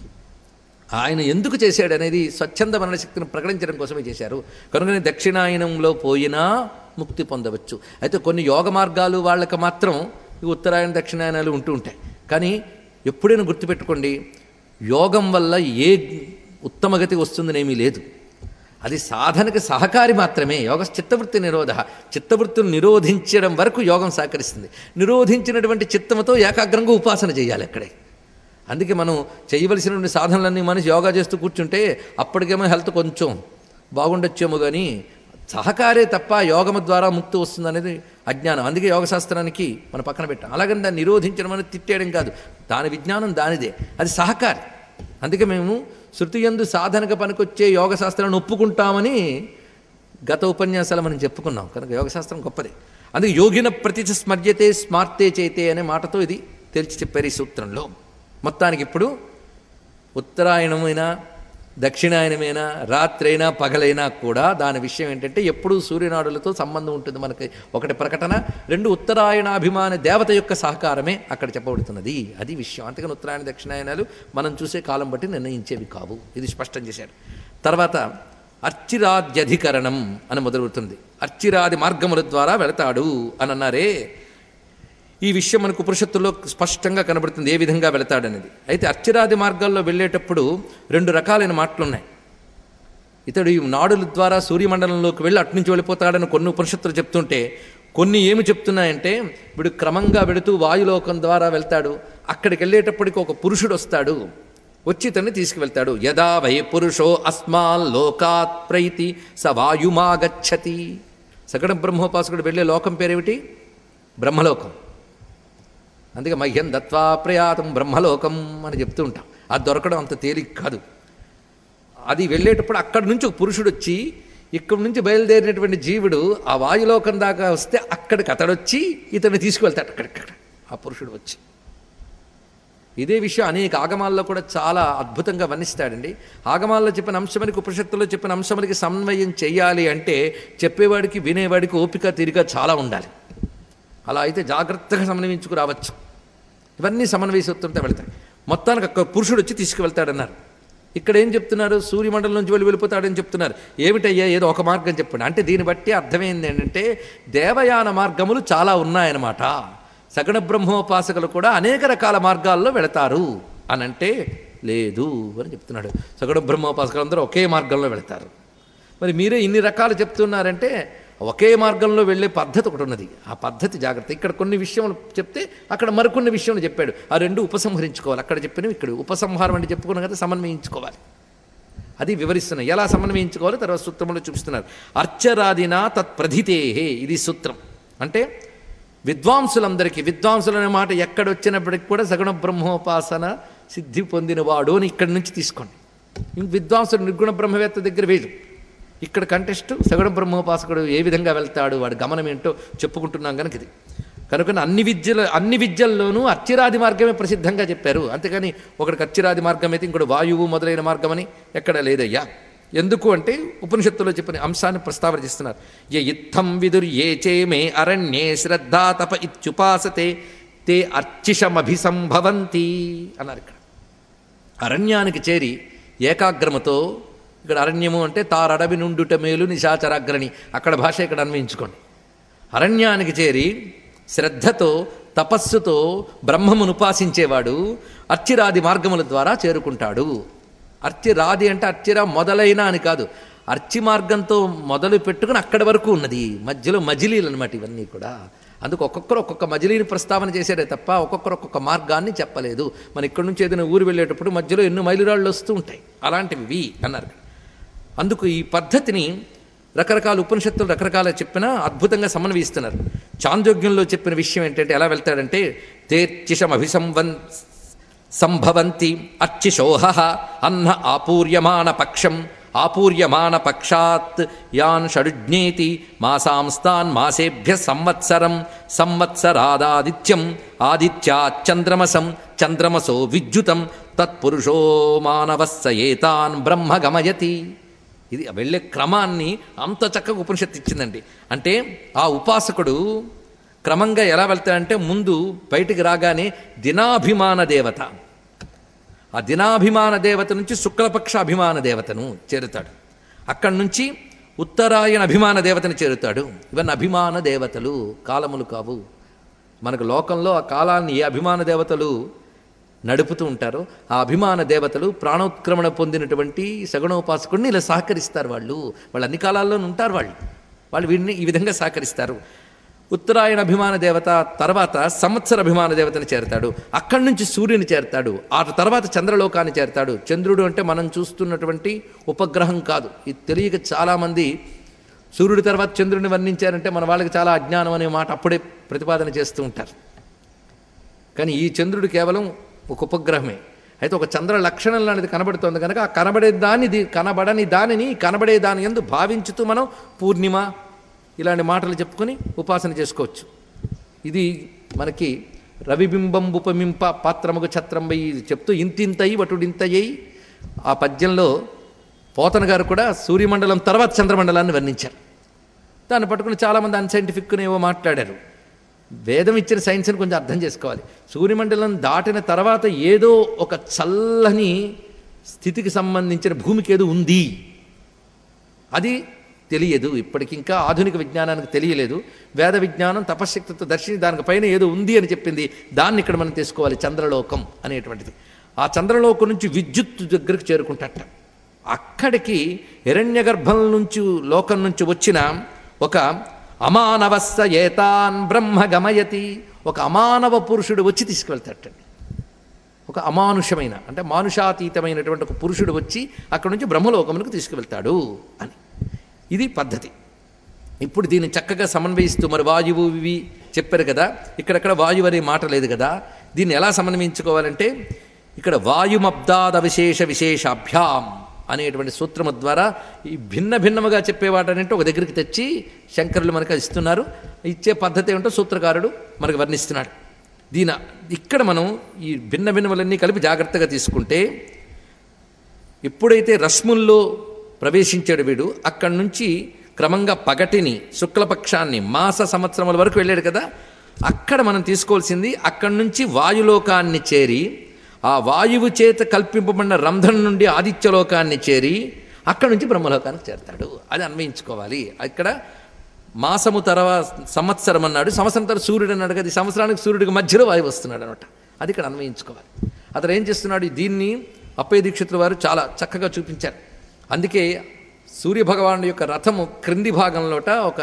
ఆయన ఎందుకు చేశాడు అనేది స్వచ్ఛంద మరణ శక్తిని ప్రకటించడం కోసమే చేశారు కనుకనే దక్షిణాయనంలో పోయినా ముక్తి పొందవచ్చు అయితే కొన్ని యోగ మార్గాలు వాళ్ళకి మాత్రం ఈ ఉత్తరాయణ దక్షిణాయనాలు ఉంటూ ఉంటాయి కానీ ఎప్పుడైనా గుర్తుపెట్టుకోండి యోగం వల్ల ఏ ఉత్తమగతి వస్తుందనేమీ లేదు అది సాధనకి సహకారి మాత్రమే యోగ చిత్తవృత్తి నిరోధ చిత్తవృత్తిని నిరోధించడం వరకు యోగం సహకరిస్తుంది నిరోధించినటువంటి చిత్తముతో ఏకాగ్రంగా ఉపాసన చేయాలి అక్కడే అందుకే మనం చేయవలసినటువంటి సాధనలన్నీ మనిషి యోగా చేస్తూ కూర్చుంటే అప్పటికేమో హెల్త్ కొంచెం బాగుండొచ్చేమో కానీ సహకారే తప్ప యోగము ద్వారా ముక్తి వస్తుంది అనేది అజ్ఞానం అందుకే యోగ శాస్త్రానికి మన పక్కన పెట్టాం అలాగని దాన్ని నిరోధించడం అనేది తిట్టేయడం కాదు దాని విజ్ఞానం దానిదే అది సహకారి అందుకే మేము శృతి ఎందు సాధనక పనికొచ్చే యోగ శాస్త్రాన్ని ఒప్పుకుంటామని గత ఉపన్యాసాలు మనం చెప్పుకున్నాం కనుక యోగశాస్త్రం గొప్పది అందుకే యోగిన ప్రతిచ స్మర్యతే స్మార్తే చేతే అనే మాటతో ఇది తేల్చి చెప్పారు ఈ సూత్రంలో మొత్తానికి ఇప్పుడు ఉత్తరాయణమైనా దక్షిణాయనమైనా రాత్రైనా పగలైనా కూడా దాని విషయం ఏంటంటే ఎప్పుడూ సూర్యనాడులతో సంబంధం ఉంటుంది మనకి ఒకటి ప్రకటన రెండు ఉత్తరాయణాభిమాన దేవత యొక్క సహకారమే అక్కడ చెప్పబడుతున్నది అది విషయం అందుకని ఉత్తరాయణ దక్షిణాయనాలు మనం చూసే కాలం బట్టి నిర్ణయించేవి కావు ఇది స్పష్టం చేశారు తర్వాత అర్చిరాద్యధికరణం అని మొదలవుతుంది అర్చిరాది మార్గముల ద్వారా వెళతాడు అని అన్నారే ఈ విషయం మనకు ఉపనిషత్తుల్లో స్పష్టంగా కనబడుతుంది ఏ విధంగా వెళతాడనేది అయితే అర్చిరాది మార్గాల్లో వెళ్ళేటప్పుడు రెండు రకాలైన మాటలు ఉన్నాయి ఇతడు ఈ నాడుల ద్వారా సూర్యమండలంలోకి వెళ్ళి అట్నుంచి వెళ్ళిపోతాడని కొన్ని ఉపనిషత్తులు చెప్తుంటే కొన్ని ఏమి చెప్తున్నాయంటే వీడు క్రమంగా వెళుతూ వాయులోకం ద్వారా వెళ్తాడు అక్కడికి వెళ్ళేటప్పటికి ఒక పురుషుడు వస్తాడు వచ్చి ఇతన్ని తీసుకువెళ్తాడు యదా వై పురుషో అస్మాల్ లోకాత్ ప్రైతి స వాయుమాగచ్చతి సగడ బ్రహ్మోపాసకుడు వెళ్ళే లోకం పేరేమిటి బ్రహ్మలోకం అందుకే మహ్యం దత్వా ప్రయాతం బ్రహ్మలోకం అని చెప్తూ ఉంటాం అది దొరకడం అంత తేలిక కాదు అది వెళ్ళేటప్పుడు అక్కడి నుంచి ఒక పురుషుడు వచ్చి ఇక్కడి నుంచి బయలుదేరినటువంటి జీవుడు ఆ వాయులోకం దాకా వస్తే అక్కడికి అతడొచ్చి ఇతన్ని తీసుకువెళ్తాడు అక్కడిక్కడ ఆ పురుషుడు వచ్చి ఇదే విషయం అనేక ఆగమాల్లో కూడా చాలా అద్భుతంగా వర్ణిస్తాడండి ఆగమాల్లో చెప్పిన అంశమనికి ఉపనిషత్తులో చెప్పిన అంశమనికి సమన్వయం చేయాలి అంటే చెప్పేవాడికి వినేవాడికి ఓపిక తీరిక చాలా ఉండాలి అలా అయితే జాగ్రత్తగా సమన్వయించుకు రావచ్చు ఇవన్నీ సమన్వయ సూత్రంతో వెళ్తాయి మొత్తానికి అక్కడ పురుషుడు వచ్చి తీసుకువెళ్తాడన్నారు ఇక్కడ ఏం చెప్తున్నారు సూర్యమండలం నుంచి వెళ్ళి వెళ్ళిపోతాడని చెప్తున్నారు ఏమిటయ్యా ఏదో ఒక మార్గం చెప్పండి అంటే దీన్ని బట్టి అర్థమైంది ఏంటంటే దేవయాన మార్గములు చాలా ఉన్నాయన్నమాట సగణ బ్రహ్మోపాసకులు కూడా అనేక రకాల మార్గాల్లో వెళతారు అని అంటే లేదు అని చెప్తున్నాడు సగణ బ్రహ్మోపాసకులు అందరూ ఒకే మార్గంలో వెళతారు మరి మీరే ఇన్ని రకాలు చెప్తున్నారంటే ఒకే మార్గంలో వెళ్ళే పద్ధతి ఒకటి ఉన్నది ఆ పద్ధతి జాగ్రత్త ఇక్కడ కొన్ని విషయములు చెప్తే అక్కడ మరికొన్ని విషయములు చెప్పాడు ఆ రెండు ఉపసంహరించుకోవాలి అక్కడ చెప్పినవి ఇక్కడ ఉపసంహారం అంటే చెప్పుకున్న కదా సమన్వయించుకోవాలి అది వివరిస్తున్నాయి ఎలా సమన్వయించుకోవాలి తర్వాత సూత్రంలో చూపిస్తున్నారు అర్చరాదినా తత్ప్రధితేహే ఇది సూత్రం అంటే విద్వాంసులందరికీ విద్వాంసులు అనే మాట ఎక్కడొచ్చినప్పటికి కూడా సగుణ బ్రహ్మోపాసన సిద్ధి పొందినవాడు అని ఇక్కడి నుంచి తీసుకోండి ఇంక విద్వాంసుడు నిర్గుణ బ్రహ్మవేత్త దగ్గర వేరు ఇక్కడ కంటెస్ట్ సగుణ బ్రహ్మోపాసకుడు ఏ విధంగా వెళ్తాడు వాడి గమనం ఏంటో చెప్పుకుంటున్నాం కనుక ఇది కనుక అన్ని విద్యల అన్ని విద్యల్లోనూ అర్చిరాది మార్గమే ప్రసిద్ధంగా చెప్పారు అంతేకాని ఒకడికి అర్చిరాది మార్గం అయితే ఇంకోటి వాయువు మొదలైన మార్గమని ఎక్కడ లేదయ్యా ఎందుకు అంటే ఉపనిషత్తులో చెప్పిన అంశాన్ని ప్రస్తావన చేస్తున్నారు ఏ ఇత్థం విదుర్ ఏ చేమే అరణ్యే శ్రద్ధా తప ఇత్యుపాసతే తే అర్చిషమభిసంభవంతి అన్నారు ఇక్కడ అరణ్యానికి చేరి ఏకాగ్రమతో ఇక్కడ అరణ్యము అంటే తారడవి నుండుట మేలు నిశాచరాగ్రణి అక్కడ భాష ఇక్కడ అన్వయించుకోండి అరణ్యానికి చేరి శ్రద్ధతో తపస్సుతో బ్రహ్మమును ఉపాసించేవాడు అర్చిరాది మార్గముల ద్వారా చేరుకుంటాడు అర్చిరాది అంటే అర్చిరా మొదలైన అని కాదు అర్చి మార్గంతో మొదలు పెట్టుకుని అక్కడి వరకు ఉన్నది మధ్యలో మజిలీలు అనమాట ఇవన్నీ కూడా అందుకు ఒక్కొక్కరు ఒక్కొక్క మజిలీని ప్రస్తావన చేశారే తప్ప ఒక్కొక్కరు ఒక్కొక్క మార్గాన్ని చెప్పలేదు మన ఇక్కడి నుంచి ఏదైనా ఊరు వెళ్ళేటప్పుడు మధ్యలో ఎన్నో మైలురాళ్ళు వస్తూ ఉంటాయి అలాంటివి అన్నారు అందుకు ఈ పద్ధతిని రకరకాల ఉపనిషత్తులు రకరకాల చెప్పినా అద్భుతంగా సమన్వయిస్తున్నారు చాందోగ్యంలో చెప్పిన విషయం ఏంటంటే ఎలా వెళ్తాడంటే తేర్చిషం అభిసంవన్ సంభవంతి అర్చిశోహ అన్న ఆపూర్యమాణ పక్షం ఆపూర్యమాణ పక్షాత్ యాన్ షడుజ్ఞేతి మాసాంస్తాన్ మాసేభ్య సంవత్సరం సంవత్సరాదాదిత్యం ఆదిత్యాచంద్రమసం చంద్రమసో విద్యుతం తత్పురుషో మానవస్స ఏతాన్ బ్రహ్మ గమయతి ఇది వెళ్ళే క్రమాన్ని అంత చక్కగా ఉపనిషత్తు ఇచ్చిందండి అంటే ఆ ఉపాసకుడు క్రమంగా ఎలా వెళ్తాడంటే ముందు బయటికి రాగానే దినాభిమాన దేవత ఆ దినాభిమాన దేవత నుంచి శుక్లపక్ష అభిమాన దేవతను చేరుతాడు అక్కడి నుంచి ఉత్తరాయణ అభిమాన దేవతను చేరుతాడు ఇవన్నీ అభిమాన దేవతలు కాలములు కావు మనకు లోకంలో ఆ కాలాన్ని ఏ అభిమాన దేవతలు నడుపుతూ ఉంటారో ఆ అభిమాన దేవతలు ప్రాణోత్క్రమణ పొందినటువంటి సగుణోపాసకుడిని ఇలా సహకరిస్తారు వాళ్ళు వాళ్ళు అన్ని కాలాల్లోనూ ఉంటారు వాళ్ళు వాళ్ళు వీడిని ఈ విధంగా సహకరిస్తారు ఉత్తరాయణ అభిమాన దేవత తర్వాత సంవత్సర అభిమాన దేవతని చేరతాడు అక్కడి నుంచి సూర్యుని చేరతాడు ఆ తర్వాత చంద్రలోకాన్ని చేరతాడు చంద్రుడు అంటే మనం చూస్తున్నటువంటి ఉపగ్రహం కాదు ఇది తెలియక చాలామంది సూర్యుడి తర్వాత చంద్రుడిని వర్ణించారంటే మన వాళ్ళకి చాలా అజ్ఞానం అనే మాట అప్పుడే ప్రతిపాదన చేస్తూ ఉంటారు కానీ ఈ చంద్రుడు కేవలం ఒక ఉపగ్రహమే అయితే ఒక చంద్ర లక్షణం లాంటిది కనబడుతోంది కనుక ఆ కనబడే దాన్ని ది- కనబడని దానిని కనబడే దాని ఎందు భావించుతూ మనం పూర్ణిమ ఇలాంటి మాటలు చెప్పుకొని ఉపాసన చేసుకోవచ్చు ఇది మనకి రవిబింబం ఉపమింప పాత్రముకు ఛత్రంబై చెప్తూ ఇంతింతయి వటుడింతయ్యి ఆ పద్యంలో పోతన గారు కూడా సూర్యమండలం తర్వాత చంద్రమండలాన్ని వర్ణించారు దాన్ని పట్టుకుని చాలామంది అన్సైంటిఫిక్ ఏవో మాట్లాడారు వేదం ఇచ్చిన సైన్స్ని కొంచెం అర్థం చేసుకోవాలి సూర్యమండలం దాటిన తర్వాత ఏదో ఒక చల్లని స్థితికి సంబంధించిన భూమికి ఏదో ఉంది అది తెలియదు ఇప్పటికింకా ఆధునిక విజ్ఞానానికి తెలియలేదు వేద విజ్ఞానం తపశ్శక్తితో దర్శించి దానికి పైన ఏదో ఉంది అని చెప్పింది దాన్ని ఇక్కడ మనం తీసుకోవాలి చంద్రలోకం అనేటువంటిది ఆ చంద్రలోకం నుంచి విద్యుత్ దగ్గరికి చేరుకుంటట అక్కడికి హిరణ్య గర్భం నుంచి లోకం నుంచి వచ్చిన ఒక అమానవస్స ఏతాన్ బ్రహ్మ గమయతి ఒక అమానవ పురుషుడు వచ్చి తీసుకువెళ్తాటండి ఒక అమానుషమైన అంటే మానుషాతీతమైనటువంటి ఒక పురుషుడు వచ్చి అక్కడ నుంచి బ్రహ్మలోకమునకు తీసుకువెళ్తాడు అని ఇది పద్ధతి ఇప్పుడు దీన్ని చక్కగా సమన్వయిస్తూ మరి వాయువు ఇవి చెప్పారు కదా ఇక్కడక్కడ వాయువు అనే మాట లేదు కదా దీన్ని ఎలా సమన్వయించుకోవాలంటే ఇక్కడ వాయుమబ్దాద విశేష విశేషాభ్యాం అనేటువంటి సూత్రము ద్వారా ఈ భిన్న భిన్నముగా చెప్పేవాటనంటే ఒక దగ్గరికి తెచ్చి శంకరులు మనకు ఇస్తున్నారు ఇచ్చే పద్ధతి ఏమిటో సూత్రకారుడు మనకు వర్ణిస్తున్నాడు దీని ఇక్కడ మనం ఈ భిన్న భిన్నములన్నీ కలిపి జాగ్రత్తగా తీసుకుంటే ఎప్పుడైతే రశ్ముల్లో ప్రవేశించాడు వీడు అక్కడి నుంచి క్రమంగా పగటిని శుక్లపక్షాన్ని మాస సంవత్సరముల వరకు వెళ్ళాడు కదా అక్కడ మనం తీసుకోవాల్సింది అక్కడి నుంచి వాయులోకాన్ని చేరి ఆ వాయువు చేత కల్పింపబడిన రంధ్రం నుండి ఆదిత్యలోకాన్ని చేరి అక్కడి నుంచి బ్రహ్మలోకానికి చేరతాడు అది అన్వయించుకోవాలి ఇక్కడ మాసము తర్వాత సంవత్సరం అన్నాడు సంవత్సరం తర్వాత సూర్యుడు అన్నాడు కదా ఈ సంవత్సరానికి సూర్యుడికి మధ్యలో వాయువు వస్తున్నాడు అనమాట అది ఇక్కడ అన్వయించుకోవాలి అతను ఏం చేస్తున్నాడు దీన్ని అప్పయ్య దీక్షితుల వారు చాలా చక్కగా చూపించారు అందుకే సూర్యభగవానుడి యొక్క రథము క్రింది భాగంలోట ఒక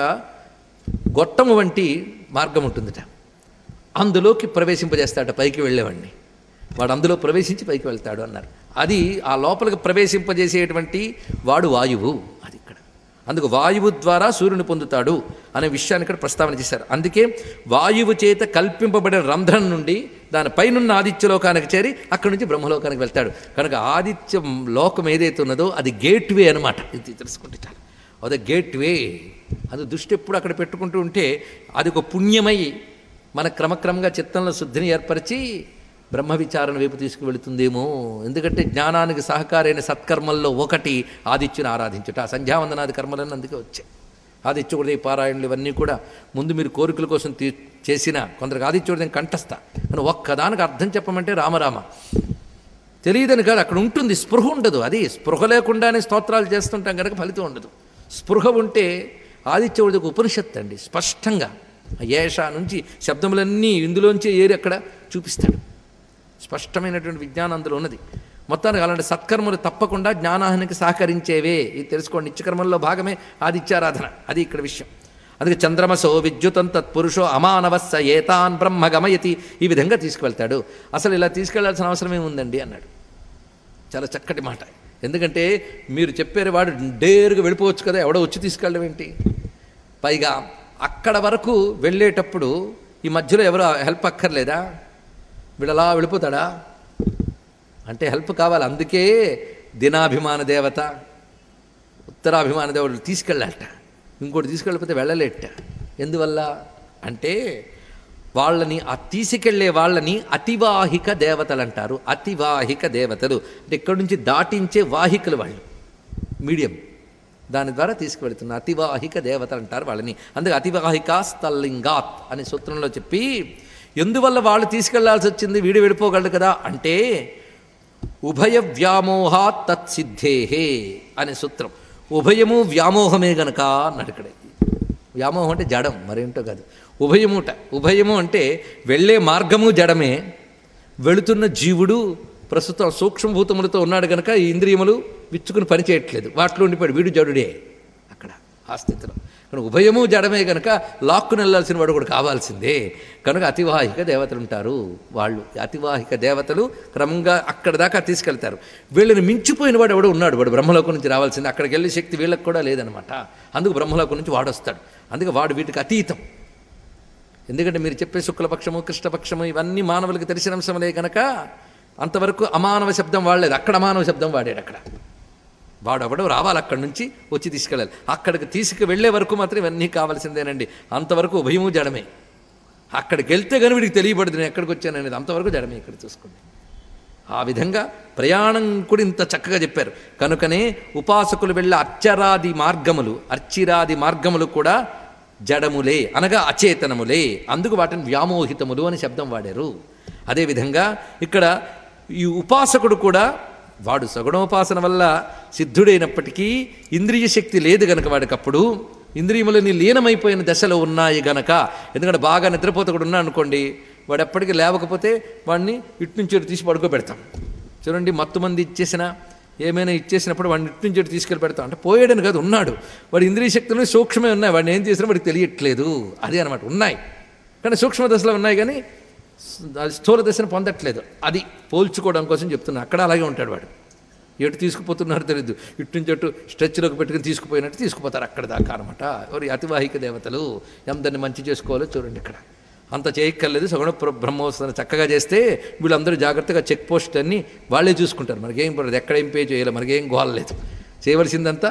గొట్టము వంటి మార్గం ఉంటుందిట అందులోకి ప్రవేశింపజేస్తాడట పైకి వెళ్ళేవాడిని వాడు అందులో ప్రవేశించి పైకి వెళ్తాడు అన్నారు అది ఆ లోపలికి ప్రవేశింపజేసేటువంటి వాడు వాయువు అది ఇక్కడ అందుకు వాయువు ద్వారా సూర్యుని పొందుతాడు అనే విషయాన్ని ఇక్కడ ప్రస్తావన చేశారు అందుకే వాయువు చేత కల్పింపబడిన రంధ్రం నుండి దాని పైనున్న ఆదిత్యలోకానికి చేరి అక్కడి నుంచి బ్రహ్మలోకానికి వెళ్తాడు కనుక ఆదిత్య లోకం ఏదైతే ఉన్నదో అది గేట్వే అనమాట ఇది తెలుసుకుంటే చాలు అదే గేట్వే అది దృష్టి ఎప్పుడు అక్కడ పెట్టుకుంటూ ఉంటే అది ఒక పుణ్యమై మన క్రమక్రమంగా చిత్తంలో శుద్ధిని ఏర్పరిచి బ్రహ్మ విచారణ వైపు తీసుకువెళుతుందేమో ఎందుకంటే జ్ఞానానికి సహకారైన సత్కర్మల్లో ఒకటి ఆదిత్యుని ఆరాధించుట ఆ సంధ్యావందనాది కర్మలన్నీ అందుకే వచ్చాయి ఆదిత్యుడి పారాయణలు ఇవన్నీ కూడా ముందు మీరు కోరికల కోసం తీ చేసిన కొందరికి ఆదిత్యుడి కంఠస్థ కానీ ఒక్కదానికి అర్థం చెప్పమంటే రామరామ తెలియదని కాదు అక్కడ ఉంటుంది స్పృహ ఉండదు అది స్పృహ లేకుండానే స్తోత్రాలు చేస్తుంటాం కనుక ఫలితం ఉండదు స్పృహ ఉంటే ఆదిత్యుడికి ఒక ఉపనిషత్తు అండి స్పష్టంగా ఆ ఏష నుంచి శబ్దములన్నీ ఇందులోంచి ఏరి అక్కడ చూపిస్తాడు స్పష్టమైనటువంటి విజ్ఞానం అందులో ఉన్నది మొత్తానికి అలాంటి సత్కర్మలు తప్పకుండా జ్ఞానానికి సహకరించేవే ఇది తెలుసుకోండి నిత్యకర్మల్లో భాగమే ఆదిత్యారాధన అది ఇక్కడ విషయం అందుకే చంద్రమసో విద్యుతం తత్పురుషో అమానవస్స ఏతాన్ బ్రహ్మ గమయతి ఈ విధంగా తీసుకువెళ్తాడు అసలు ఇలా తీసుకెళ్లాల్సిన అవసరం ఏముందండి అన్నాడు చాలా చక్కటి మాట ఎందుకంటే మీరు చెప్పారు వాడు డేరుగా వెళ్ళిపోవచ్చు కదా ఎవడో వచ్చి తీసుకెళ్ళడం ఏంటి పైగా అక్కడ వరకు వెళ్ళేటప్పుడు ఈ మధ్యలో ఎవరు హెల్ప్ అక్కర్లేదా వీడు అలా వెళ్ళిపోతాడా అంటే హెల్ప్ కావాలి అందుకే దినాభిమాన దేవత ఉత్తరాభిమాన దేవుడు తీసుకెళ్ళాలట ఇంకోటి తీసుకెళ్ళిపోతే వెళ్ళలేట ఎందువల్ల అంటే వాళ్ళని ఆ తీసుకెళ్లే వాళ్ళని అతివాహిక దేవతలు అంటారు అతివాహిక దేవతలు అంటే ఇక్కడి నుంచి దాటించే వాహికలు వాళ్ళు మీడియం దాని ద్వారా తీసుకువెళుతున్న అతివాహిక దేవతలు అంటారు వాళ్ళని అందుకే అతివాహిక స్థల్లింగాత్ అనే సూత్రంలో చెప్పి ఎందువల్ల వాళ్ళు తీసుకెళ్లాల్సి వచ్చింది వీడు వెళ్ళిపోగలడు కదా అంటే ఉభయ వ్యామోహాత్ తత్సిద్ధేహే అనే సూత్రం ఉభయము వ్యామోహమే గనక అన్నాడు ఇక్కడ వ్యామోహం అంటే జడం మరేంటో కాదు ఉభయముట ఉభయము అంటే వెళ్ళే మార్గము జడమే వెళుతున్న జీవుడు ప్రస్తుతం సూక్ష్మభూతములతో ఉన్నాడు కనుక ఈ ఇంద్రియములు విచ్చుకుని పనిచేయట్లేదు వాటిలో ఉండిపోయాడు వీడు జడుడే అక్కడ ఆ స్థితిలో కనుక ఉభయము జడమే కనుక లాక్కుని వెళ్ళాల్సిన వాడు కూడా కావాల్సిందే కనుక అతివాహిక దేవతలు ఉంటారు వాళ్ళు అతివాహిక దేవతలు క్రమంగా అక్కడ దాకా తీసుకెళ్తారు వీళ్ళని మించిపోయిన వాడు ఎవడు ఉన్నాడు వాడు బ్రహ్మలోకం నుంచి రావాల్సిందే అక్కడికి వెళ్ళే శక్తి వీళ్ళకి కూడా లేదనమాట అందుకు బ్రహ్మలోకం నుంచి వాడు వస్తాడు అందుకే వాడు వీటికి అతీతం ఎందుకంటే మీరు చెప్పే శుక్లపక్షము కృష్ణపక్షము ఇవన్నీ మానవులకి తెలిసిన అంశములే కనుక అంతవరకు అమానవ శబ్దం వాడలేదు అక్కడ అమానవ శబ్దం వాడాడు అక్కడ వాడు ఎవడో రావాలి అక్కడి నుంచి వచ్చి తీసుకెళ్ళాలి అక్కడికి తీసుకు వెళ్ళే వరకు మాత్రం ఇవన్నీ కావాల్సిందేనండి అంతవరకు ఉభయము జడమే అక్కడికి వెళ్తే కానీ వీడికి తెలియబడదు నేను ఎక్కడికి వచ్చాననేది అంతవరకు జడమే ఇక్కడ చూసుకోండి ఆ విధంగా ప్రయాణం కూడా ఇంత చక్కగా చెప్పారు కనుకనే ఉపాసకులు వెళ్ళే అర్చరాది మార్గములు అర్చిరాది మార్గములు కూడా జడములే అనగా అచేతనములే అందుకు వాటిని వ్యామోహితములు అని శబ్దం వాడారు అదేవిధంగా ఇక్కడ ఈ ఉపాసకుడు కూడా వాడు సగుణోపాసన వల్ల సిద్ధుడైనప్పటికీ ఇంద్రియ శక్తి లేదు గనక వాడికప్పుడు ఇంద్రియములని లీనమైపోయిన దశలో ఉన్నాయి గనక ఎందుకంటే బాగా నిద్రపోతే కూడా ఉన్నా అనుకోండి వాడు ఎప్పటికీ లేవకపోతే వాడిని ఇటు నుంచి ఇటు తీసి పడుకోబెడతాం చూడండి మత్తు మంది ఇచ్చేసిన ఏమైనా ఇచ్చేసినప్పుడు వాడిని ఇటు నుంచి ఇటు తీసుకెళ్ళి పెడతాం అంటే పోయాడని కాదు ఉన్నాడు వాడి ఇంద్రియ శక్తులు సూక్ష్మే ఉన్నాయి వాడిని ఏం చేసినా వాడికి తెలియట్లేదు అదే అనమాట ఉన్నాయి కానీ సూక్ష్మ దశలో ఉన్నాయి కానీ అది స్థూల దశను పొందట్లేదు అది పోల్చుకోవడం కోసం చెప్తున్నా అక్కడ అలాగే ఉంటాడు వాడు ఎటు తీసుకుపోతున్నారో తెలియదు ఇటు నుంచి అటు స్ట్రెచ్లోకి పెట్టుకుని తీసుకుపోయినట్టు తీసుకుపోతారు అక్కడ దాకా అనమాట ఎవరి అతివాహిక దేవతలు ఎందరిని మంచి చేసుకోవాలో చూడండి ఇక్కడ అంత చేయక్కర్లేదు సగుణ ప్ర- బ్రహ్మోత్సవం చక్కగా చేస్తే వీళ్ళందరూ జాగ్రత్తగా చెక్ పోస్ట్ అన్ని వాళ్ళే చూసుకుంటారు మనకేం పడదు ఎక్కడ ఏం పే చేయాలో మనకేం గోలలేదు చేయవలసిందంతా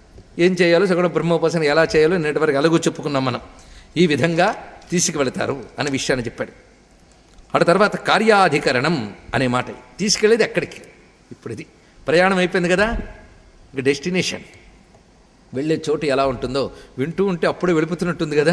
ఏం చేయాలో సగుణ బ్రహ్మోపాసన ఎలా చేయాలో నేటి వరకు ఎలాగో చెప్పుకున్నాం మనం ఈ విధంగా తీసుకువెళతారు అనే విషయాన్ని చెప్పాడు అటు తర్వాత కార్యాధికరణం అనే మాట తీసుకెళ్ళేది ఎక్కడికి ఇప్పుడు ఇది ప్రయాణం అయిపోయింది కదా ఇక డెస్టినేషన్ వెళ్ళే చోటు ఎలా ఉంటుందో వింటూ ఉంటే అప్పుడే వెళ్ళిపోతున్నట్టుంది కదా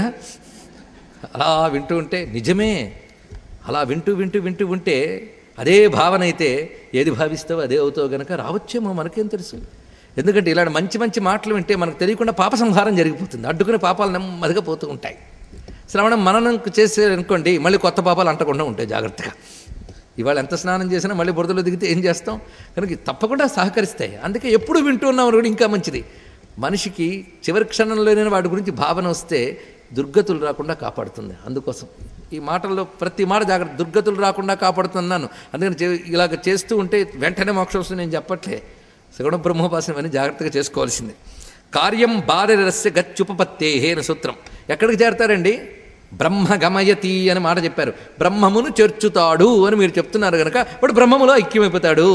అలా వింటూ ఉంటే నిజమే అలా వింటూ వింటూ వింటూ ఉంటే అదే భావన అయితే ఏది భావిస్తావో అదే అవుతావు గనక రావచ్చేమో మనకేం తెలుసు ఎందుకంటే ఇలాంటి మంచి మంచి మాటలు వింటే మనకు తెలియకుండా పాప సంహారం జరిగిపోతుంది అడ్డుకునే పాపాలు నెమ్మదిగా పోతూ ఉంటాయి శ్రవణం మననం చేసే అనుకోండి మళ్ళీ కొత్త పాపాలు అంటకుండా ఉంటాయి జాగ్రత్తగా ఇవాళ ఎంత స్నానం చేసినా మళ్ళీ బురదలో దిగితే ఏం చేస్తాం కనుక తప్పకుండా సహకరిస్తాయి అందుకే ఎప్పుడు వింటూ ఉన్నాం కూడా ఇంకా మంచిది మనిషికి చివరి క్షణంలోనే వాటి గురించి భావన వస్తే దుర్గతులు రాకుండా కాపాడుతుంది అందుకోసం ఈ మాటల్లో ప్రతి మాట జాగ్రత్త దుర్గతులు రాకుండా కాపాడుతున్నాను అందుకని చే- ఇలాగ చేస్తూ ఉంటే వెంటనే మోక్షం వస్తుంది నేను చెప్పట్లే సగుణ బ్రహ్మోపాసన అని జాగ్రత్తగా చేసుకోవాల్సిందే కార్యం బాధరస్య గత్యుపపత్తే అని సూత్రం ఎక్కడికి చేరతారండి బ్రహ్మ గమయతి అని మాట చెప్పారు బ్రహ్మమును చేర్చుతాడు అని మీరు చెప్తున్నారు కనుక వాడు బ్రహ్మములో ఐక్యమైపోతాడు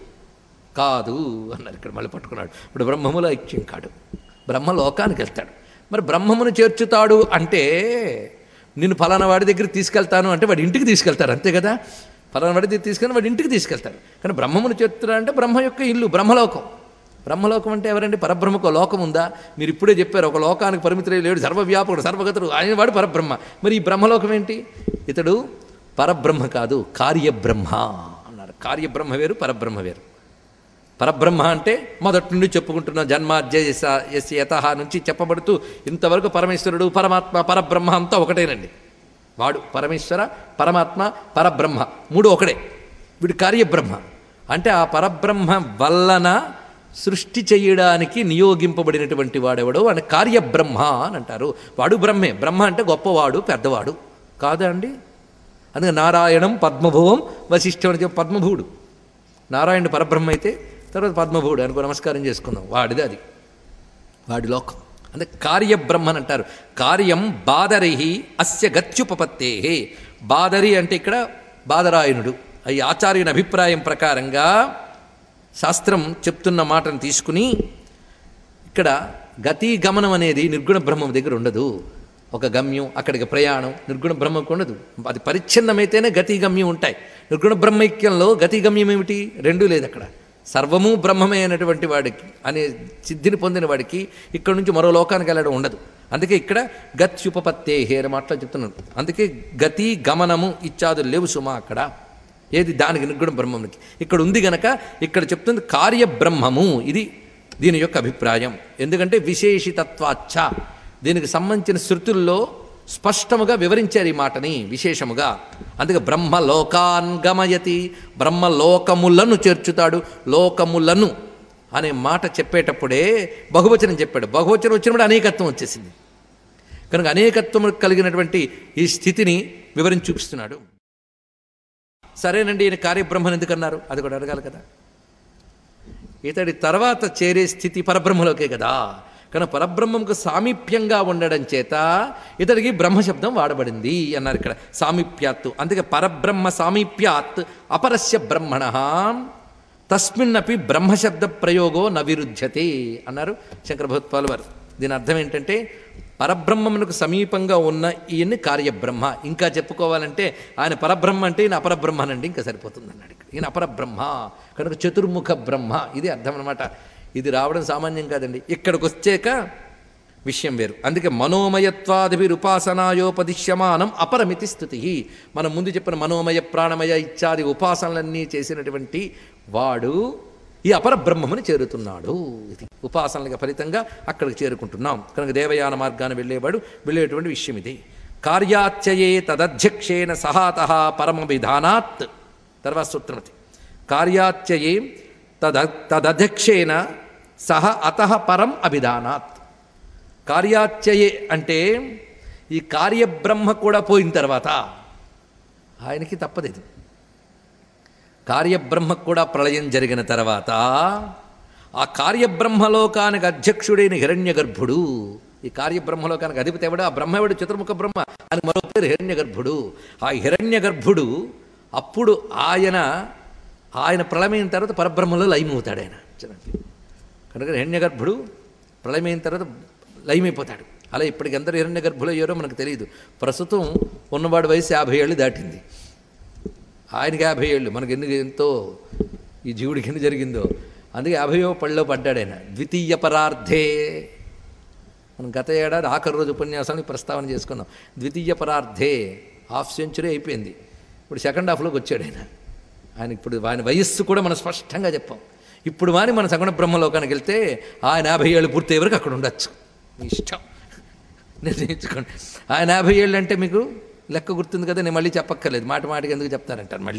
కాదు అన్నారు ఇక్కడ మళ్ళీ పట్టుకున్నాడు ఇప్పుడు బ్రహ్మములో ఐక్యం కాడు బ్రహ్మ లోకానికి వెళ్తాడు మరి బ్రహ్మమును చేర్చుతాడు అంటే నిన్ను ఫలానా వాడి దగ్గరికి తీసుకెళ్తాను అంటే వాడి ఇంటికి తీసుకెళ్తారు అంతే కదా ఫలానా వాడి దగ్గర తీసుకెళ్ళి వాడి ఇంటికి తీసుకెళ్తాడు కానీ బ్రహ్మమును చేర్చుతాడు అంటే బ్రహ్మ యొక్క ఇల్లు బ్రహ్మలోకం బ్రహ్మలోకం అంటే ఎవరండి పరబ్రహ్మకు లోకం ఉందా మీరు ఇప్పుడే చెప్పారు ఒక లోకానికి పరిమితులే లేడు సర్వవ్యాపకుడు సర్వగతుడు ఆయన వాడు పరబ్రహ్మ మరి ఈ బ్రహ్మలోకం ఏంటి ఇతడు పరబ్రహ్మ కాదు కార్యబ్రహ్మ అన్నారు కార్యబ్రహ్మ వేరు పరబ్రహ్మ వేరు పరబ్రహ్మ అంటే మొదటి నుండి చెప్పుకుంటున్న జన్మాధ్యయస ఎస్ యత నుంచి చెప్పబడుతూ ఇంతవరకు పరమేశ్వరుడు పరమాత్మ పరబ్రహ్మ అంతా ఒకటేనండి వాడు పరమేశ్వర పరమాత్మ పరబ్రహ్మ మూడు ఒకడే వీడు కార్యబ్రహ్మ అంటే ఆ పరబ్రహ్మ వల్లన సృష్టి చేయడానికి నియోగింపబడినటువంటి వాడెవడో వాడిని కార్యబ్రహ్మ అని అంటారు వాడు బ్రహ్మే బ్రహ్మ అంటే గొప్పవాడు పెద్దవాడు కాదా అండి అందుకే నారాయణం పద్మభువం వశిష్ఠం అని చెప్పి పద్మభువుడు నారాయణుడు పరబ్రహ్మ అయితే తర్వాత పద్మభువుడు అనుకో నమస్కారం చేసుకుందాం వాడిది అది వాడి లోకం అంటే కార్యబ్రహ్మ అని అంటారు కార్యం బాదరిహి అస్య గత్యుపపత్తే బాదరి అంటే ఇక్కడ బాదరాయణుడు ఈ ఆచార్యుని అభిప్రాయం ప్రకారంగా శాస్త్రం చెప్తున్న మాటను తీసుకుని ఇక్కడ గతి గమనం అనేది నిర్గుణ బ్రహ్మం దగ్గర ఉండదు ఒక గమ్యం అక్కడికి ప్రయాణం నిర్గుణ బ్రహ్మకు ఉండదు అది పరిచ్ఛిన్నమైతేనే గతి గమ్యం ఉంటాయి నిర్గుణ బ్రహ్మైక్యంలో గతి గమ్యం ఏమిటి రెండూ లేదు అక్కడ సర్వము బ్రహ్మమే అయినటువంటి వాడికి అనే సిద్ధిని పొందిన వాడికి ఇక్కడ నుంచి మరో లోకానికి వెళ్ళడం ఉండదు అందుకే ఇక్కడ గత్యుపపత్తే హే అనే మాటలో చెప్తున్నాను అందుకే గతి గమనము ఇత్యాదులు లేవు సుమా అక్కడ ఏది దానికి నిర్గుణ బ్రహ్మమునికి ఇక్కడ ఉంది గనక ఇక్కడ చెప్తుంది కార్యబ్రహ్మము ఇది దీని యొక్క అభిప్రాయం ఎందుకంటే విశేషితత్వాచ్చ దీనికి సంబంధించిన శృతుల్లో స్పష్టముగా వివరించారు ఈ మాటని విశేషముగా అందుకే బ్రహ్మలోకాన్ గమయతి బ్రహ్మలోకములను చేర్చుతాడు లోకములను అనే మాట చెప్పేటప్పుడే బహువచనం చెప్పాడు బహువచనం వచ్చినప్పుడు అనేకత్వం వచ్చేసింది కనుక అనేకత్వం కలిగినటువంటి ఈ స్థితిని వివరించి చూపిస్తున్నాడు సరేనండి ఈయన కార్యబ్రహ్మను ఎందుకన్నారు అది కూడా అడగాలి కదా ఇతడి తర్వాత చేరే స్థితి పరబ్రహ్మలోకే కదా కనుక పరబ్రహ్మంకు సామీప్యంగా ఉండడం చేత ఇతడికి బ్రహ్మశబ్దం వాడబడింది అన్నారు ఇక్కడ సామీప్యాత్తు అందుకే పరబ్రహ్మ సామీప్యాత్ అపరస్య బ్రహ్మణ తస్మిన్నపి బ్రహ్మశబ్ద ప్రయోగో నవిరుధ్యతే అన్నారు శంకర భగవత్పాల్ వారు దీని అర్థం ఏంటంటే పరబ్రహ్మమునకు సమీపంగా ఉన్న ఈయన్ని కార్యబ్రహ్మ ఇంకా చెప్పుకోవాలంటే ఆయన పరబ్రహ్మ అంటే ఈయన అపరబ్రహ్మనండి ఇంకా సరిపోతుంది అన్నాడు ఇక్కడ ఈయన అపరబ్రహ్మ కనుక చతుర్ముఖ బ్రహ్మ ఇది అర్థం అనమాట ఇది రావడం సామాన్యం కాదండి ఇక్కడికి వచ్చాక విషయం వేరు అందుకే మనోమయత్వాదిభిరుపాసనాయోపదిశ్యమానం అపరమితి స్థుతి మనం ముందు చెప్పిన మనోమయ ప్రాణమయ ఇత్యాది ఉపాసనలన్నీ చేసినటువంటి వాడు ఈ అపరబ్రహ్మముని చేరుతున్నాడు ఇది ఉపాసనలకు ఫలితంగా అక్కడికి చేరుకుంటున్నాం కనుక దేవయాన మార్గాన్ని వెళ్ళేవాడు వెళ్ళేటువంటి విషయం ఇది కార్యాచయే తదధ్యక్షేణ సహాత పరమ విధానాత్ తర్వాత సూత్రమతి కార్యాచయే తద తదధ్యక్షేన సహ అత పరం అభిధానాత్ కార్యాచయే అంటే ఈ కార్యబ్రహ్మ కూడా పోయిన తర్వాత ఆయనకి తప్పదు ఇది కార్యబ్రహ్మకు కూడా ప్రళయం జరిగిన తర్వాత ఆ కార్యబ్రహ్మలోకానికి అధ్యక్షుడైన హిరణ్య గర్భుడు ఈ కార్యబ్రహ్మలోకానికి అధిపతి ఎవడు ఆ బ్రహ్మవుడు చతుర్ముఖ బ్రహ్మ అని మరో పేరు హిరణ్య గర్భుడు ఆ హిరణ్య గర్భుడు అప్పుడు ఆయన ఆయన ప్రళయమైన తర్వాత పరబ్రహ్మలో లయమవుతాడు ఆయన చూడండి కనుక హిరణ్య గర్భుడు ప్రళయమైన తర్వాత లయమైపోతాడు అలా ఇప్పటికి అందరూ హిరణ్య గర్భులు అయ్యారో మనకు తెలియదు ప్రస్తుతం ఉన్నవాడి వయసు యాభై ఏళ్ళు దాటింది ఆయనకి యాభై ఏళ్ళు మనకి ఎందుకు ఎంతో ఈ జీవుడికి ఎన్ని జరిగిందో అందుకే యాభైయో పళ్ళలో పడ్డాడు ఆయన ద్వితీయ పరార్థే మనం గత ఏడాది ఆఖరి రోజు ఉపన్యాసానికి ప్రస్తావన చేసుకున్నాం ద్వితీయ పరార్థే హాఫ్ సెంచురీ అయిపోయింది ఇప్పుడు సెకండ్ హాఫ్లోకి వచ్చాడు ఆయన ఆయన ఇప్పుడు ఆయన వయస్సు కూడా మనం స్పష్టంగా చెప్పాం ఇప్పుడు వాని మన సగుణ బ్రహ్మలోకానికి వెళ్తే ఆయన యాభై ఏళ్ళు పూర్తయ్యే వరకు అక్కడ ఉండొచ్చు మీ ఇష్టం నిర్ణయించుకోండి ఆయన యాభై ఏళ్ళు అంటే మీకు లెక్క గుర్తుంది కదా నేను మళ్ళీ చెప్పక్కర్లేదు మాట మాటకి ఎందుకు చెప్తారంటారు మళ్ళీ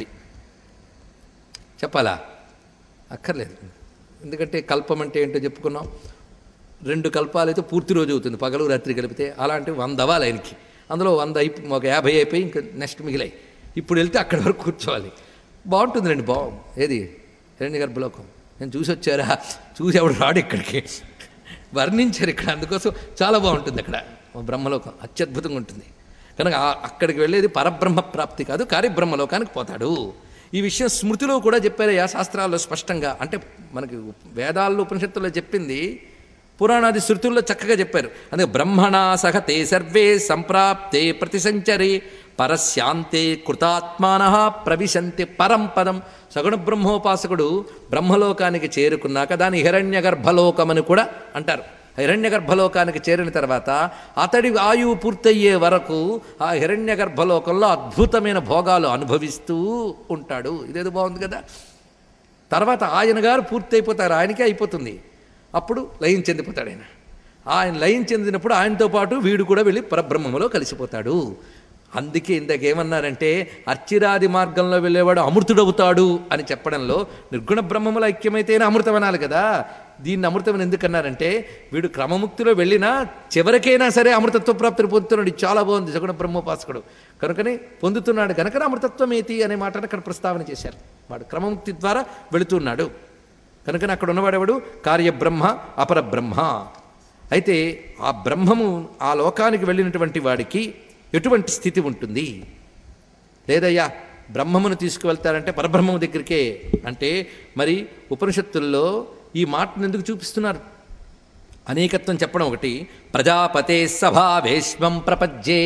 చెప్పాలా అక్కర్లేదు ఎందుకంటే కల్పం అంటే ఏంటో చెప్పుకున్నాం రెండు కల్పాలు అయితే పూర్తి రోజు అవుతుంది పగలు రాత్రి కలిపితే అలాంటి వంద అవ్వాలి ఆయనకి అందులో వంద అయిపో ఒక యాభై అయిపోయి ఇంకా నెక్స్ట్ మిగిలాయి ఇప్పుడు వెళ్తే అక్కడి వరకు కూర్చోవాలి బాగుంటుందండి బా ఏది హిరణ్య గర్భలోకం నేను చూసి వచ్చారా చూసి ఎవడు రాడు ఇక్కడికి వర్ణించారు ఇక్కడ అందుకోసం చాలా బాగుంటుంది అక్కడ బ్రహ్మలోకం అత్యద్భుతంగా ఉంటుంది కనుక ఆ- అక్కడికి వెళ్ళేది పరబ్రహ్మ ప్రాప్తి కాదు కార్యబ్రహ్మలోకానికి పోతాడు ఈ విషయం స్మృతిలో కూడా చెప్పారయ్యా శాస్త్రాల్లో స్పష్టంగా అంటే మనకి వేదాల్లో ఉపనిషత్తుల్లో చెప్పింది పురాణాది శృతుల్లో చక్కగా చెప్పారు అందుకే బ్రహ్మణా సహ తే సర్వే సంప్రాప్తే ప్రతిసంచరే పరస్యాంతే కృతాత్మాన ప్రవిశంతి పరం పదం సగుణ బ్రహ్మోపాసకుడు బ్రహ్మలోకానికి చేరుకున్నాక దాని హిరణ్య గర్భలోకమని కూడా అంటారు హిరణ్య గర్భలోకానికి చేరిన తర్వాత అతడి ఆయువు పూర్తయ్యే వరకు ఆ హిరణ్య గర్భలోకంలో అద్భుతమైన భోగాలు అనుభవిస్తూ ఉంటాడు ఇదేదో బాగుంది కదా తర్వాత ఆయన గారు పూర్తి అయిపోతారు ఆయనకే అయిపోతుంది అప్పుడు లయం చెందిపోతాడు ఆయన ఆయన లయం చెందినప్పుడు ఆయనతో పాటు వీడు కూడా వెళ్ళి పరబ్రహ్మములో కలిసిపోతాడు అందుకే ఇందాకేమన్నారంటే అర్చిరాది మార్గంలో వెళ్ళేవాడు అమృతుడవుతాడు అని చెప్పడంలో నిర్గుణ బ్రహ్మముల ఐక్యమైతేనే అమృతం అనాలి కదా దీన్ని అమృతం ఎందుకన్నారంటే వీడు క్రమముక్తిలో వెళ్ళినా చివరికైనా సరే అమృతత్వ ప్రాప్తిని పొందుతున్నాడు ఇది చాలా బాగుంది సగుణ బ్రహ్మోపాసకుడు కనుకనే పొందుతున్నాడు కనుక అమృతత్వం ఏతి అనే మాటను అక్కడ ప్రస్తావన చేశారు వాడు క్రమముక్తి ద్వారా వెళుతున్నాడు కనుకనే అక్కడ ఉన్నవాడెవడు కార్యబ్రహ్మ అపరబ్రహ్మ అయితే ఆ బ్రహ్మము ఆ లోకానికి వెళ్ళినటువంటి వాడికి ఎటువంటి స్థితి ఉంటుంది లేదయ్యా బ్రహ్మమును తీసుకువెళ్తారంటే పరబ్రహ్మము దగ్గరికే అంటే మరి ఉపనిషత్తుల్లో ఈ మాటను ఎందుకు చూపిస్తున్నారు అనేకత్వం చెప్పడం ఒకటి ప్రజాపతే సభావేశ్వం ప్రపజ్యే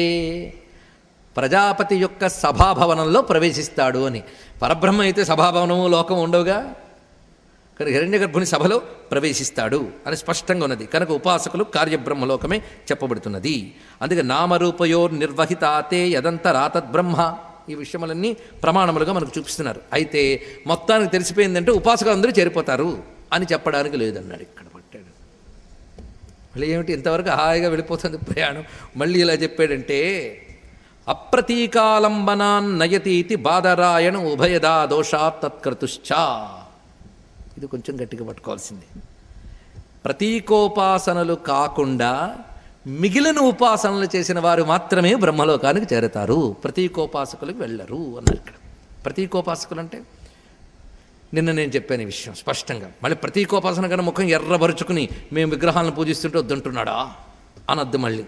ప్రజాపతి యొక్క సభాభవనంలో ప్రవేశిస్తాడు అని పరబ్రహ్మ అయితే సభాభవనము లోకం ఉండవుగా కనుక హిరణ్య గర్భుని సభలో ప్రవేశిస్తాడు అని స్పష్టంగా ఉన్నది కనుక ఉపాసకులు కార్యబ్రహ్మలోకమే చెప్పబడుతున్నది అందుకే నామరూపయో నిర్వహితాతే యదంతరాతద్బ్రహ్మ ఈ విషయములన్నీ ప్రమాణములుగా మనకు చూపిస్తున్నారు అయితే మొత్తానికి తెలిసిపోయిందంటే ఉపాసకులు అందరూ చేరిపోతారు అని చెప్పడానికి లేదన్నాడు ఇక్కడ పట్టాడు మళ్ళీ ఏమిటి ఇంతవరకు హాయిగా వెళ్ళిపోతుంది ప్రయాణం మళ్ళీ ఇలా చెప్పాడంటే అప్రతీకాలంబనాన్ నయతీతి బాధరాయణ ఉభయదా దోషాత్ తత్కృతుశ్చా ఇది కొంచెం గట్టిగా పట్టుకోవాల్సిందే ప్రతీకోపాసనలు కాకుండా మిగిలిన ఉపాసనలు చేసిన వారు మాత్రమే బ్రహ్మలోకానికి చేరతారు ప్రతీకోపాసకులకు వెళ్ళరు అన్నారు ఇక్కడ ప్రతీకోపాసకులు అంటే నిన్న నేను చెప్పాను ఈ విషయం స్పష్టంగా మళ్ళీ ప్రతీకోపాసన కన్నా ముఖం ఎర్రబరుచుకుని మేము విగ్రహాలను పూజిస్తుంటే వద్దంటున్నాడా అనద్దు మళ్ళీ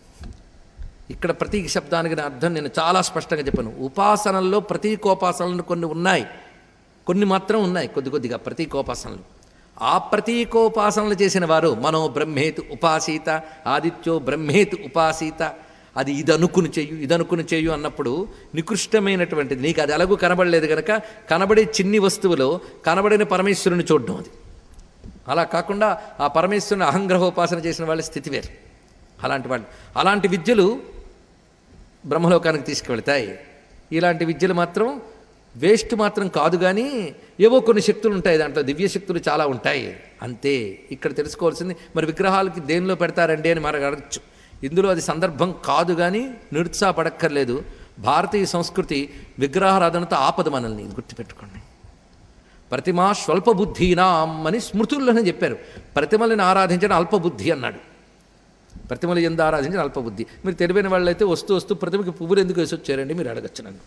ఇక్కడ ప్రతీక శబ్దానికి నా అర్థం నేను చాలా స్పష్టంగా చెప్పాను ఉపాసనల్లో ప్రతీకోపాసనలు కొన్ని ఉన్నాయి కొన్ని మాత్రం ఉన్నాయి కొద్ది కొద్దిగా ప్రతీకోపాసనలు ఆ ప్రతీకోపాసనలు చేసిన వారు మనో బ్రహ్మేతు ఉపాసీత ఆదిత్యో బ్రహ్మేతు ఉపాసీత అది ఇది అనుకుని చెయ్యు ఇది అనుకుని చెయ్యు అన్నప్పుడు నికృష్టమైనటువంటిది నీకు అది ఎలాగూ కనబడలేదు కనుక కనబడే చిన్ని వస్తువులో కనబడిన పరమేశ్వరుని చూడడం అది అలా కాకుండా ఆ పరమేశ్వరుని అహంగ్రహోపాసన చేసిన వాళ్ళ స్థితి వేరు అలాంటి వాళ్ళు అలాంటి విద్యలు బ్రహ్మలోకానికి తీసుకువెళ్తాయి ఇలాంటి విద్యలు మాత్రం వేస్ట్ మాత్రం కాదు కానీ ఏవో కొన్ని శక్తులు ఉంటాయి దాంట్లో దివ్య శక్తులు చాలా ఉంటాయి అంతే ఇక్కడ తెలుసుకోవాల్సింది మరి విగ్రహాలకి దేనిలో పెడతారండి అని మనకు అడగచ్చు ఇందులో అది సందర్భం కాదు కానీ నిరుత్సాహపడక్కర్లేదు భారతీయ సంస్కృతి విగ్రహారాధనతో ఆపదు మనల్ని ఇది గుర్తుపెట్టుకోండి ప్రతిమా స్వల్పబుద్ధీనాం అని స్మృతుల్లోనే చెప్పారు ప్రతిమలను ఆరాధించడం అల్పబుద్ధి అన్నాడు ప్రతిమలు ఎందు ఆరాధించిన అల్పబుద్ధి మీరు తెలివైన వాళ్ళైతే వస్తూ వస్తూ ప్రతిమకి పువ్వులు ఎందుకు వేసి వచ్చారండి మీరు అడగచ్చు నన్ను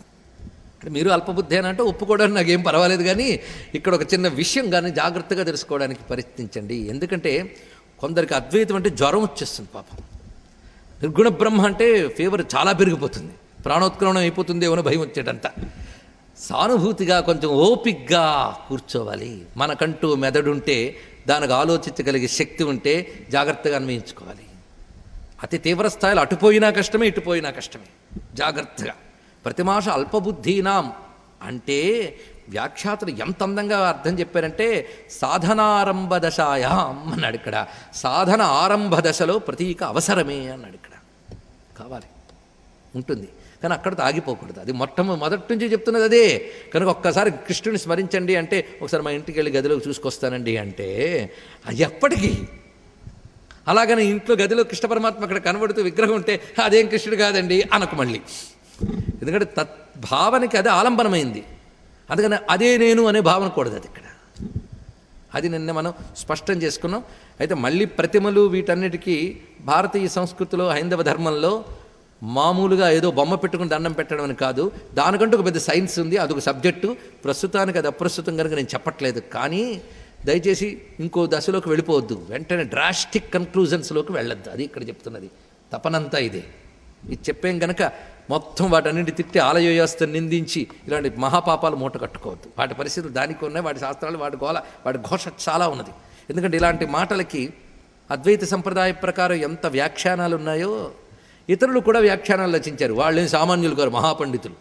ఇక్కడ మీరు అల్పబుద్ధి అని అంటే ఒప్పుకోవడానికి నాకేం పర్వాలేదు కానీ ఇక్కడ ఒక చిన్న విషయం కానీ జాగ్రత్తగా తెలుసుకోవడానికి ప్రయత్నించండి ఎందుకంటే కొందరికి అద్వైతం అంటే జ్వరం వచ్చేస్తుంది పాపం నిర్గుణ బ్రహ్మ అంటే ఫీవర్ చాలా పెరిగిపోతుంది ప్రాణోత్క్రమణం అయిపోతుంది ఏమో భయం వచ్చేటంత సానుభూతిగా కొంచెం ఓపిగ్గా కూర్చోవాలి మనకంటూ మెదడుంటే దానికి ఆలోచించగలిగే శక్తి ఉంటే జాగ్రత్తగా అన్వయించుకోవాలి అతి తీవ్ర స్థాయిలో అటుపోయినా కష్టమే ఇటుపోయినా కష్టమే జాగ్రత్తగా ప్రతిమాష అల్పబుద్ధీనాం అంటే వ్యాఖ్యాతులు ఎంత అందంగా అర్థం చెప్పారంటే సాధనారంభ దశాయాం అన్నాడు ఇక్కడ సాధన ఆరంభ దశలో ప్రతీక అవసరమే అన్నాడు ఇక్కడ కావాలి ఉంటుంది కానీ అక్కడితో ఆగిపోకూడదు అది మొట్టమ మొదటి నుంచి చెప్తున్నది అదే కనుక ఒక్కసారి కృష్ణుని స్మరించండి అంటే ఒకసారి మా ఇంటికి వెళ్ళి గదిలోకి చూసుకొస్తానండి అంటే అది ఎప్పటికీ అలాగని ఇంట్లో గదిలో కృష్ణ పరమాత్మ అక్కడ కనబడుతూ విగ్రహం ఉంటే అదేం కృష్ణుడు కాదండి అనకు మళ్ళీ ఎందుకంటే తద్భావనకి అది ఆలంబనమైంది అందుకని అదే నేను అనే భావన కూడదు అది ఇక్కడ అది నిన్న మనం స్పష్టం చేసుకున్నాం అయితే మళ్ళీ ప్రతిమలు వీటన్నిటికీ భారతీయ సంస్కృతిలో హైందవ ధర్మంలో మామూలుగా ఏదో బొమ్మ పెట్టుకుని దండం పెట్టడం అని కాదు దానికంటూ ఒక పెద్ద సైన్స్ ఉంది అదొక సబ్జెక్టు ప్రస్తుతానికి అది అప్రస్తుతం కనుక నేను చెప్పట్లేదు కానీ దయచేసి ఇంకో దశలోకి వెళ్ళిపోవద్దు వెంటనే డ్రాస్టిక్ కన్క్లూజన్స్లోకి వెళ్ళొద్దు అది ఇక్కడ చెప్తున్నది తపనంతా ఇదే ఇది చెప్పాం గనక మొత్తం వాటన్నింటి తిట్టి ఆలయ వ్యవస్థను నిందించి ఇలాంటి మహాపాపాలు మూట కట్టుకోవద్దు వాటి పరిస్థితులు దానికి ఉన్నాయి వాటి శాస్త్రాలు వాటి గోల వాటి ఘోష చాలా ఉన్నది ఎందుకంటే ఇలాంటి మాటలకి అద్వైత సంప్రదాయ ప్రకారం ఎంత వ్యాఖ్యానాలు ఉన్నాయో ఇతరులు కూడా వ్యాఖ్యానాలు రచించారు వాళ్ళేం సామాన్యులు గారు మహాపండితులు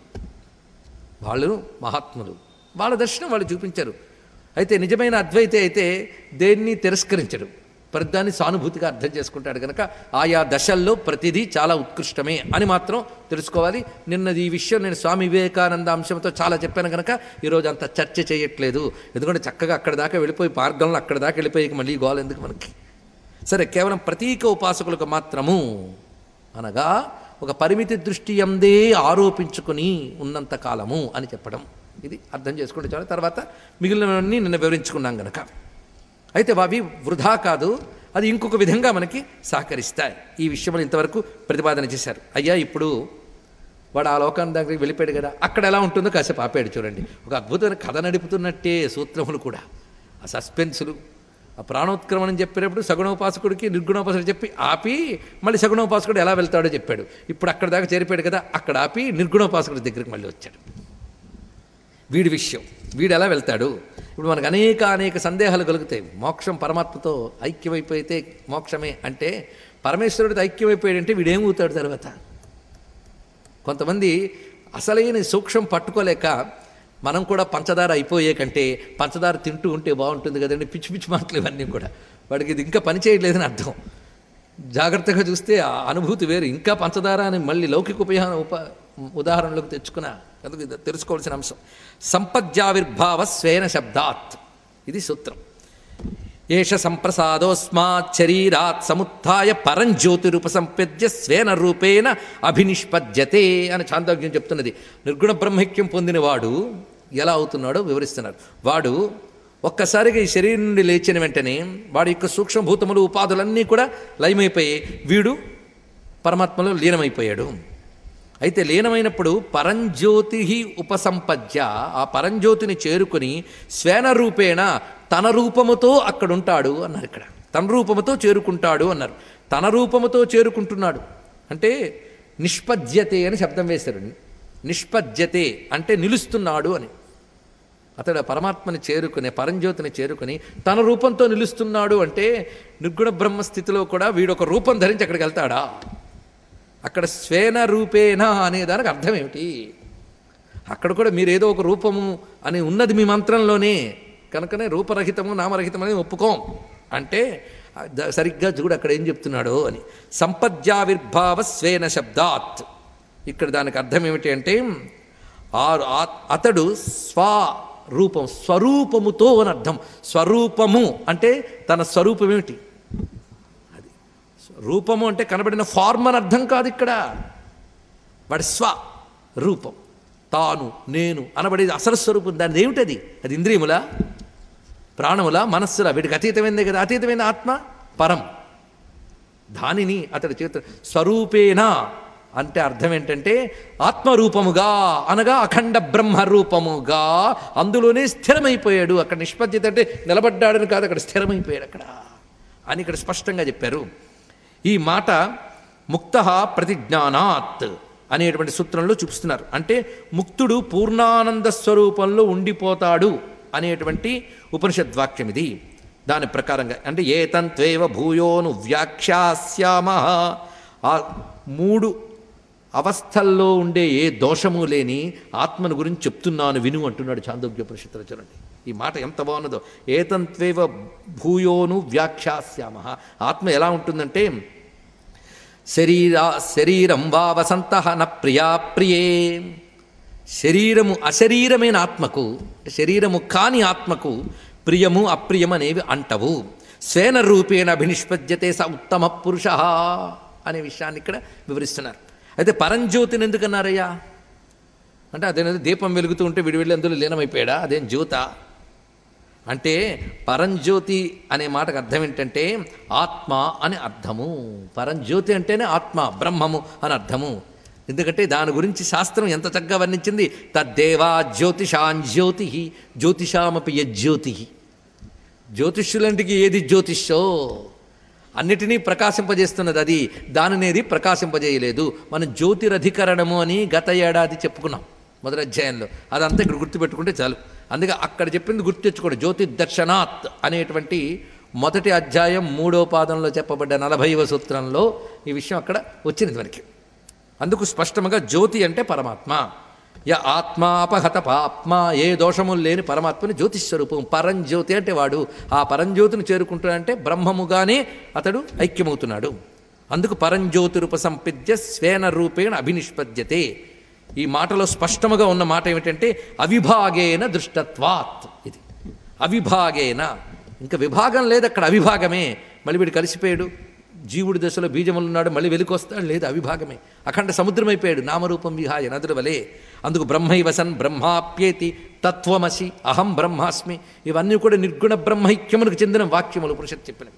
వాళ్ళు మహాత్ములు వాళ్ళ దర్శనం వాళ్ళు చూపించారు అయితే నిజమైన అద్వైతే అయితే దేన్ని తిరస్కరించడు ప్రతిదాన్ని సానుభూతిగా అర్థం చేసుకుంటాడు కనుక ఆయా దశల్లో ప్రతిదీ చాలా ఉత్కృష్టమే అని మాత్రం తెలుసుకోవాలి నిన్నది ఈ విషయం నేను స్వామి వివేకానంద అంశంతో చాలా చెప్పాను కనుక ఈరోజు అంత చర్చ చేయట్లేదు ఎందుకంటే చక్కగా అక్కడ దాకా వెళ్ళిపోయి మార్గంలో అక్కడ దాకా వెళ్ళిపోయి మళ్ళీ గోల ఎందుకు మనకి సరే కేవలం ప్రతీక ఉపాసకులకు మాత్రము అనగా ఒక పరిమితి దృష్టి అందే ఆరోపించుకుని ఉన్నంత కాలము అని చెప్పడం ఇది అర్థం చేసుకుంటే చాలు తర్వాత మిగిలినవన్నీ నిన్న వివరించుకున్నాం గనక అయితే అవి వృధా కాదు అది ఇంకొక విధంగా మనకి సహకరిస్తాయి ఈ విషయంలో ఇంతవరకు ప్రతిపాదన చేశారు అయ్యా ఇప్పుడు వాడు ఆ లోకాన్ని దగ్గరికి వెళ్ళిపోయాడు కదా అక్కడ ఎలా ఉంటుందో కాసేపు ఆపాడు చూడండి ఒక అద్భుతమైన కథ నడుపుతున్నట్టే సూత్రములు కూడా ఆ సస్పెన్సులు ఆ ప్రాణోత్క్రమణం చెప్పేటప్పుడు సగుణోపాసకుడికి నిర్గుణోపాసకుడు చెప్పి ఆపి మళ్ళీ సగుణోపాసకుడు ఎలా వెళ్తాడో చెప్పాడు ఇప్పుడు అక్కడ దాకా చేరిపోయాడు కదా అక్కడ ఆపి నిర్గుణోపాసకుడి దగ్గరికి మళ్ళీ వచ్చాడు వీడి విషయం వీడు ఎలా వెళ్తాడు ఇప్పుడు మనకు అనేక అనేక సందేహాలు కలుగుతాయి మోక్షం పరమాత్మతో ఐక్యమైపోయితే మోక్షమే అంటే పరమేశ్వరుడితో ఐక్యమైపోయాడంటే వీడేమవుతాడు తర్వాత కొంతమంది అసలైన సూక్ష్మం పట్టుకోలేక మనం కూడా పంచదార అయిపోయే కంటే పంచదార తింటూ ఉంటే బాగుంటుంది కదండి పిచ్చి పిచ్చి మాటలు ఇవన్నీ కూడా వాడికి ఇది ఇంకా పని చేయట్లేదని అర్థం జాగ్రత్తగా చూస్తే ఆ అనుభూతి వేరు ఇంకా పంచదార అని మళ్ళీ లౌకిక ఉపయోగ ఉప ఉదాహరణలోకి తెచ్చుకున్నా అందుకు ఇది తెలుసుకోవాల్సిన అంశం సంపద్యావిర్భావ స్వేన శబ్దాత్ ఇది సూత్రం ఏష సంప్రసాదోస్మాత్ శరీరాత్ సముత్య పరంజ్యోతిరుపసంపద్య స్వేన రూపేణ అభినిష్పద్యతే అని చాందోగ్యం చెప్తున్నది నిర్గుణ బ్రహ్మైక్యం పొందినవాడు ఎలా అవుతున్నాడో వివరిస్తున్నారు వాడు ఒక్కసారిగా ఈ శరీరం నుండి లేచిన వెంటనే వాడి యొక్క సూక్ష్మభూతములు ఉపాధులన్నీ కూడా లయమైపోయి వీడు పరమాత్మలో లీనమైపోయాడు అయితే లీనమైనప్పుడు పరంజ్యోతి ఉపసంపద్య ఆ పరంజ్యోతిని చేరుకొని స్వేన రూపేణ తన రూపముతో అక్కడుంటాడు అన్నారు ఇక్కడ తన రూపముతో చేరుకుంటాడు అన్నారు తన రూపముతో చేరుకుంటున్నాడు అంటే నిష్పద్యతే అని శబ్దం వేశారు నిష్పద్యతే అంటే నిలుస్తున్నాడు అని అతడు ఆ పరమాత్మని చేరుకుని పరంజ్యోతిని చేరుకుని తన రూపంతో నిలుస్తున్నాడు అంటే నిర్గుణ బ్రహ్మ స్థితిలో కూడా వీడు ఒక రూపం ధరించి అక్కడికి వెళ్తాడా అక్కడ స్వేన రూపేణ అనే దానికి అర్థం ఏమిటి అక్కడ కూడా మీరు ఏదో ఒక రూపము అని ఉన్నది మీ మంత్రంలోనే కనుకనే రూపరహితము నామరహితము అని ఒప్పుకోం అంటే ద- సరిగ్గా చూడు అక్కడ ఏం చెప్తున్నాడో అని సంపద్యావిర్భావ స్వేన శబ్దాత్ ఇక్కడ దానికి అర్థం ఏమిటి అంటే ఆ ఆ- అతడు స్వ రూపం స్వరూపముతో అని అర్థం స్వరూపము అంటే తన స్వరూపం ఏమిటి రూపము అంటే కనబడిన ఫార్మ్ అని అర్థం కాదు ఇక్కడ వాడి స్వ రూపం తాను నేను అనబడేది అసలు స్వరూపం దాని ఏమిటది అది ఇంద్రియముల ప్రాణముల మనస్సుల వీటికి అతీతమైందే కదా అతీతమైన ఆత్మ పరం దానిని అతడి చేత స్వరూపేణ అంటే అర్థం ఏంటంటే ఆత్మరూపముగా అనగా అఖండ బ్రహ్మ రూపముగా అందులోనే స్థిరమైపోయాడు అక్కడ నిష్పత్తి అంటే నిలబడ్డాడని కాదు అక్కడ స్థిరమైపోయాడు అక్కడ అని ఇక్కడ స్పష్టంగా చెప్పారు ఈ మాట ముక్త ప్రతిజ్ఞానాత్ అనేటువంటి సూత్రంలో చూపిస్తున్నారు అంటే ముక్తుడు పూర్ణానంద స్వరూపంలో ఉండిపోతాడు అనేటువంటి ఉపనిషద్వాక్యం ఇది దాని ప్రకారంగా అంటే ఏతంత్వేవ భూయోను వ్యాఖ్యాస్యామ ఆ మూడు అవస్థల్లో ఉండే ఏ దోషము లేని ఆత్మను గురించి చెప్తున్నాను విను అంటున్నాడు చాందోగ్యోపనిషత్తులు చూడండి ఈ మాట ఎంత బాగున్నదో ఏతంత్వేవ భూయోను వ్యాఖ్యాస్యామ ఆత్మ ఎలా ఉంటుందంటే శరీరా శరీరం వా వసంత న ప్రియా ప్రియే శరీరము అశరీరమైన ఆత్మకు శరీరము కాని ఆత్మకు ప్రియము అప్రియము అనేవి అంటవు స్వేన రూపేణ అభినిష్పద్యతే స ఉత్తమ పురుష అనే విషయాన్ని ఇక్కడ వివరిస్తున్నారు అయితే పరంజ్యోతిని ఎందుకన్నారయ్యా అంటే అదేనది దీపం వెలుగుతూ ఉంటే విడి వెళ్ళి అందులో లీనమైపోయాడా అదేం జ్యోత అంటే పరంజ్యోతి అనే మాటకు అర్థం ఏంటంటే ఆత్మ అని అర్థము పరంజ్యోతి అంటేనే ఆత్మ బ్రహ్మము అని అర్థము ఎందుకంటే దాని గురించి శాస్త్రం ఎంత చక్కగా వర్ణించింది తద్దేవా జ్యోతిషాన్ జ్యోతి జ్యోతిషామపి యజ్యోతి జ్యోతిష్యులంటికి ఏది జ్యోతిష్యో అన్నిటినీ ప్రకాశింపజేస్తున్నది అది దానినేది ప్రకాశింపజేయలేదు మనం జ్యోతిరధికరణము అని గత ఏడాది చెప్పుకున్నాం మొదటి అధ్యాయంలో అదంతా ఇక్కడ గుర్తుపెట్టుకుంటే చాలు అందుకే అక్కడ చెప్పింది గుర్తు తెచ్చుకోండి జ్యోతి దర్శనాత్ అనేటువంటి మొదటి అధ్యాయం మూడో పాదంలో చెప్పబడ్డ నలభైవ సూత్రంలో ఈ విషయం అక్కడ వచ్చినది మనకి అందుకు స్పష్టముగా జ్యోతి అంటే పరమాత్మ య ఆత్మాపహత పాత్మ ఏ దోషము లేని పరమాత్మని జ్యోతిస్వరూపం పరంజ్యోతి అంటే వాడు ఆ పరంజ్యోతిని చేరుకుంటాడంటే బ్రహ్మముగానే అతడు ఐక్యమవుతున్నాడు అందుకు పరంజ్యోతిరూప సంపిద్య స్వేన రూపేణ అభినిష్పద్యతే ఈ మాటలో స్పష్టముగా ఉన్న మాట ఏమిటంటే అవిభాగేన దృష్టత్వాత్ ఇది అవిభాగేన ఇంకా విభాగం లేదు అక్కడ అవిభాగమే మళ్ళీ వీడు కలిసిపోయాడు జీవుడి దశలో బీజములున్నాడు మళ్ళీ వెలికొస్తాడు లేదు అవిభాగమే అఖండ సముద్రమైపోయాడు నామరూపం విహాయ నదుల వలే అందుకు బ్రహ్మైవసన్ బ్రహ్మాప్యేతి తత్వమసి అహం బ్రహ్మాస్మి ఇవన్నీ కూడా నిర్గుణ బ్రహ్మైక్యములకు చెందిన వాక్యములు పురుషత్ చెప్పినవి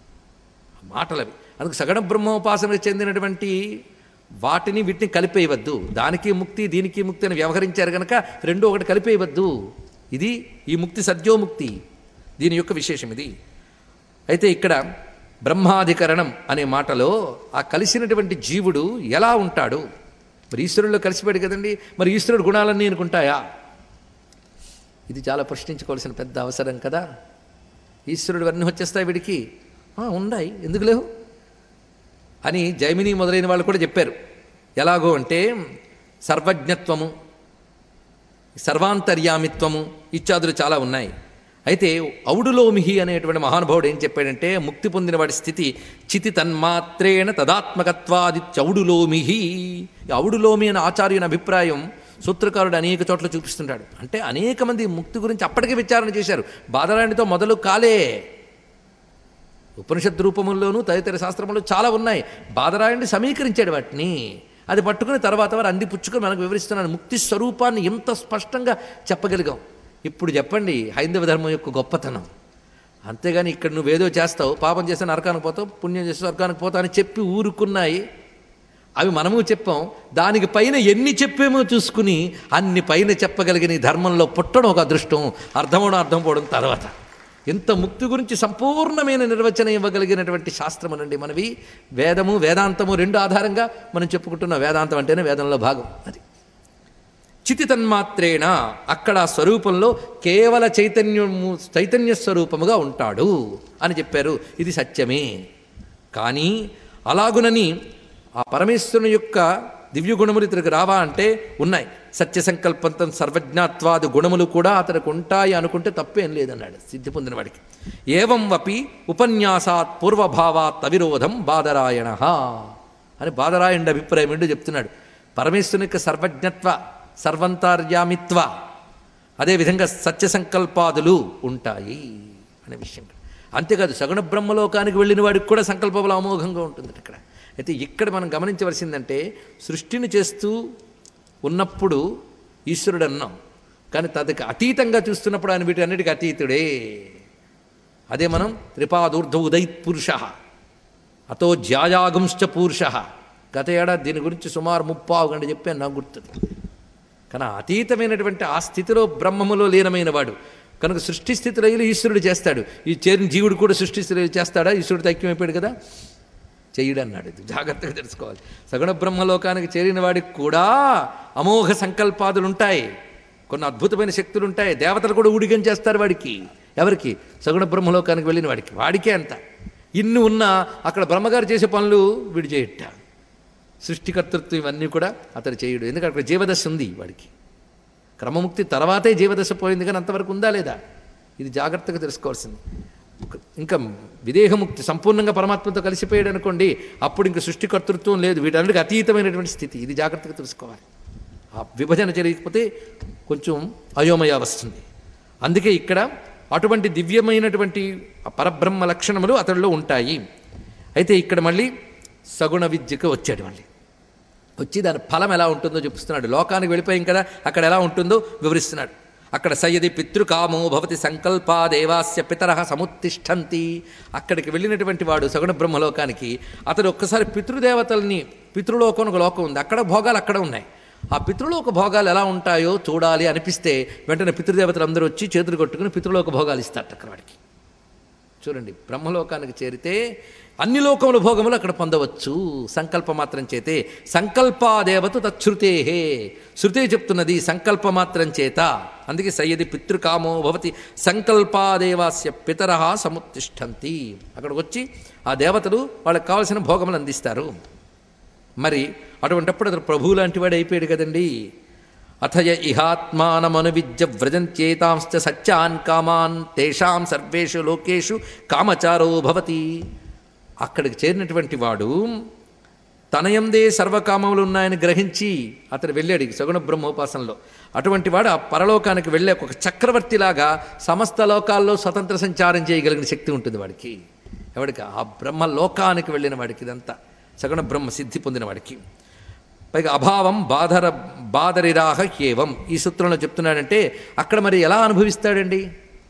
మాటలవి అందుకు సగణ బ్రహ్మోపాసనకు చెందినటువంటి వాటిని వీటిని కలిపేయవద్దు దానికి ముక్తి దీనికి ముక్తి అని వ్యవహరించారు కనుక రెండు ఒకటి కలిపేయవద్దు ఇది ఈ ముక్తి సద్యోముక్తి దీని యొక్క విశేషం ఇది అయితే ఇక్కడ బ్రహ్మాధికరణం అనే మాటలో ఆ కలిసినటువంటి జీవుడు ఎలా ఉంటాడు మరి ఈశ్వరుల్లో కలిసిపోయాడు కదండి మరి ఈశ్వరుడు గుణాలన్నీ అనుకుంటాయా ఇది చాలా ప్రశ్నించుకోవాల్సిన పెద్ద అవసరం కదా ఈశ్వరుడు అన్నీ వచ్చేస్తాయి వీడికి "ఆ, ఉన్నాయి ఎందుకు లేవు అని జైమిని మొదలైన వాళ్ళు కూడా చెప్పారు ఎలాగో అంటే సర్వజ్ఞత్వము సర్వాంతర్యామిత్వము ఇత్యాదులు చాలా ఉన్నాయి అయితే ఔడులోమిహి అనేటువంటి మహానుభావుడు ఏం చెప్పాడంటే ముక్తి పొందిన వాడి స్థితి చితి తన్మాత్రేణ తదాత్మకత్వాది చౌడులోమిహి ఈ ఔడులోమి అనే ఆచార్యుని అభిప్రాయం సూత్రకారుడు అనేక చోట్ల చూపిస్తుంటాడు అంటే అనేక మంది ముక్తి గురించి అప్పటికే విచారణ చేశారు బాదరాయణితో మొదలు కాలే ఉపనిషత్ రూపముల్లోనూ తదితర శాస్త్రములు చాలా ఉన్నాయి బాధరాయుడిని సమీకరించాడు వాటిని అది పట్టుకుని తర్వాత వారు అంది పుచ్చుకొని మనకు వివరిస్తున్నాను ముక్తి స్వరూపాన్ని ఎంత స్పష్టంగా చెప్పగలిగాం ఇప్పుడు చెప్పండి హైందవ ధర్మం యొక్క గొప్పతనం అంతేగాని ఇక్కడ నువ్వేదో చేస్తావు పాపం చేస్తే నరకానికి పోతావు పుణ్యం చేస్తే స్వర్గానికి పోతావు అని చెప్పి ఊరుకున్నాయి అవి మనము చెప్పాం దానికి పైన ఎన్ని చెప్పేమో చూసుకుని అన్ని పైన చెప్పగలిగిన ఈ ధర్మంలో పుట్టడం ఒక అదృష్టం అర్థమవడం అర్థం పోవడం తర్వాత ఇంత ముక్తి గురించి సంపూర్ణమైన నిర్వచనం ఇవ్వగలిగినటువంటి శాస్త్రమునండి మనవి వేదము వేదాంతము రెండు ఆధారంగా మనం చెప్పుకుంటున్న వేదాంతం అంటేనే వేదంలో భాగం అది చితి తన్మాత్రేణ అక్కడ ఆ స్వరూపంలో కేవల చైతన్యము చైతన్య స్వరూపముగా ఉంటాడు అని చెప్పారు ఇది సత్యమే కానీ అలాగునని ఆ పరమేశ్వరుని యొక్క దివ్య గుణములు ఇతనికి రావా అంటే ఉన్నాయి సత్య సంకల్పంతో సర్వజ్ఞాత్వాది గుణములు కూడా అతనికి ఉంటాయి అనుకుంటే తప్పేం లేదన్నాడు సిద్ధి పొందిన వాడికి ఏవం వపి ఉపన్యాసాత్ పూర్వభావాత్ అవిరోధం బాదరాయణ అని బాదరాయణుడి అభిప్రాయం ఏంటో చెప్తున్నాడు పరమేశ్వరుని యొక్క సర్వజ్ఞత్వ సర్వంతార్యామిత్వ అదేవిధంగా సత్య సంకల్పాదులు ఉంటాయి అనే విషయం అంతేకాదు సగుణ బ్రహ్మలోకానికి వెళ్ళిన వాడికి కూడా సంకల్పబలం అమోఘంగా ఉంటుంది ఇక్కడ అయితే ఇక్కడ మనం గమనించవలసిందంటే సృష్టిని చేస్తూ ఉన్నప్పుడు ఈశ్వరుడు అన్నాం కానీ తదకి అతీతంగా చూస్తున్నప్పుడు ఆయన వీటన్నిటికీ అతీతుడే అదే మనం త్రిపాదూర్ధ ఉదయిత్ పురుష అతో జ్యాయాగుంశ్చ పూరుష గత ఏడాది దీని గురించి సుమారు ముప్పావు గంట చెప్పాను నాకు గుర్తుంది కానీ ఆ అతీతమైనటువంటి ఆ స్థితిలో బ్రహ్మములో లీనమైన వాడు కనుక సృష్టి స్థితిలో ఈశ్వరుడు చేస్తాడు ఈ చేరిన జీవుడు కూడా సృష్టి స్థితిలో చేస్తాడా ఈశ్వరుడు ఐక్యమైపోయాడు కదా చెయ్యడు అన్నాడు ఇది జాగ్రత్తగా తెలుసుకోవాలి సగుణ బ్రహ్మలోకానికి చేరిన వాడికి కూడా అమోఘ సంకల్పాదులు ఉంటాయి కొన్ని అద్భుతమైన శక్తులు ఉంటాయి దేవతలు కూడా ఊడిగం చేస్తారు వాడికి ఎవరికి సగుణ బ్రహ్మలోకానికి వెళ్ళిన వాడికి వాడికే అంత ఇన్ని ఉన్నా అక్కడ బ్రహ్మగారు చేసే పనులు వీడు చేయట సృష్టికర్తృత్వం ఇవన్నీ కూడా అతడు చేయడు ఎందుకంటే అక్కడ జీవదశ ఉంది వాడికి క్రమముక్తి తర్వాతే జీవదశ పోయింది కానీ అంతవరకు ఉందా లేదా ఇది జాగ్రత్తగా తెలుసుకోవాల్సింది ఇంకా విదేహముక్తి సంపూర్ణంగా పరమాత్మతో కలిసిపోయాడు అనుకోండి అప్పుడు ఇంకా సృష్టికర్తృత్వం లేదు వీటన్నిటికి అతీతమైనటువంటి స్థితి ఇది జాగ్రత్తగా తెలుసుకోవాలి ఆ విభజన జరిగిపోతే కొంచెం అయోమయ వస్తుంది అందుకే ఇక్కడ అటువంటి దివ్యమైనటువంటి ఆ పరబ్రహ్మ లక్షణములు అతడిలో ఉంటాయి అయితే ఇక్కడ మళ్ళీ సగుణ విద్యకు వచ్చాడు మళ్ళీ వచ్చి దాని ఫలం ఎలా ఉంటుందో చూపిస్తున్నాడు లోకానికి వెళ్ళిపోయాం కదా అక్కడ ఎలా ఉంటుందో వివరిస్తున్నాడు అక్కడ సయ్యది పితృకామో భవతి సంకల్పా దేవాస్య పితర సముత్తిష్టంతి అక్కడికి వెళ్ళినటువంటి వాడు సగుణ బ్రహ్మలోకానికి అతడు ఒక్కసారి పితృదేవతల్ని పితృలోకం ఒక లోకం ఉంది అక్కడ భోగాలు అక్కడ ఉన్నాయి ఆ పితృలోక భోగాలు ఎలా ఉంటాయో చూడాలి అనిపిస్తే వెంటనే పితృదేవతలు అందరూ వచ్చి చేతులు కొట్టుకుని పితృలోక భోగాలు ఇస్తారు అక్కడ వాడికి చూడండి బ్రహ్మలోకానికి చేరితే అన్ని లోకముల భోగములు అక్కడ పొందవచ్చు సంకల్ప మాత్రం చేతే సంకల్పాదేవత తచ్ఛృతే శృతే చెప్తున్నది సంకల్ప మాత్రం చేత అందుకే సయ్యది పితృకామో భవతి సంకల్పాదేవాస్య పితర సముత్తిష్టంతి అక్కడికి వచ్చి ఆ దేవతలు వాళ్ళకి కావలసిన భోగములు అందిస్తారు మరి అటువంటప్పుడు అతను ప్రభువు లాంటి వాడు అయిపోయాడు కదండి అథయ ఇహాత్మానమనువిద్య వ్రజంత్యేతాంశ్చ సత్యాన్ కామాన్ తేషాం సర్వేషు లోకేషు కామచారో భవతి అక్కడికి చేరినటువంటి వాడు తనయందే సర్వకామములు ఉన్నాయని గ్రహించి అతను వెళ్ళాడు ఈ సగుణ బ్రహ్మోపాసనలో అటువంటి వాడు ఆ పరలోకానికి వెళ్ళే ఒక చక్రవర్తిలాగా సమస్త లోకాల్లో స్వతంత్ర సంచారం చేయగలిగిన శక్తి ఉంటుంది వాడికి ఎవడికి ఆ బ్రహ్మ లోకానికి వెళ్ళిన వాడికి ఇదంతా సగుణ బ్రహ్మ సిద్ధి పొందిన వాడికి పైగా అభావం బాధర బాధరిరాహ ఏవం ఈ సూత్రంలో చెప్తున్నాడంటే అక్కడ మరి ఎలా అనుభవిస్తాడండి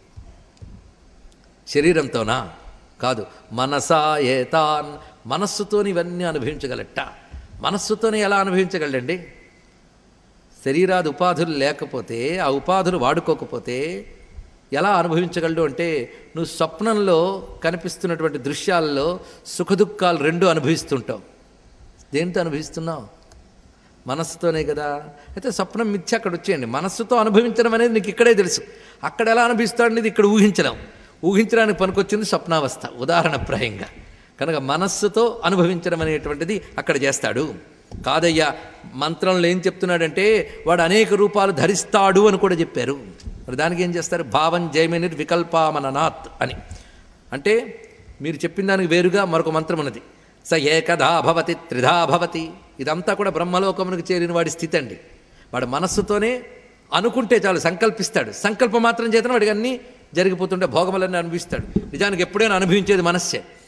శరీరంతోనా కాదు మనసా ఏతాన్ మనస్సుతోని ఇవన్నీ అనుభవించగలట మనస్సుతోనే ఎలా అనుభవించగలండి శరీరాది ఉపాధులు లేకపోతే ఆ ఉపాధులు వాడుకోకపోతే ఎలా అనుభవించగలడు అంటే నువ్వు స్వప్నంలో కనిపిస్తున్నటువంటి దృశ్యాల్లో సుఖదుఖాలు రెండు అనుభవిస్తుంటావు దేంతో అనుభవిస్తున్నావు మనస్సుతోనే కదా అయితే స్వప్నం మిథ్య అక్కడ వచ్చేయండి మనస్సుతో అనుభవించడం అనేది నీకు ఇక్కడే తెలుసు అక్కడ ఎలా అనుభవిస్తాడనేది ఇక్కడ ఊహించలేం ఊహించడానికి పనికొచ్చింది స్వప్నావస్థ ఉదాహరణప్రాయంగా కనుక మనస్సుతో అనుభవించడం అనేటువంటిది అక్కడ చేస్తాడు కాదయ్యా మంత్రంలో ఏం చెప్తున్నాడంటే వాడు అనేక రూపాలు ధరిస్తాడు అని కూడా చెప్పారు మరి దానికి ఏం చేస్తారు భావం జయమినిర్ వికల్పామననాత్ అని అంటే మీరు చెప్పిన దానికి వేరుగా మరొక మంత్రం ఉన్నది స ఏకదా భవతి త్రిధా భవతి ఇదంతా కూడా బ్రహ్మలోకమునికి చేరిన వాడి స్థితి అండి వాడు మనస్సుతోనే అనుకుంటే చాలు సంకల్పిస్తాడు సంకల్పం మాత్రం చేతన వాడికి అన్నీ జరిగిపోతుంటే భోగములన్నీ అనుభవిస్తాడు నిజానికి ఎప్పుడైనా అనుభవించేది మనస్సే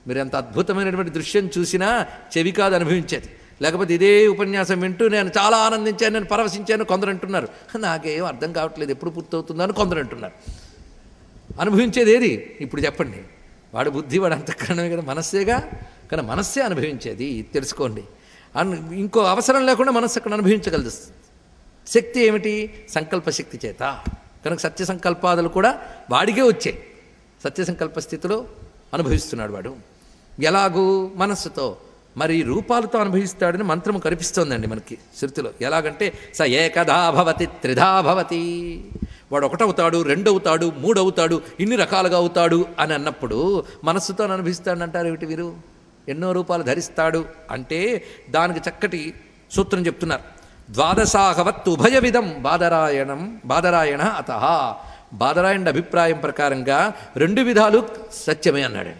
మీరు ఎంత అద్భుతమైనటువంటి దృశ్యం చూసినా చెవి కాదు అనుభవించేది లేకపోతే ఇదే ఉపన్యాసం వింటూ నేను చాలా ఆనందించాను నేను పరవశించాను కొందరు అంటున్నారు నాకేం అర్థం కావట్లేదు ఎప్పుడు పూర్తవుతుందో అని కొందరు అంటున్నారు అనుభవించేది ఏది ఇప్పుడు చెప్పండి వాడి బుద్ధి వాడు అంతఃకరణమే కదా మనస్సేగా కానీ మనస్సే అనుభవించేది తెలుసుకోండి అన్ ఇంకో అవసరం లేకుండా మనస్సు అక్కడ అనుభవించగలదు శక్తి ఏమిటి సంకల్ప శక్తి చేత కనుక సత్య సంకల్పాదులు కూడా వాడికే వచ్చాయి సత్య సంకల్ప స్థితిలో అనుభవిస్తున్నాడు వాడు ఎలాగూ మనస్సుతో మరి రూపాలతో అనుభవిస్తాడని మంత్రము కనిపిస్తోందండి మనకి శృతిలో ఎలాగంటే స ఏకదా భవతి త్రిధా భవతి వాడు ఒకటవుతాడు రెండవుతాడు మూడవుతాడు ఇన్ని రకాలుగా అవుతాడు అని అన్నప్పుడు మనస్సుతో అనుభవిస్తాడంటారు ఏమిటి వీరు ఎన్నో రూపాలు ధరిస్తాడు అంటే దానికి చక్కటి సూత్రం చెప్తున్నారు ద్వాదశాహవత్ ఉభయ విధం బాదరాయణం బాదరాయణ అత బాదరాయణ అభిప్రాయం ప్రకారంగా రెండు విధాలు సత్యమే అన్నాడండి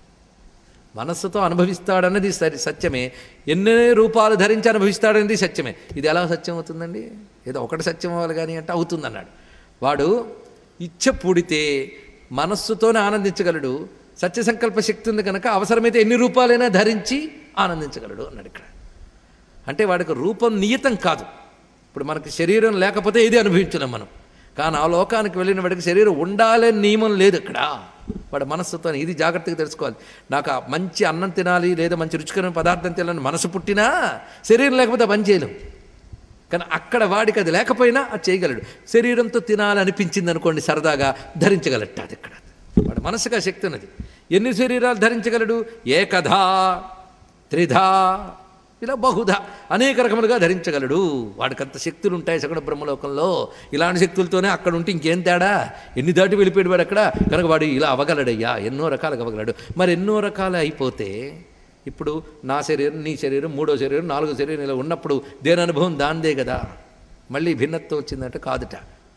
మనస్సుతో అనుభవిస్తాడన్నది సరి సత్యమే ఎన్ని రూపాలు ధరించి అనుభవిస్తాడన్నది సత్యమే ఇది ఎలా సత్యం అవుతుందండి ఏదో ఒకటి సత్యం అవ్వాలి కానీ అంటే అవుతుందన్నాడు వాడు ఇచ్చ పూడితే మనస్సుతోనే ఆనందించగలడు సత్య సంకల్ప శక్తి ఉంది కనుక అవసరమైతే ఎన్ని రూపాలైనా ధరించి ఆనందించగలడు అన్నాడు ఇక్కడ అంటే వాడికి రూపం నియతం కాదు ఇప్పుడు మనకి శరీరం లేకపోతే ఇది అనుభవించలేం మనం కానీ ఆ లోకానికి వెళ్ళిన వాడికి శరీరం ఉండాలని నియమం లేదు ఇక్కడ వాడు మనస్సుతో ఇది జాగ్రత్తగా తెలుసుకోవాలి నాకు ఆ మంచి అన్నం తినాలి లేదా మంచి రుచికరమైన పదార్థం తినాలని మనసు పుట్టినా శరీరం లేకపోతే ఆ పని చేయలేం కానీ అక్కడ వాడికి అది లేకపోయినా అది చేయగలడు శరీరంతో తినాలి అనిపించింది అనుకోండి సరదాగా ధరించగలట అది ఇక్కడ వాడు మనసుగా శక్తి ఉన్నది ఎన్ని శరీరాలు ధరించగలడు ఏకధా త్రిధా ఇలా బహుధ అనేక రకములుగా ధరించగలడు వాడికి అంత శక్తులు ఉంటాయి సగుణ బ్రహ్మలోకంలో ఇలాంటి శక్తులతోనే అక్కడ ఉంటే ఇంకేం తేడా ఎన్ని దాటి వెళ్ళిపోయాడు వాడు అక్కడ కనుక వాడు ఇలా అవ్వగలడయ్యా ఎన్నో రకాలుగా అవ్వగలడు మరి ఎన్నో రకాలు అయిపోతే ఇప్పుడు నా శరీరం నీ శరీరం మూడో శరీరం నాలుగో శరీరం ఇలా ఉన్నప్పుడు దేని అనుభవం దాందే కదా మళ్ళీ భిన్నత్వం వచ్చిందంటే కాదుట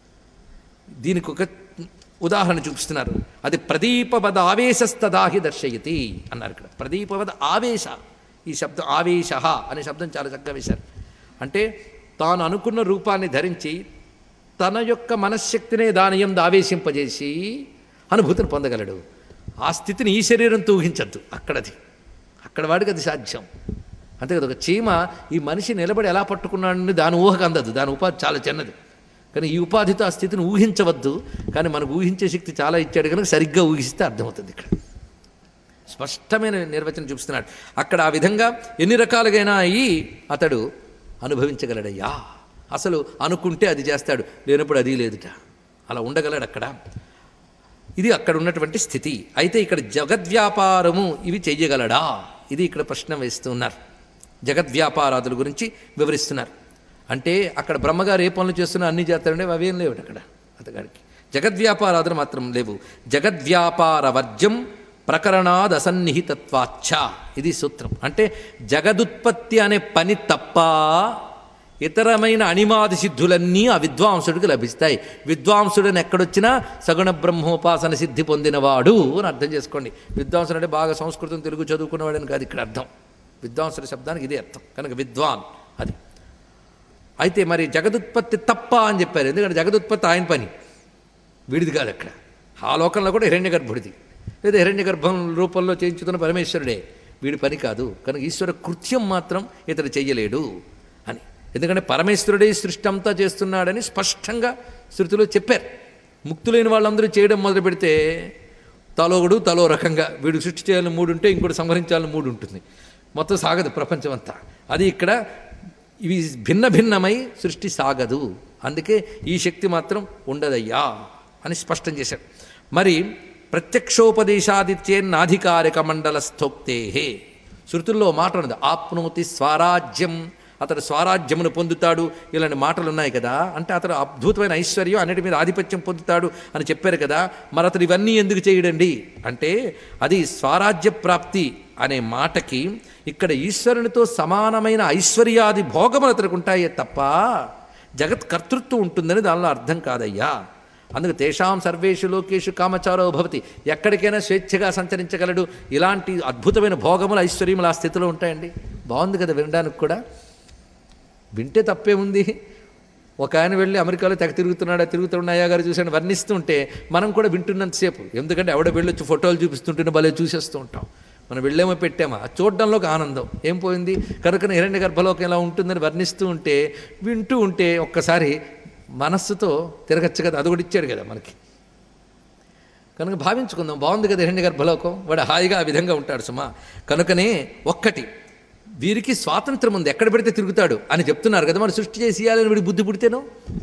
దీనికి ఒక ఉదాహరణ చూపిస్తున్నారు అది ప్రదీపవద ఆవేశస్తదాహి దర్శయతి అన్నారు ఇక్కడ ప్రదీపవద ఆవేశ ఈ శబ్దం ఆవేశ అనే శబ్దం చాలా చక్కగా వేశారు అంటే తాను అనుకున్న రూపాన్ని ధరించి తన యొక్క మనశ్శక్తినే దాని ఎందు ఆవేశింపజేసి అనుభూతిని పొందగలడు ఆ స్థితిని ఈ శరీరంతో ఊహించద్దు అక్కడది అక్కడ వాడికి అది సాధ్యం అంతే కదా ఒక చీమ ఈ మనిషి నిలబడి ఎలా పట్టుకున్నాడని దాని ఊహకు అందదు దాని ఉపాధి చాలా చిన్నది కానీ ఈ ఉపాధితో ఆ స్థితిని ఊహించవద్దు కానీ మనకు ఊహించే శక్తి చాలా ఇచ్చాడు కనుక సరిగ్గా ఊహిస్తే అర్థమవుతుంది ఇక్కడ స్పష్టమైన నిర్వచనం చూపిస్తున్నాడు అక్కడ ఆ విధంగా ఎన్ని రకాలుగైనా అయ్యి అతడు అనుభవించగలడయ్యా అసలు అనుకుంటే అది చేస్తాడు లేనప్పుడు అది లేదుట అలా ఉండగలడు అక్కడ ఇది అక్కడ ఉన్నటువంటి స్థితి అయితే ఇక్కడ జగద్వ్యాపారము ఇవి చెయ్యగలడా ఇది ఇక్కడ ప్రశ్న వేస్తున్నారు జగద్వ్యాపారాదుల గురించి వివరిస్తున్నారు అంటే అక్కడ బ్రహ్మగారు ఏ పనులు చేస్తున్నా అన్ని చేస్తారంటే అవేం లేవు అక్కడ అతగాడికి జగద్వ్యాపారాదులు మాత్రం లేవు జగద్వ్యాపార వర్జం ప్రకరణాద్ అసన్నిహితత్వాచ్చ ఇది సూత్రం అంటే జగదుత్పత్తి అనే పని తప్ప ఇతరమైన అణిమాది సిద్ధులన్నీ ఆ విద్వాంసుడికి లభిస్తాయి విద్వాంసుడని ఎక్కడొచ్చినా సగుణ బ్రహ్మోపాసన సిద్ధి పొందినవాడు అని అర్థం చేసుకోండి విద్వాంసుడు అంటే బాగా సంస్కృతం తెలుగు చదువుకున్నవాడని కాదు ఇక్కడ అర్థం విద్వాంసుడి శబ్దానికి ఇదే అర్థం కనుక విద్వాన్ అది అయితే మరి జగదుత్పత్తి తప్ప అని చెప్పారు ఎందుకంటే జగదుత్పత్తి ఆయన పని వీడిది కాదు అక్కడ ఆ లోకంలో కూడా హిరణ్య గర్భుడిది లేదా హిరణ్య గర్భం రూపంలో చేయించుతున్న పరమేశ్వరుడే వీడి పని కాదు కనుక ఈశ్వర కృత్యం మాత్రం ఇతడు చెయ్యలేడు అని ఎందుకంటే పరమేశ్వరుడే సృష్టి అంతా చేస్తున్నాడని స్పష్టంగా శృతిలో చెప్పారు ముక్తులైన వాళ్ళందరూ చేయడం మొదలు పెడితే తలోగుడు తలో రకంగా వీడు సృష్టి చేయాలని మూడు ఉంటే ఇంకోటి సంహరించాలని మూడు ఉంటుంది మొత్తం సాగదు ప్రపంచం అంతా అది ఇక్కడ ఇవి భిన్న భిన్నమై సృష్టి సాగదు అందుకే ఈ శక్తి మాత్రం ఉండదయ్యా అని స్పష్టం చేశాడు మరి ప్రత్యక్షోపదేశాదిత్యేన్నాధికారిక మండల స్థోక్తే శృతుల్లో మాట ఉన్నది ఆప్నోతి స్వరాజ్యం అతడు స్వరాజ్యమును పొందుతాడు ఇలాంటి మాటలు ఉన్నాయి కదా అంటే అతడు అద్భుతమైన ఐశ్వర్యం అన్నిటి మీద ఆధిపత్యం పొందుతాడు అని చెప్పారు కదా మరి అతడు ఇవన్నీ ఎందుకు చేయడండి అంటే అది స్వరాజ్య ప్రాప్తి అనే మాటకి ఇక్కడ ఈశ్వరునితో సమానమైన ఐశ్వర్యాది భోగములు అతనికి ఉంటాయే తప్ప జగత్ కర్తృత్వం ఉంటుందని దానిలో అర్థం కాదయ్యా అందుకు తేషాం సర్వేషు లోకేషు కామచారో భవతి ఎక్కడికైనా స్వేచ్ఛగా సంచరించగలడు ఇలాంటి అద్భుతమైన భోగములు ఐశ్వర్యములు ఆ స్థితిలో ఉంటాయండి బాగుంది కదా వినడానికి కూడా వింటే తప్పే ఉంది ఒక ఆయన వెళ్ళి అమెరికాలో తెగ తిరుగుతున్నాడా తిరుగుతున్నాయా గారు చూసాను వర్ణిస్తుంటే మనం కూడా వింటున్నంతసేపు ఎందుకంటే ఎవడ వెళ్ళొచ్చి ఫోటోలు చూపిస్తుంటేనే భలే చూసేస్తూ ఉంటాం మనం వెళ్ళేమో పెట్టామా ఆ చూడడంలో ఒక ఆనందం ఏం పోయింది కనుక హిరణ్య గర్భలోకం ఎలా ఉంటుందని వర్ణిస్తూ ఉంటే వింటూ ఉంటే ఒక్కసారి మనస్సుతో తిరగచ్చు కదా అది కూడా ఇచ్చాడు కదా మనకి కనుక భావించుకుందాం బాగుంది కదా హిరణ్య గర్భలోకం వాడు హాయిగా ఆ విధంగా ఉంటాడు సుమా కనుకనే ఒక్కటి వీరికి స్వాతంత్రం ఉంది ఎక్కడ పెడితే తిరుగుతాడు అని చెప్తున్నారు కదా మరి సృష్టి చేసి ఇవ్వాలని వీడికి బుద్ధి పుడితేనో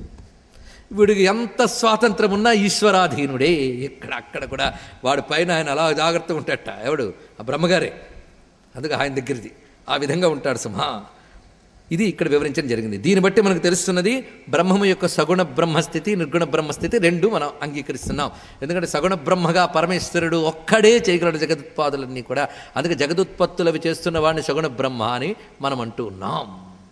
వీడికి ఎంత స్వాతంత్రం ఉన్నా ఈశ్వరాధీనుడే ఇక్కడ అక్కడ కూడా వాడి పైన ఆయన అలా జాగ్రత్తగా ఉంటాడట ఎవడు ఆ బ్రహ్మగారే అందుకే ఆయన దగ్గరిది ఆ విధంగా ఉంటాడు సుమా ఇది ఇక్కడ వివరించడం జరిగింది దీన్ని బట్టి మనకు తెలుస్తున్నది బ్రహ్మము యొక్క సగుణ బ్రహ్మస్థితి నిర్గుణ బ్రహ్మస్థితి రెండు మనం అంగీకరిస్తున్నాం ఎందుకంటే సగుణ బ్రహ్మగా పరమేశ్వరుడు ఒక్కడే చేయగలడు జగదుత్పాదులన్నీ కూడా అందుకే జగదుత్పత్తులు అవి చేస్తున్న వాడిని సగుణ బ్రహ్మ అని మనం అంటూ ఉన్నాం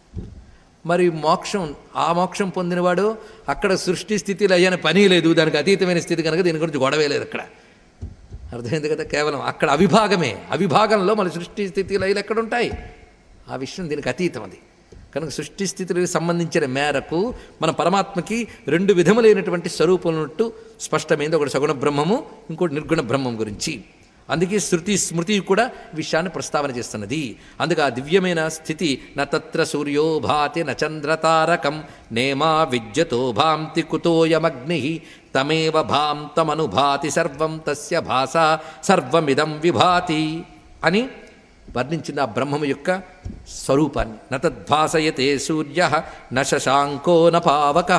మరి మోక్షం ఆ మోక్షం పొందినవాడు అక్కడ సృష్టి స్థితిలో అయ్యని పని లేదు దానికి అతీతమైన స్థితి కనుక దీని గురించి గొడవే లేదు అక్కడ అర్థమైంది కదా కేవలం అక్కడ అవిభాగమే అవిభాగంలో మన సృష్టి స్థితి లయలు ఎక్కడ ఉంటాయి ఆ విషయం దీనికి అతీతం అది కనుక సృష్టి స్థితులకు సంబంధించిన మేరకు మన పరమాత్మకి రెండు విధములైనటువంటి స్వరూపమున్నట్టు స్పష్టమైంది ఒకటి సగుణ బ్రహ్మము ఇంకోటి నిర్గుణ బ్రహ్మం గురించి అందుకే శృతి స్మృతి కూడా విషయాన్ని ప్రస్తావన చేస్తున్నది అందుకే ఆ దివ్యమైన స్థితి న తత్ర సూర్యో భాతి న చంద్రతారకం నేమా విద్యతో భాంతి కుతోయమగ్ని తమేవ భాం తమనుభాతి సర్వం తస్య భాష సర్వమిదం విభాతి అని వర్ణించిన ఆ బ్రహ్మము యొక్క స్వరూపాన్ని నతద్భాసయతే సూర్య న శశాంకో న పావక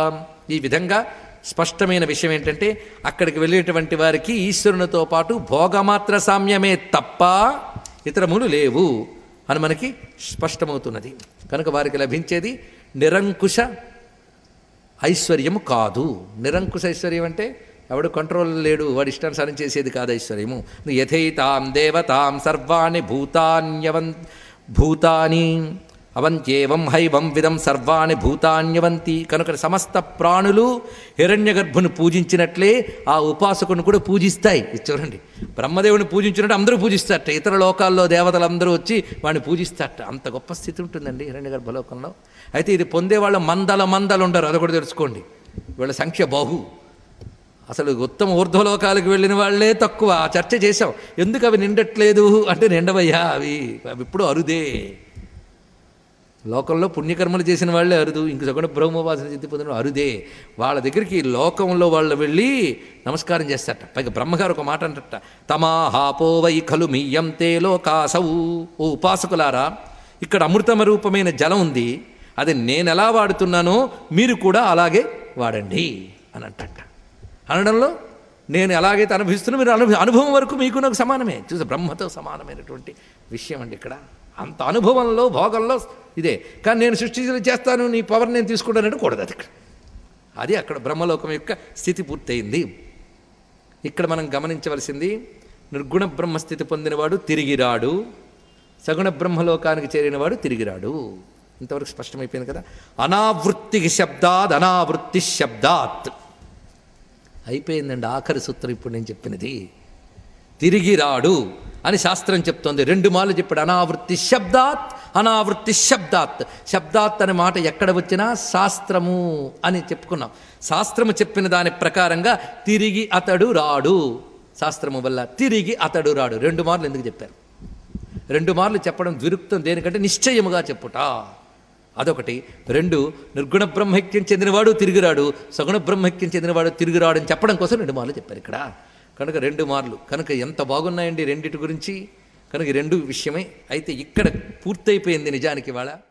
ఈ విధంగా స్పష్టమైన విషయం ఏంటంటే అక్కడికి వెళ్ళేటువంటి వారికి ఈశ్వరునితో పాటు భోగమాత్ర సామ్యమే తప్ప ఇతరములు లేవు అని మనకి స్పష్టమవుతున్నది కనుక వారికి లభించేది నిరంకుశ ఐశ్వర్యము కాదు నిరంకుశ ఐశ్వర్యం అంటే ఎవడు కంట్రోల్ లేడు వాడి ఇష్టానుసారం చేసేది కాదు ఐశ్వర్యము యథైతాం దేవతాం సర్వాణి భూతాన్యవన్ భూతాని అవంత్యేవం హైవం విధం సర్వాణి భూతాన్యవంతి కనుక సమస్త ప్రాణులు హిరణ్య గర్భుని పూజించినట్లే ఆ ఉపాసకుని కూడా పూజిస్తాయి ఇది చూడండి బ్రహ్మదేవుని పూజించినట్టు అందరూ పూజిస్తారట ఇతర లోకాల్లో దేవతలందరూ వచ్చి వాడిని పూజిస్తారట అంత గొప్ప స్థితి ఉంటుందండి హిరణ్య గర్భలోకంలో అయితే ఇది పొందేవాళ్ళు మందల మందలు ఉండరు అది కూడా తెలుసుకోండి వీళ్ళ సంఖ్య బహు అసలు ఉత్తమ ఊర్ధ్వలోకాలకు వెళ్ళిన వాళ్ళే తక్కువ ఆ చర్చ చేశాం ఎందుకు అవి నిండట్లేదు అంటే నిండవయ్యా అవి అవి ఇప్పుడు అరుదే లోకంలో పుణ్యకర్మలు చేసిన వాళ్ళే అరుదు ఇంక సగుణ బ్రహ్మవాసన సిద్ధి పొందిన అరుదే వాళ్ళ దగ్గరికి లోకంలో వాళ్ళు వెళ్ళి నమస్కారం చేస్తారట పైగా బ్రహ్మగారు ఒక మాట అంటట తమాహాపో వై ఖలు మీయంతే లోకాసవు ఓ ఉపాసకులారా ఇక్కడ అమృతమ రూపమైన జలం ఉంది అది నేను ఎలా వాడుతున్నానో మీరు కూడా అలాగే వాడండి అని అంటట అనడంలో నేను ఎలాగైతే అనుభవిస్తున్నా మీరు అనుభవ అనుభవం వరకు మీకు నాకు సమానమే చూసి బ్రహ్మతో సమానమైనటువంటి విషయం అండి ఇక్కడ అంత అనుభవంలో భోగంలో ఇదే కానీ నేను సృష్టి చేస్తాను నీ పవర్ నేను తీసుకుంటానంటే కూడదు అది ఇక్కడ అది అక్కడ బ్రహ్మలోకం యొక్క స్థితి పూర్తయింది ఇక్కడ మనం గమనించవలసింది నిర్గుణ బ్రహ్మస్థితి పొందినవాడు తిరిగి రాడు సగుణ బ్రహ్మలోకానికి చేరినవాడు తిరిగి రాడు ఇంతవరకు స్పష్టమైపోయింది కదా అనావృత్తి శబ్దాత్ అనావృత్తి శబ్దాత్ అయిపోయిందండి ఆఖరి సూత్రం ఇప్పుడు నేను చెప్పినది తిరిగి రాడు అని శాస్త్రం చెప్తోంది రెండు మార్లు చెప్పాడు అనావృత్తి శబ్దాత్ అనావృత్తి శబ్దాత్ శబ్దాత్ అనే మాట ఎక్కడ వచ్చినా శాస్త్రము అని చెప్పుకున్నాం శాస్త్రము చెప్పిన దాని ప్రకారంగా తిరిగి అతడు రాడు శాస్త్రము వల్ల తిరిగి అతడు రాడు రెండు మార్లు ఎందుకు చెప్పారు రెండు మార్లు చెప్పడం ద్విరుక్తం దేనికంటే నిశ్చయముగా చెప్పుట అదొకటి రెండు నిర్గుణ బ్రహ్మైక్యం చెందినవాడు తిరిగిరాడు సగుణ బ్రహ్మైక్యం చెందినవాడు తిరిగిరాడు అని చెప్పడం కోసం రెండు మార్లు చెప్పారు ఇక్కడ కనుక రెండు మార్లు కనుక ఎంత బాగున్నాయండి రెండిటి గురించి కనుక ఈ రెండు విషయమే అయితే ఇక్కడ పూర్తయిపోయింది నిజానికి వాళ్ళ